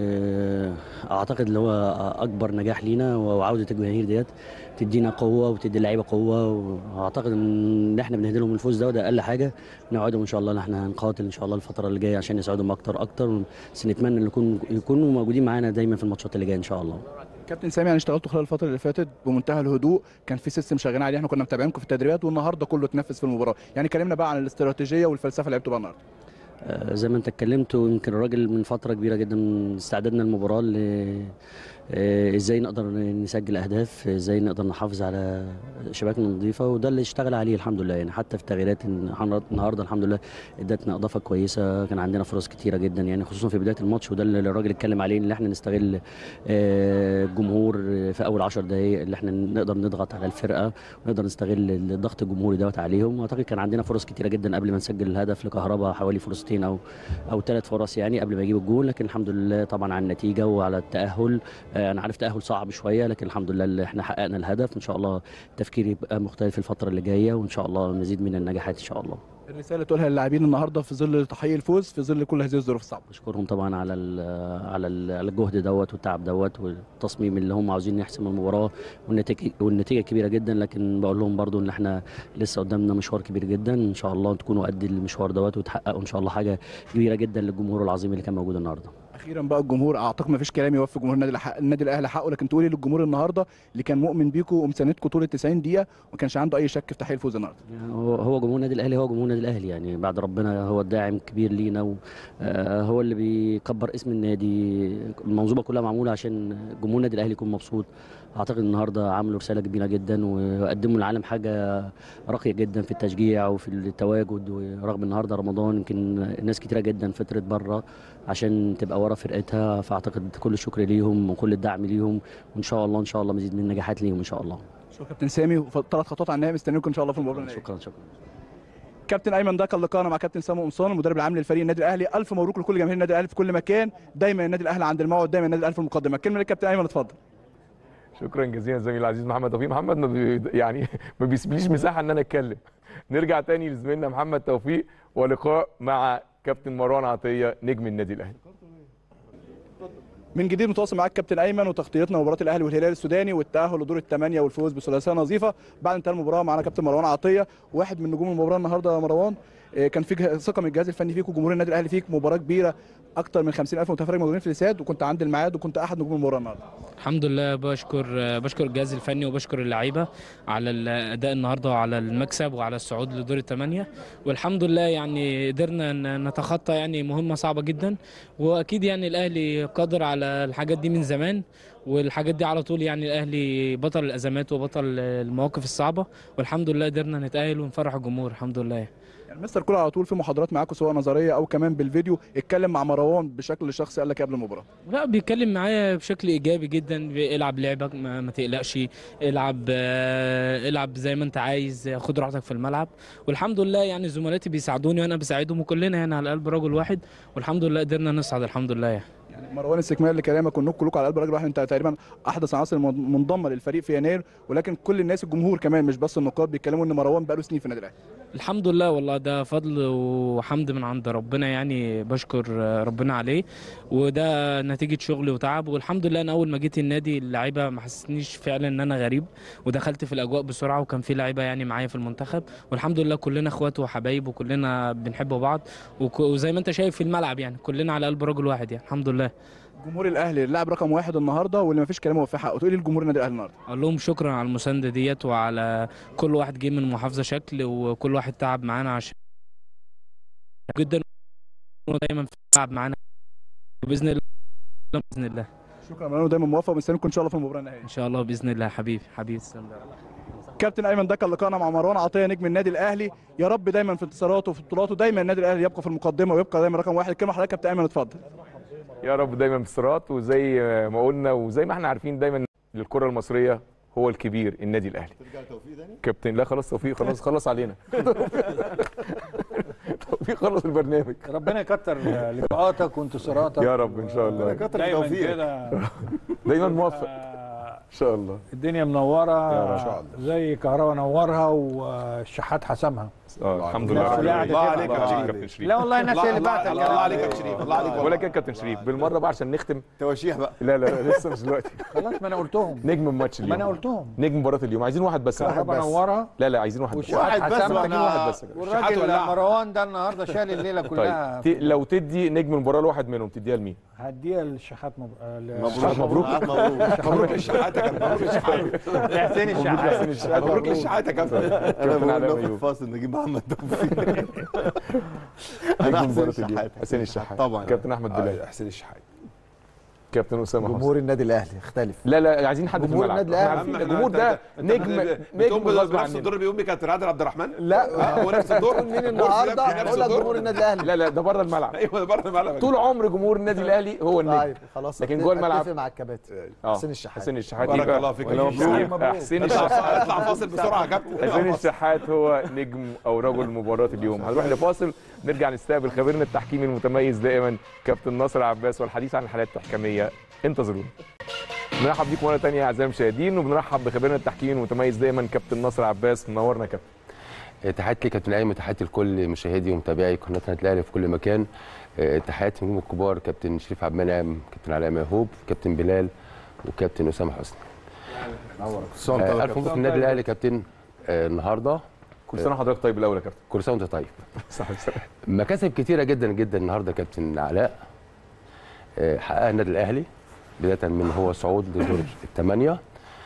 واعتقد اللي هو اكبر نجاح لينا وعوده الجماهير ديت تدينا قوه وتدي اللعيبه قوه واعتقد ان احنا بنهدي لهم الفوز ده وده اقل حاجه نوعدهم ان شاء الله ان احنا هنقاتل ان شاء الله الفتره اللي جايه عشان نساعدهم اكتر اكتر بس نتمنى ان يكون يكونوا موجودين معانا دايما في الماتشات اللي جايه ان شاء الله كابتن سامي يعني اشتغلتوا خلال الفتره اللي فاتت بمنتهى الهدوء كان في سيستم شغالين عليه احنا كنا متابعينكم في التدريبات والنهارده كله اتنفذ في المباراه يعني كلمنا بقى عن الاستراتيجيه والفلسفه اللي لعبتوا بقى النهارده آه، زي ما انت اتكلمت ويمكن الراجل من فتره كبيره جدا من استعدادنا للمباراه اللي آه، ازاي نقدر نسجل اهداف ازاي نقدر نحافظ على شباكنا نظيفه وده اللي اشتغل عليه الحمد لله يعني حتى في التغييرات النهارده الحمد لله ادتنا اضافه كويسه كان عندنا فرص كتيره جدا يعني خصوصا في بدايه الماتش وده اللي الراجل اتكلم عليه ان احنا نستغل آه، الجمهور في اول 10 دقائق اللي احنا نقدر نضغط على الفرقه ونقدر نستغل الضغط الجمهوري دوت عليهم واعتقد كان عندنا فرص كتيره جدا قبل ما نسجل الهدف لكهرباء حوالي فرصتين او او ثلاث فرص يعني قبل ما يجيب الجول لكن الحمد لله طبعا على النتيجه وعلى التاهل آه، انا عارف تاهل صعب شويه لكن الحمد لله اللي احنا حققنا الهدف ان شاء الله التفكير يبقى مختلف الفتره اللي جايه وان شاء الله مزيد من النجاحات ان شاء الله الرساله اللي تقولها للاعبين النهارده في ظل تحقيق الفوز في ظل كل هذه الظروف الصعبه بشكرهم طبعا على ال على ال على الجهد دوت والتعب دوت والتصميم اللي هم عاوزين يحسموا المباراه والنتيجه والنتيجه كبيره جدا لكن بقول لهم برضو ان احنا لسه قدامنا مشوار كبير جدا ان شاء الله تكونوا قد المشوار دوت وتحققوا ان شاء الله حاجه كبيره جدا للجمهور العظيم اللي كان موجود النهارده اخيرا بقى الجمهور اعتقد ما فيش كلام يوفي جمهور النادي الأح- النادي الاهلي حقه لكن تقولي للجمهور النهارده اللي كان مؤمن بيكم ومساندكم طول ال 90 دقيقه وما كانش عنده اي شك في تحقيق الفوز النهارده هو هو جمهور النادي الاهلي هو جمهور النادي الاهلي يعني بعد ربنا هو الداعم كبير لينا وهو اللي بيكبر اسم النادي المنظومه كلها معموله عشان جمهور النادي الاهلي يكون مبسوط اعتقد النهارده عملوا رساله كبيره جدا وقدموا للعالم حاجه راقيه جدا في التشجيع وفي التواجد ورغم النهارده رمضان يمكن ناس كتيره جدا فترت بره عشان تبقى ورا فرقتها فاعتقد كل الشكر ليهم وكل الدعم ليهم وان شاء الله ان شاء الله مزيد من النجاحات ليهم ان شاء الله شكرا كابتن سامي وثلاث خطوات على النهائي مستنيكم ان شاء الله في المباراه النهائيه شكرا شكرا كابتن ايمن ده كان لقاءنا مع كابتن سامي قمصان المدرب العام للفريق النادي الاهلي الف مبروك لكل جماهير النادي الاهلي في كل مكان دايما النادي الاهلي عند الموعد دايما النادي الاهلي في المقدمه كلمه للكابتن ايمن اتفضل شكرا جزيلا زميلي العزيز محمد توفيق محمد ما بي يعني ما بيسيبليش مساحه ان انا اتكلم نرجع تاني لزميلنا محمد توفيق ولقاء مع كابتن مروان عطيه نجم النادي الاهلي من جديد متواصل معاك كابتن ايمن وتغطيتنا مباراه الاهلي والهلال السوداني والتاهل لدور الثمانيه والفوز بثلاثيه نظيفه بعد انتهاء المباراه معانا كابتن مروان عطيه واحد من نجوم المباراه النهارده يا مروان آه، كان فيك ثقه من الجهاز الفني فيك وجمهور النادي الاهلي فيك مباراه كبيره اكتر من 50000 متفرج موجودين في الاستاد وكنت عند الميعاد وكنت احد نجوم المباراه النهارده الحمد لله بشكر بشكر الجهاز الفني وبشكر اللعيبه على الاداء النهارده وعلى المكسب وعلى الصعود لدور الثمانيه والحمد لله يعني قدرنا ن- نتخطى يعني مهمه صعبه جدا واكيد يعني الاهلي قادر على الحاجات دي من زمان والحاجات دي على طول يعني الاهلي بطل الازمات وبطل المواقف الصعبه والحمد لله قدرنا نتاهل ونفرح الجمهور الحمد لله يعني مستر كولر على طول في محاضرات معاكم سواء نظريه او كمان بالفيديو اتكلم مع مروان بشكل شخصي قال لك إيه قبل المباراه لا بيتكلم معايا بشكل ايجابي جدا بي- العب لعبك ما, ما تقلقش العب آه، العب زي ما انت عايز خد راحتك في الملعب والحمد لله يعني زملاتي بيساعدوني وانا بساعدهم وكلنا يعني على قلب رجل واحد والحمد لله قدرنا نصعد الحمد لله يعني. يعني مروان استكمال لكلامك وانكم كلكم على قلب راجل واحد انت تقريبا احدث عناصر منضمه للفريق في يناير ولكن كل الناس الجمهور كمان مش بس النقاد بيتكلموا ان مروان بقاله سنين في النادي الاهلي الحمد لله والله ده فضل وحمد من عند ربنا يعني بشكر ربنا عليه وده نتيجة شغل وتعب والحمد لله انا اول ما جيت النادي اللعيبة ما حسسنيش فعلا ان انا غريب ودخلت في الاجواء بسرعة وكان في لعيبة يعني معايا في المنتخب والحمد لله كلنا اخوات وحبايب وكلنا بنحب بعض وك- وزي ما انت شايف في الملعب يعني كلنا على قلب رجل واحد يعني الحمد لله جمهور الاهلي اللاعب رقم واحد النهارده واللي ما فيش كلام هو في حقه تقول لي لجمهور النادي الاهلي النهارده اقول لهم شكرا على المسانده ديت وعلى كل واحد جه من محافظه شكل وكل واحد تعب معانا عشان جدا ودايما في تعب معانا وباذن الله باذن الله شكرا مروان ودايما موفق ومستنيكم ان شاء الله في المباراه النهائيه ان شاء الله باذن الله حبيبي حبيبي تسلم لي. كابتن ايمن ده كان لقاءنا مع مروان عطيه نجم النادي الاهلي يا رب دايما في انتصاراته وفي بطولاته دايما النادي الاهلي يبقى في المقدمه ويبقى دايما رقم واحد كلمه حضرتك كابتن ايمن اتفضل يا رب دايما في الصراط وزي ما قلنا وزي ما احنا عارفين دايما الكره المصريه هو الكبير النادي الاهلي كابتن لا خلاص توفيق خلاص خلص علينا توفيق خلص البرنامج ربنا يكتر لقاءاتك وانتصاراتك يا رب ان شاء الله دايما كده دايما موفق ان شاء الله الدنيا منوره يا رب. إن شاء زي كهرباء نورها والشحات حسمها اه الحمد لله الناس رب كلها العالمين. قاعدة الله عليك تلعب. يا كابتن شريف لا والله الناس الله- هي اللي الله- بعتت الله الكلام. عليك يا كابتن شريف الله عليك بقول لك يا كابتن شريف بالمره بقى عشان نختم تواشيح بقى لا لا لسه مش دلوقتي خلاص ما انا قلتهم نجم الماتش ما اليوم انا قلتهم نجم مباراه اليوم عايزين واحد بس كهربا نورها لا لا عايزين واحد بس والشحات حسام محتاجين واحد بس والراجل مروان ده النهارده شال الليله كلها طيب ت- لو تدي نجم المباراه لواحد منهم تديها لمين؟ هديها للشحات مب... آه، ل- مبروك مبروك مبروك للشحات يا كابتن مبروك للشحات لحسين الشحات حسين الشحات مبروك للشحات يا كابتن انا كابتن بقول علاء له في أيوب. الفاصل نجيب محمد توفيق نجم انا حسين مباراه الشحات اليوم حسين الشحات طبعا كابتن احمد بلال حسين الشحات كابتن اسامه حسني جمهور النادي الاهلي اختلف لا لا عايزين حد في جمهور الملعب النادي الأهلي. إحنا عارفين الجمهور ده نجم نجم نجم غصب بنفس عننا الدور بيقوم كابتن عادل عبد الرحمن لا هو نفس الدور مين الجمهور النهارده في نفس اقول لك الدور. جمهور النادي الاهلي لا لا ده بره الملعب ايوه ده بره الملعب طول عمر جمهور النادي الاهلي هو النجم طيب خلاص لكن أتفق- جوه الملعب اتفق مع الكباتن اه حسين الشحات حسين الشحات بارك يبقى- الله فيك ولا يا مبروك. مبروك. حسين اطلع الشحات اطلع فاصل بسرعه يا كابتن حسين الشحات هو نجم او رجل مباراه اليوم هنروح لفاصل نرجع نستقبل خبيرنا التحكيمي المتميز دائما كابتن ناصر عباس والحديث عن الحالات التحكيميه انتظرونا بنرحب بيكم مره ثانيه اعزائي المشاهدين وبنرحب بخبيرنا التحكيمي المتميز دائما كابتن ناصر عباس منورنا يا كابتن تحياتي لكابتن ايمن تحياتي لكل مشاهدي ومتابعي قناه النادي الاهلي في كل مكان آه، تحياتي للنجوم الكبار كابتن شريف عبد المنعم كابتن علاء مهوب كابتن بلال وكابتن اسامه حسني سؤال طبعا آه، يا الف مبروك كابتن. النادي الاهلي كابتن آه، النهارده كل سنه وحضرتك طيب الاول يا كابتن كل سنه وانت طيب صح صح مكاسب كتيره جدا جدا النهارده كابتن علاء آه، حققها النادي الاهلي بدايه من هو صعود لدور الثمانيه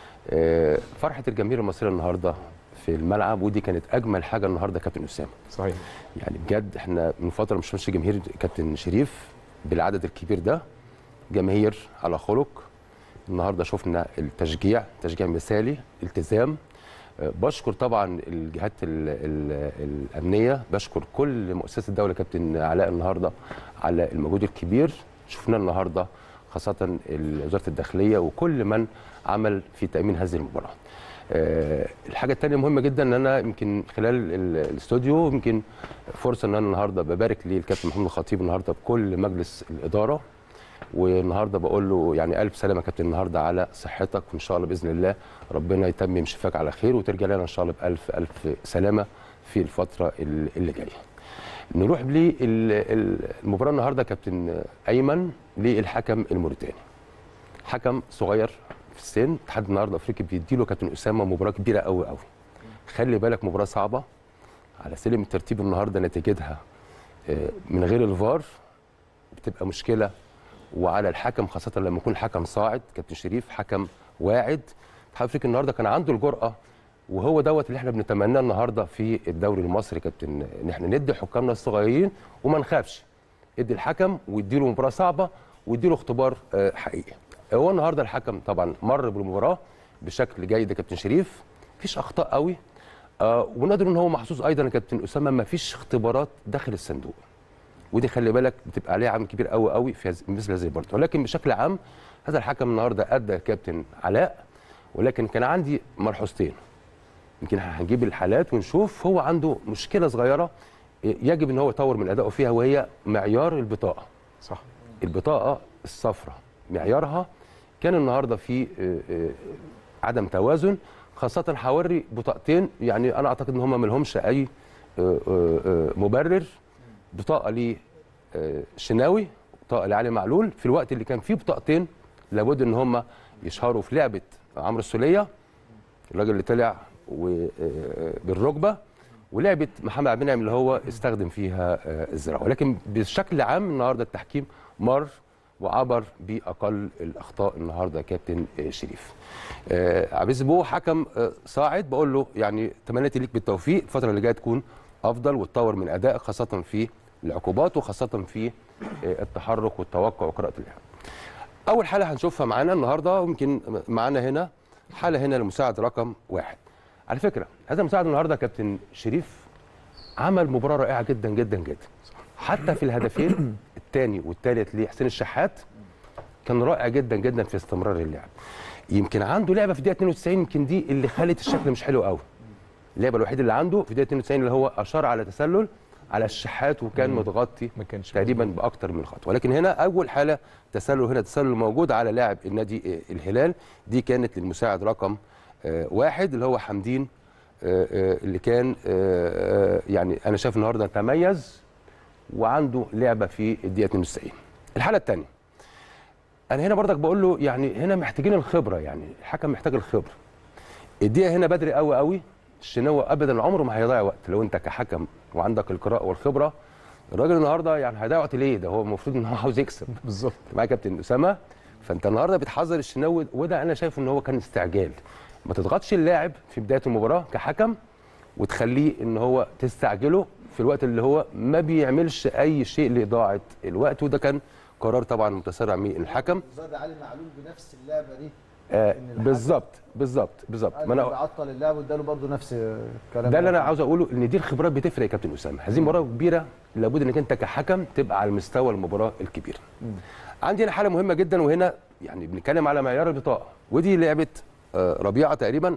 آه، فرحه الجماهير المصريه النهارده في الملعب ودي كانت اجمل حاجه النهارده كابتن اسامه صحيح يعني بجد احنا من فتره مش شفناش جماهير كابتن شريف بالعدد الكبير ده جماهير على خلق النهارده شفنا التشجيع تشجيع مثالي التزام آه، بشكر طبعا الجهات ال ال الامنيه بشكر كل مؤسسات الدوله كابتن علاء النهارده على المجهود الكبير شفناه النهارده خاصه ال- وزاره الداخليه وكل من عمل في تامين هذه المباراه آه، الحاجه الثانيه مهمه جدا ان انا يمكن خلال ال- الاستوديو يمكن فرصه ان انا النهارده ببارك للكابتن محمود الخطيب النهارده بكل مجلس الاداره والنهارده بقول له يعني الف سلامه يا كابتن النهارده على صحتك وان شاء الله باذن الله ربنا يتمم شفاك على خير وترجع لنا ان شاء الله بالف الف سلامه في الفتره ال- اللي جايه. نروح للمباراه النهارده كابتن ايمن للحكم الموريتاني. حكم صغير في السن اتحاد النهارده افريقيا بيديله كابتن اسامه مباراه كبيره قوي قوي. خلي بالك مباراه صعبه على سلم الترتيب النهارده نتيجتها آه، من غير الفار بتبقى مشكله وعلى الحكم خاصه لما يكون حكم صاعد كابتن شريف حكم واعد اتحاد افريقيا النهارده كان عنده الجرأه وهو دوت اللي احنا بنتمناه النهارده في الدوري المصري كابتن ان احنا ندي حكامنا الصغيرين وما نخافش ادي الحكم واديله مباراه صعبه واديله اختبار آه، حقيقي هو النهارده الحكم طبعا مر بالمباراه بشكل جيد يا كابتن شريف مفيش اخطاء قوي آه ونقدر ان هو محظوظ ايضا يا كابتن اسامه مفيش اختبارات داخل الصندوق ودي خلي بالك بتبقى عليها عامل كبير قوي قوي في هذ- مثل هذه البطوله ولكن بشكل عام هذا الحكم النهارده ادى كابتن علاء ولكن كان عندي ملحوظتين يمكن احنا هنجيب الحالات ونشوف هو عنده مشكله صغيره يجب ان هو يطور من ادائه فيها وهي معيار البطاقه صح البطاقه الصفراء معيارها كان النهارده في آه، آه، عدم توازن خاصه هوري بطاقتين يعني انا اعتقد ان هم ما لهمش اي آه، آه، آه، مبرر بطاقه ل آه، شناوي بطاقه لعلي معلول في الوقت اللي كان فيه بطاقتين لابد ان هم يشهروا في لعبه عمرو السوليه الراجل اللي طلع و- آه، بالركبه ولعبه محمد عبد المنعم اللي هو استخدم فيها آه، الزراعه ولكن بشكل عام النهارده التحكيم مر وعبر باقل الاخطاء النهارده كابتن آه، شريف آه، عبيس بو حكم آه، صاعد بقول له يعني تمنيتي ليك بالتوفيق الفتره اللي جايه تكون افضل وتطور من ادائك خاصه في العقوبات وخاصه في آه، التحرك والتوقع وقراءه اللعب اول حاله هنشوفها معانا النهارده ويمكن معانا هنا حاله هنا المساعد رقم واحد على فكره هذا المساعد النهارده كابتن شريف عمل مباراه رائعه جدا جدا جدا حتى في الهدفين الثاني والثالث لحسين الشحات كان رائع جدا جدا في استمرار اللعب يمكن عنده لعبه في دقيقه 92 يمكن دي اللي خلت الشكل مش حلو قوي اللعبه الوحيده اللي عنده في دقيقه 92 اللي هو اشار على تسلل على الشحات وكان متغطي ما كانش تقريبا باكتر من خطوه ولكن هنا اول حاله تسلل هنا تسلل موجود على لاعب النادي آه، الهلال دي كانت للمساعد رقم آه، واحد اللي هو حمدين آه، آه، اللي كان آه، آه، يعني انا شايف النهارده تميز وعنده لعبه في الدقيقه 92 الحاله الثانيه انا هنا برضك بقول له يعني هنا محتاجين الخبره يعني الحكم محتاج الخبره الدقيقه هنا بدري قوي قوي الشناوي ابدا عمره ما هيضيع وقت لو انت كحكم وعندك القراءه والخبره الراجل النهارده يعني هيضيع وقت ليه ده هو المفروض ان هو عاوز يكسب بالظبط معايا كابتن اسامه فانت النهارده بتحذر الشناوي وده انا شايف ان هو كان استعجال ما تضغطش اللاعب في بدايه المباراه كحكم وتخليه ان هو تستعجله في الوقت اللي هو ما بيعملش اي شيء لاضاعه الوقت وده كان قرار طبعا متسارع من الحكم زاد علي معلول بنفس اللعبه دي آه بالظبط بالظبط بالظبط ما انا بيعطل اللعب واداله برضه نفس الكلام ده اللي انا عاوز اقوله ان دي الخبرات بتفرق يا كابتن اسامه هذه مباراه كبيره لابد انك انت كحكم تبقى على مستوى المباراه الكبيره عندي هنا حاله مهمه جدا وهنا يعني بنتكلم على معيار البطاقه ودي لعبه آه، ربيعه تقريبا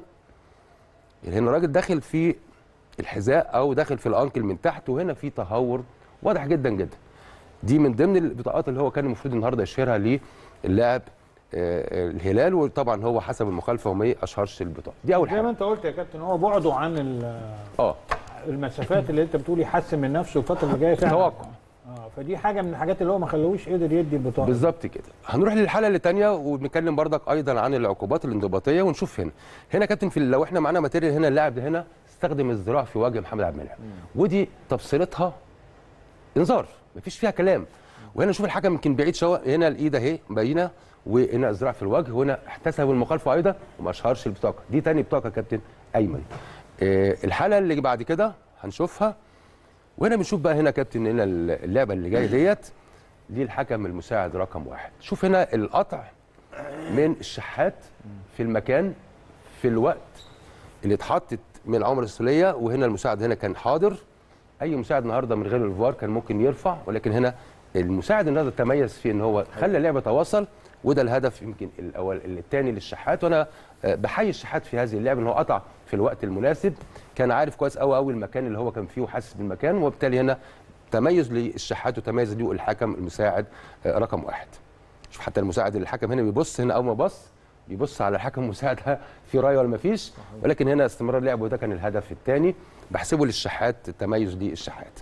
يعني هنا الراجل داخل في الحذاء او داخل في الانكل من تحت وهنا في تهور واضح جدا جدا دي من ضمن البطاقات اللي هو كان المفروض النهارده يشيرها للاعب آه، الهلال وطبعا هو حسب المخالفه وما اشهرش البطاقه دي اول زي حاجه ما انت قلت يا كابتن هو بعده عن ال- اه المسافات اللي انت بتقول يحسن من نفسه الفتره اللي جايه فعلا توقع. اه فدي حاجه من الحاجات اللي هو ما خلوش قدر يدي البطاقه بالظبط كده هنروح للحاله اللي تانية وبنتكلم بردك ايضا عن العقوبات الانضباطيه ونشوف هنا هنا كابتن في لو احنا معانا ماتيريال هنا اللاعب ده هنا استخدم الذراع في وجه محمد عبد المنعم ودي تفصيلتها انذار مفيش فيها كلام وهنا نشوف الحكم يمكن بعيد شويه هنا الايد اهي باينه وهنا الذراع في الوجه وهنا احتسب المخالفه ايضا وما اشهرش البطاقه دي تاني بطاقه كابتن ايمن آه الحاله اللي بعد كده هنشوفها وهنا بنشوف بقى هنا كابتن هنا اللعبه اللي جايه ديت دي الحكم المساعد رقم واحد شوف هنا القطع من الشحات في المكان في الوقت اللي اتحطت من عمر السوليه وهنا المساعد هنا كان حاضر اي مساعد النهارده من غير الفار كان ممكن يرفع ولكن هنا المساعد النهارده تميز في ان هو خلى اللعبه تواصل وده الهدف يمكن الاول الثاني للشحات وانا آه، بحيي الشحات في هذه اللعبه ان هو قطع في الوقت المناسب كان عارف كويس قوي قوي المكان اللي هو كان فيه وحاسس بالمكان وبالتالي هنا تميز للشحات وتميز ليه الحكم المساعد آه، رقم واحد شوف حتى المساعد الحكم هنا بيبص هنا اول ما بص بيبص على الحكم المساعد ها في رايه ولا ما فيش ولكن هنا استمرار اللعب وده كان الهدف الثاني بحسبه للشحات التميز للشحات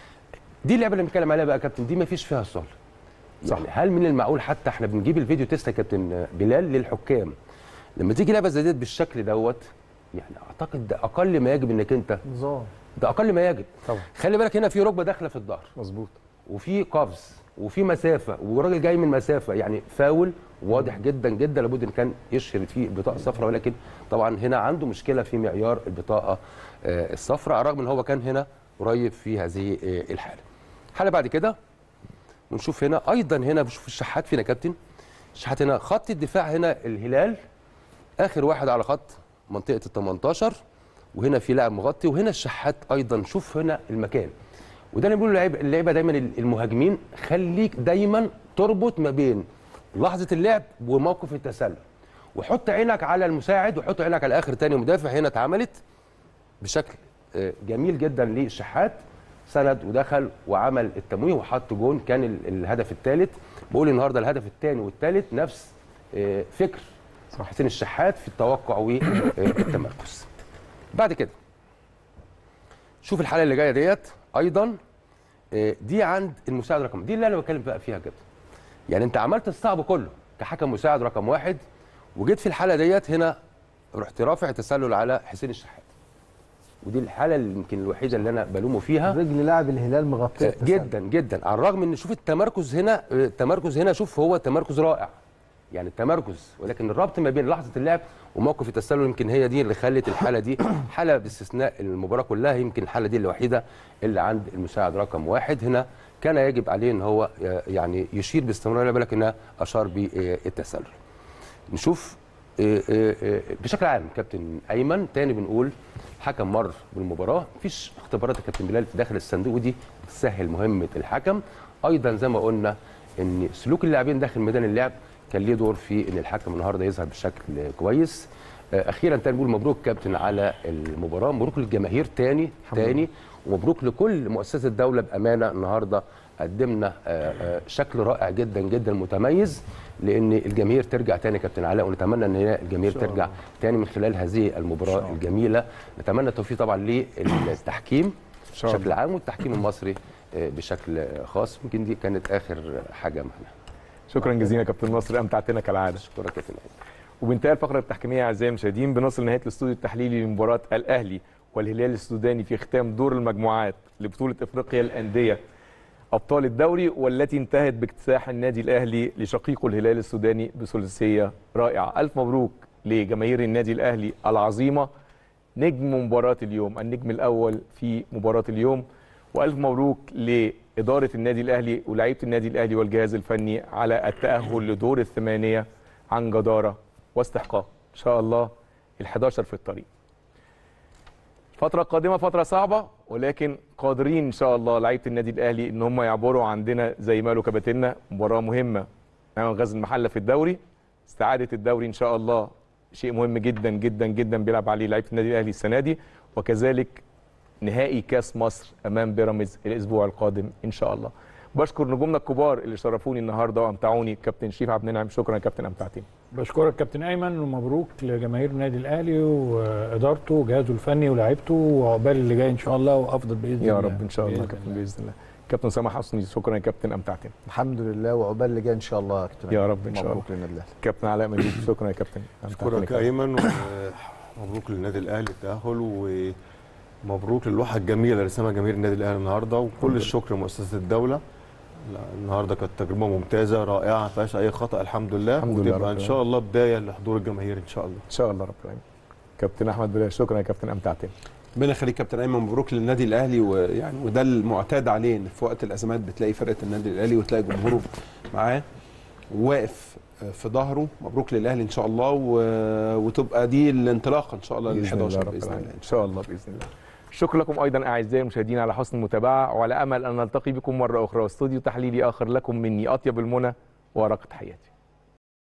دي اللعبه اللي بنتكلم عليها بقى يا كابتن دي ما فيش فيها صلح صح يعني هل من المعقول حتى احنا بنجيب الفيديو تيست يا كابتن بلال للحكام لما تيجي لعبه زي ديت بالشكل دوت يعني اعتقد ده اقل ما يجب انك انت نظام ده اقل ما يجب طبعا خلي بالك هنا في ركبه داخله في الظهر مظبوط وفي قفز وفي مسافه وراجل جاي من مسافه يعني فاول واضح جدا جدا لابد ان كان يشهر فيه البطاقه الصفراء ولكن طبعا هنا عنده مشكله في معيار البطاقه آه، الصفراء على الرغم ان هو كان هنا قريب في هذه آه، الحاله. الحاله بعد كده ونشوف هنا ايضا هنا بشوف الشحات فينا يا كابتن الشحات هنا خط الدفاع هنا الهلال اخر واحد على خط منطقه ال 18 وهنا في لاعب مغطي وهنا الشحات ايضا شوف هنا المكان وده اللي بنقول اللعيبه اللعيبه دايما المهاجمين خليك دايما تربط ما بين لحظه اللعب وموقف التسلل وحط عينك على المساعد وحط عينك على اخر تاني مدافع هنا اتعملت بشكل آه، جميل جدا للشحات سند ودخل وعمل التمويه وحط جون كان ال- الهدف الثالث بقول النهارده الهدف الثاني والثالث نفس آه، فكر حسين الشحات في التوقع والتمركز بعد كده شوف الحاله اللي جايه ديت ايضا آه، دي عند المساعد رقم دي اللي انا بتكلم بقى فيها كده يعني انت عملت الصعب كله كحكم مساعد رقم واحد وجيت في الحاله ديت هنا رحت رافع تسلل على حسين الشحات ودي الحاله اللي يمكن الوحيده اللي انا بلومه فيها رجل لاعب الهلال مغطيه آه، جدا جدا على الرغم ان شوف التمركز هنا آه، التمركز هنا شوف هو تمركز رائع يعني التمركز ولكن الربط ما بين لحظه اللعب وموقف التسلل يمكن هي دي اللي خلت الحاله دي حاله باستثناء المباراه كلها يمكن الحاله دي الوحيده اللي عند المساعد رقم واحد هنا كان يجب عليه ان هو آه، يعني يشير باستمرار ولكن اشار بالتسلل نشوف آه، آه، آه، بشكل عام كابتن ايمن تاني بنقول حكم مر بالمباراه مفيش اختبارات يا كابتن بلال في داخل الصندوق ودي بتسهل مهمه الحكم ايضا زي ما قلنا ان سلوك اللاعبين داخل ميدان اللعب كان ليه دور في ان الحكم النهارده يظهر بشكل كويس آه، اخيرا تاني بنقول مبروك كابتن على المباراه مبروك للجماهير تاني تاني ومبروك لكل مؤسسات الدوله بامانه النهارده قدمنا آه، آه، شكل رائع جدا جدا متميز لان الجماهير ترجع تاني يا كابتن علاء ونتمنى ان هي الجماهير شاء الله. ترجع تاني من خلال هذه المباراه الجميله نتمنى التوفيق طبعا للتحكيم شاء بشكل الله. عام والتحكيم المصري آه، بشكل خاص يمكن دي كانت اخر حاجه معنا شكرا جزيلا يا كابتن مصر امتعتنا كالعاده شكرا كابتن وبانتهاء الفقره التحكيميه اعزائي المشاهدين بنصل نهايه الاستوديو التحليلي لمباراه الاهلي والهلال السوداني في ختام دور المجموعات لبطوله افريقيا الانديه ابطال الدوري والتي انتهت باكتساح النادي الاهلي لشقيقه الهلال السوداني بثلاثيه رائعه الف مبروك لجماهير النادي الاهلي العظيمه نجم مباراه اليوم النجم الاول في مباراه اليوم والف مبروك لاداره النادي الاهلي ولاعيبه النادي الاهلي والجهاز الفني على التاهل لدور الثمانيه عن جداره واستحقاق ان شاء الله ال11 في الطريق فترة قادمة فترة صعبة ولكن قادرين إن شاء الله لعيبة النادي الأهلي إن هم يعبروا عندنا زي ما قالوا كباتنة مباراة مهمة أمام غزل المحلة في الدوري استعادة الدوري إن شاء الله شيء مهم جدا جدا جدا بيلعب عليه لعيبة النادي الأهلي السنة دي وكذلك نهائي كاس مصر أمام بيراميدز الأسبوع القادم إن شاء الله بشكر نجومنا الكبار اللي شرفوني النهارده وامتعوني كابتن شريف عبد المنعم شكرا يا كابتن امتعتني بشكرك كابتن ايمن ومبروك لجماهير النادي الاهلي وادارته وجهازه الفني ولاعيبته وعقبال اللي جاي ان شاء الله وافضل باذن يا الله رب ان شاء الله يا كابتن باذن الله كابتن سامح حسني شكرا يا كابتن امتعتني الحمد لله وعقبال اللي جاي ان شاء الله يا كابتن يا رب ان شاء الله مبروك للنادي الاهلي كابتن علاء مجيد شكرا يا كابتن اشكرك يا ايمن ومبروك للنادي الاهلي التاهل ومبروك للوحه الجميله اللي رسمها جماهير النادي الاهلي النهارده وكل الشكر لمؤسسه الدوله لا، النهارده كانت تجربه ممتازه رائعه ما فيهاش اي خطا الحمد لله الحمد لله وتبقى رب ان شاء الله بدايه لحضور الجماهير ان شاء الله ان شاء الله رب العالمين كابتن احمد بلال شكرا يا كابتن امتعتني ربنا يخليك كابتن ايمن مبروك للنادي الاهلي ويعني وده المعتاد عليه ان في وقت الازمات بتلاقي فرقه النادي الاهلي وتلاقي جمهوره معاه واقف في ظهره مبروك للاهلي ان شاء الله و... وتبقى دي الانطلاقه ان شاء الله لل باذن الله 11 رب باذن العالمين الله ان شاء الله باذن الله شكرا لكم ايضا اعزائي المشاهدين على حسن المتابعه وعلى امل ان نلتقي بكم مره اخرى واستوديو تحليلي اخر لكم مني اطيب المنى وارق تحياتي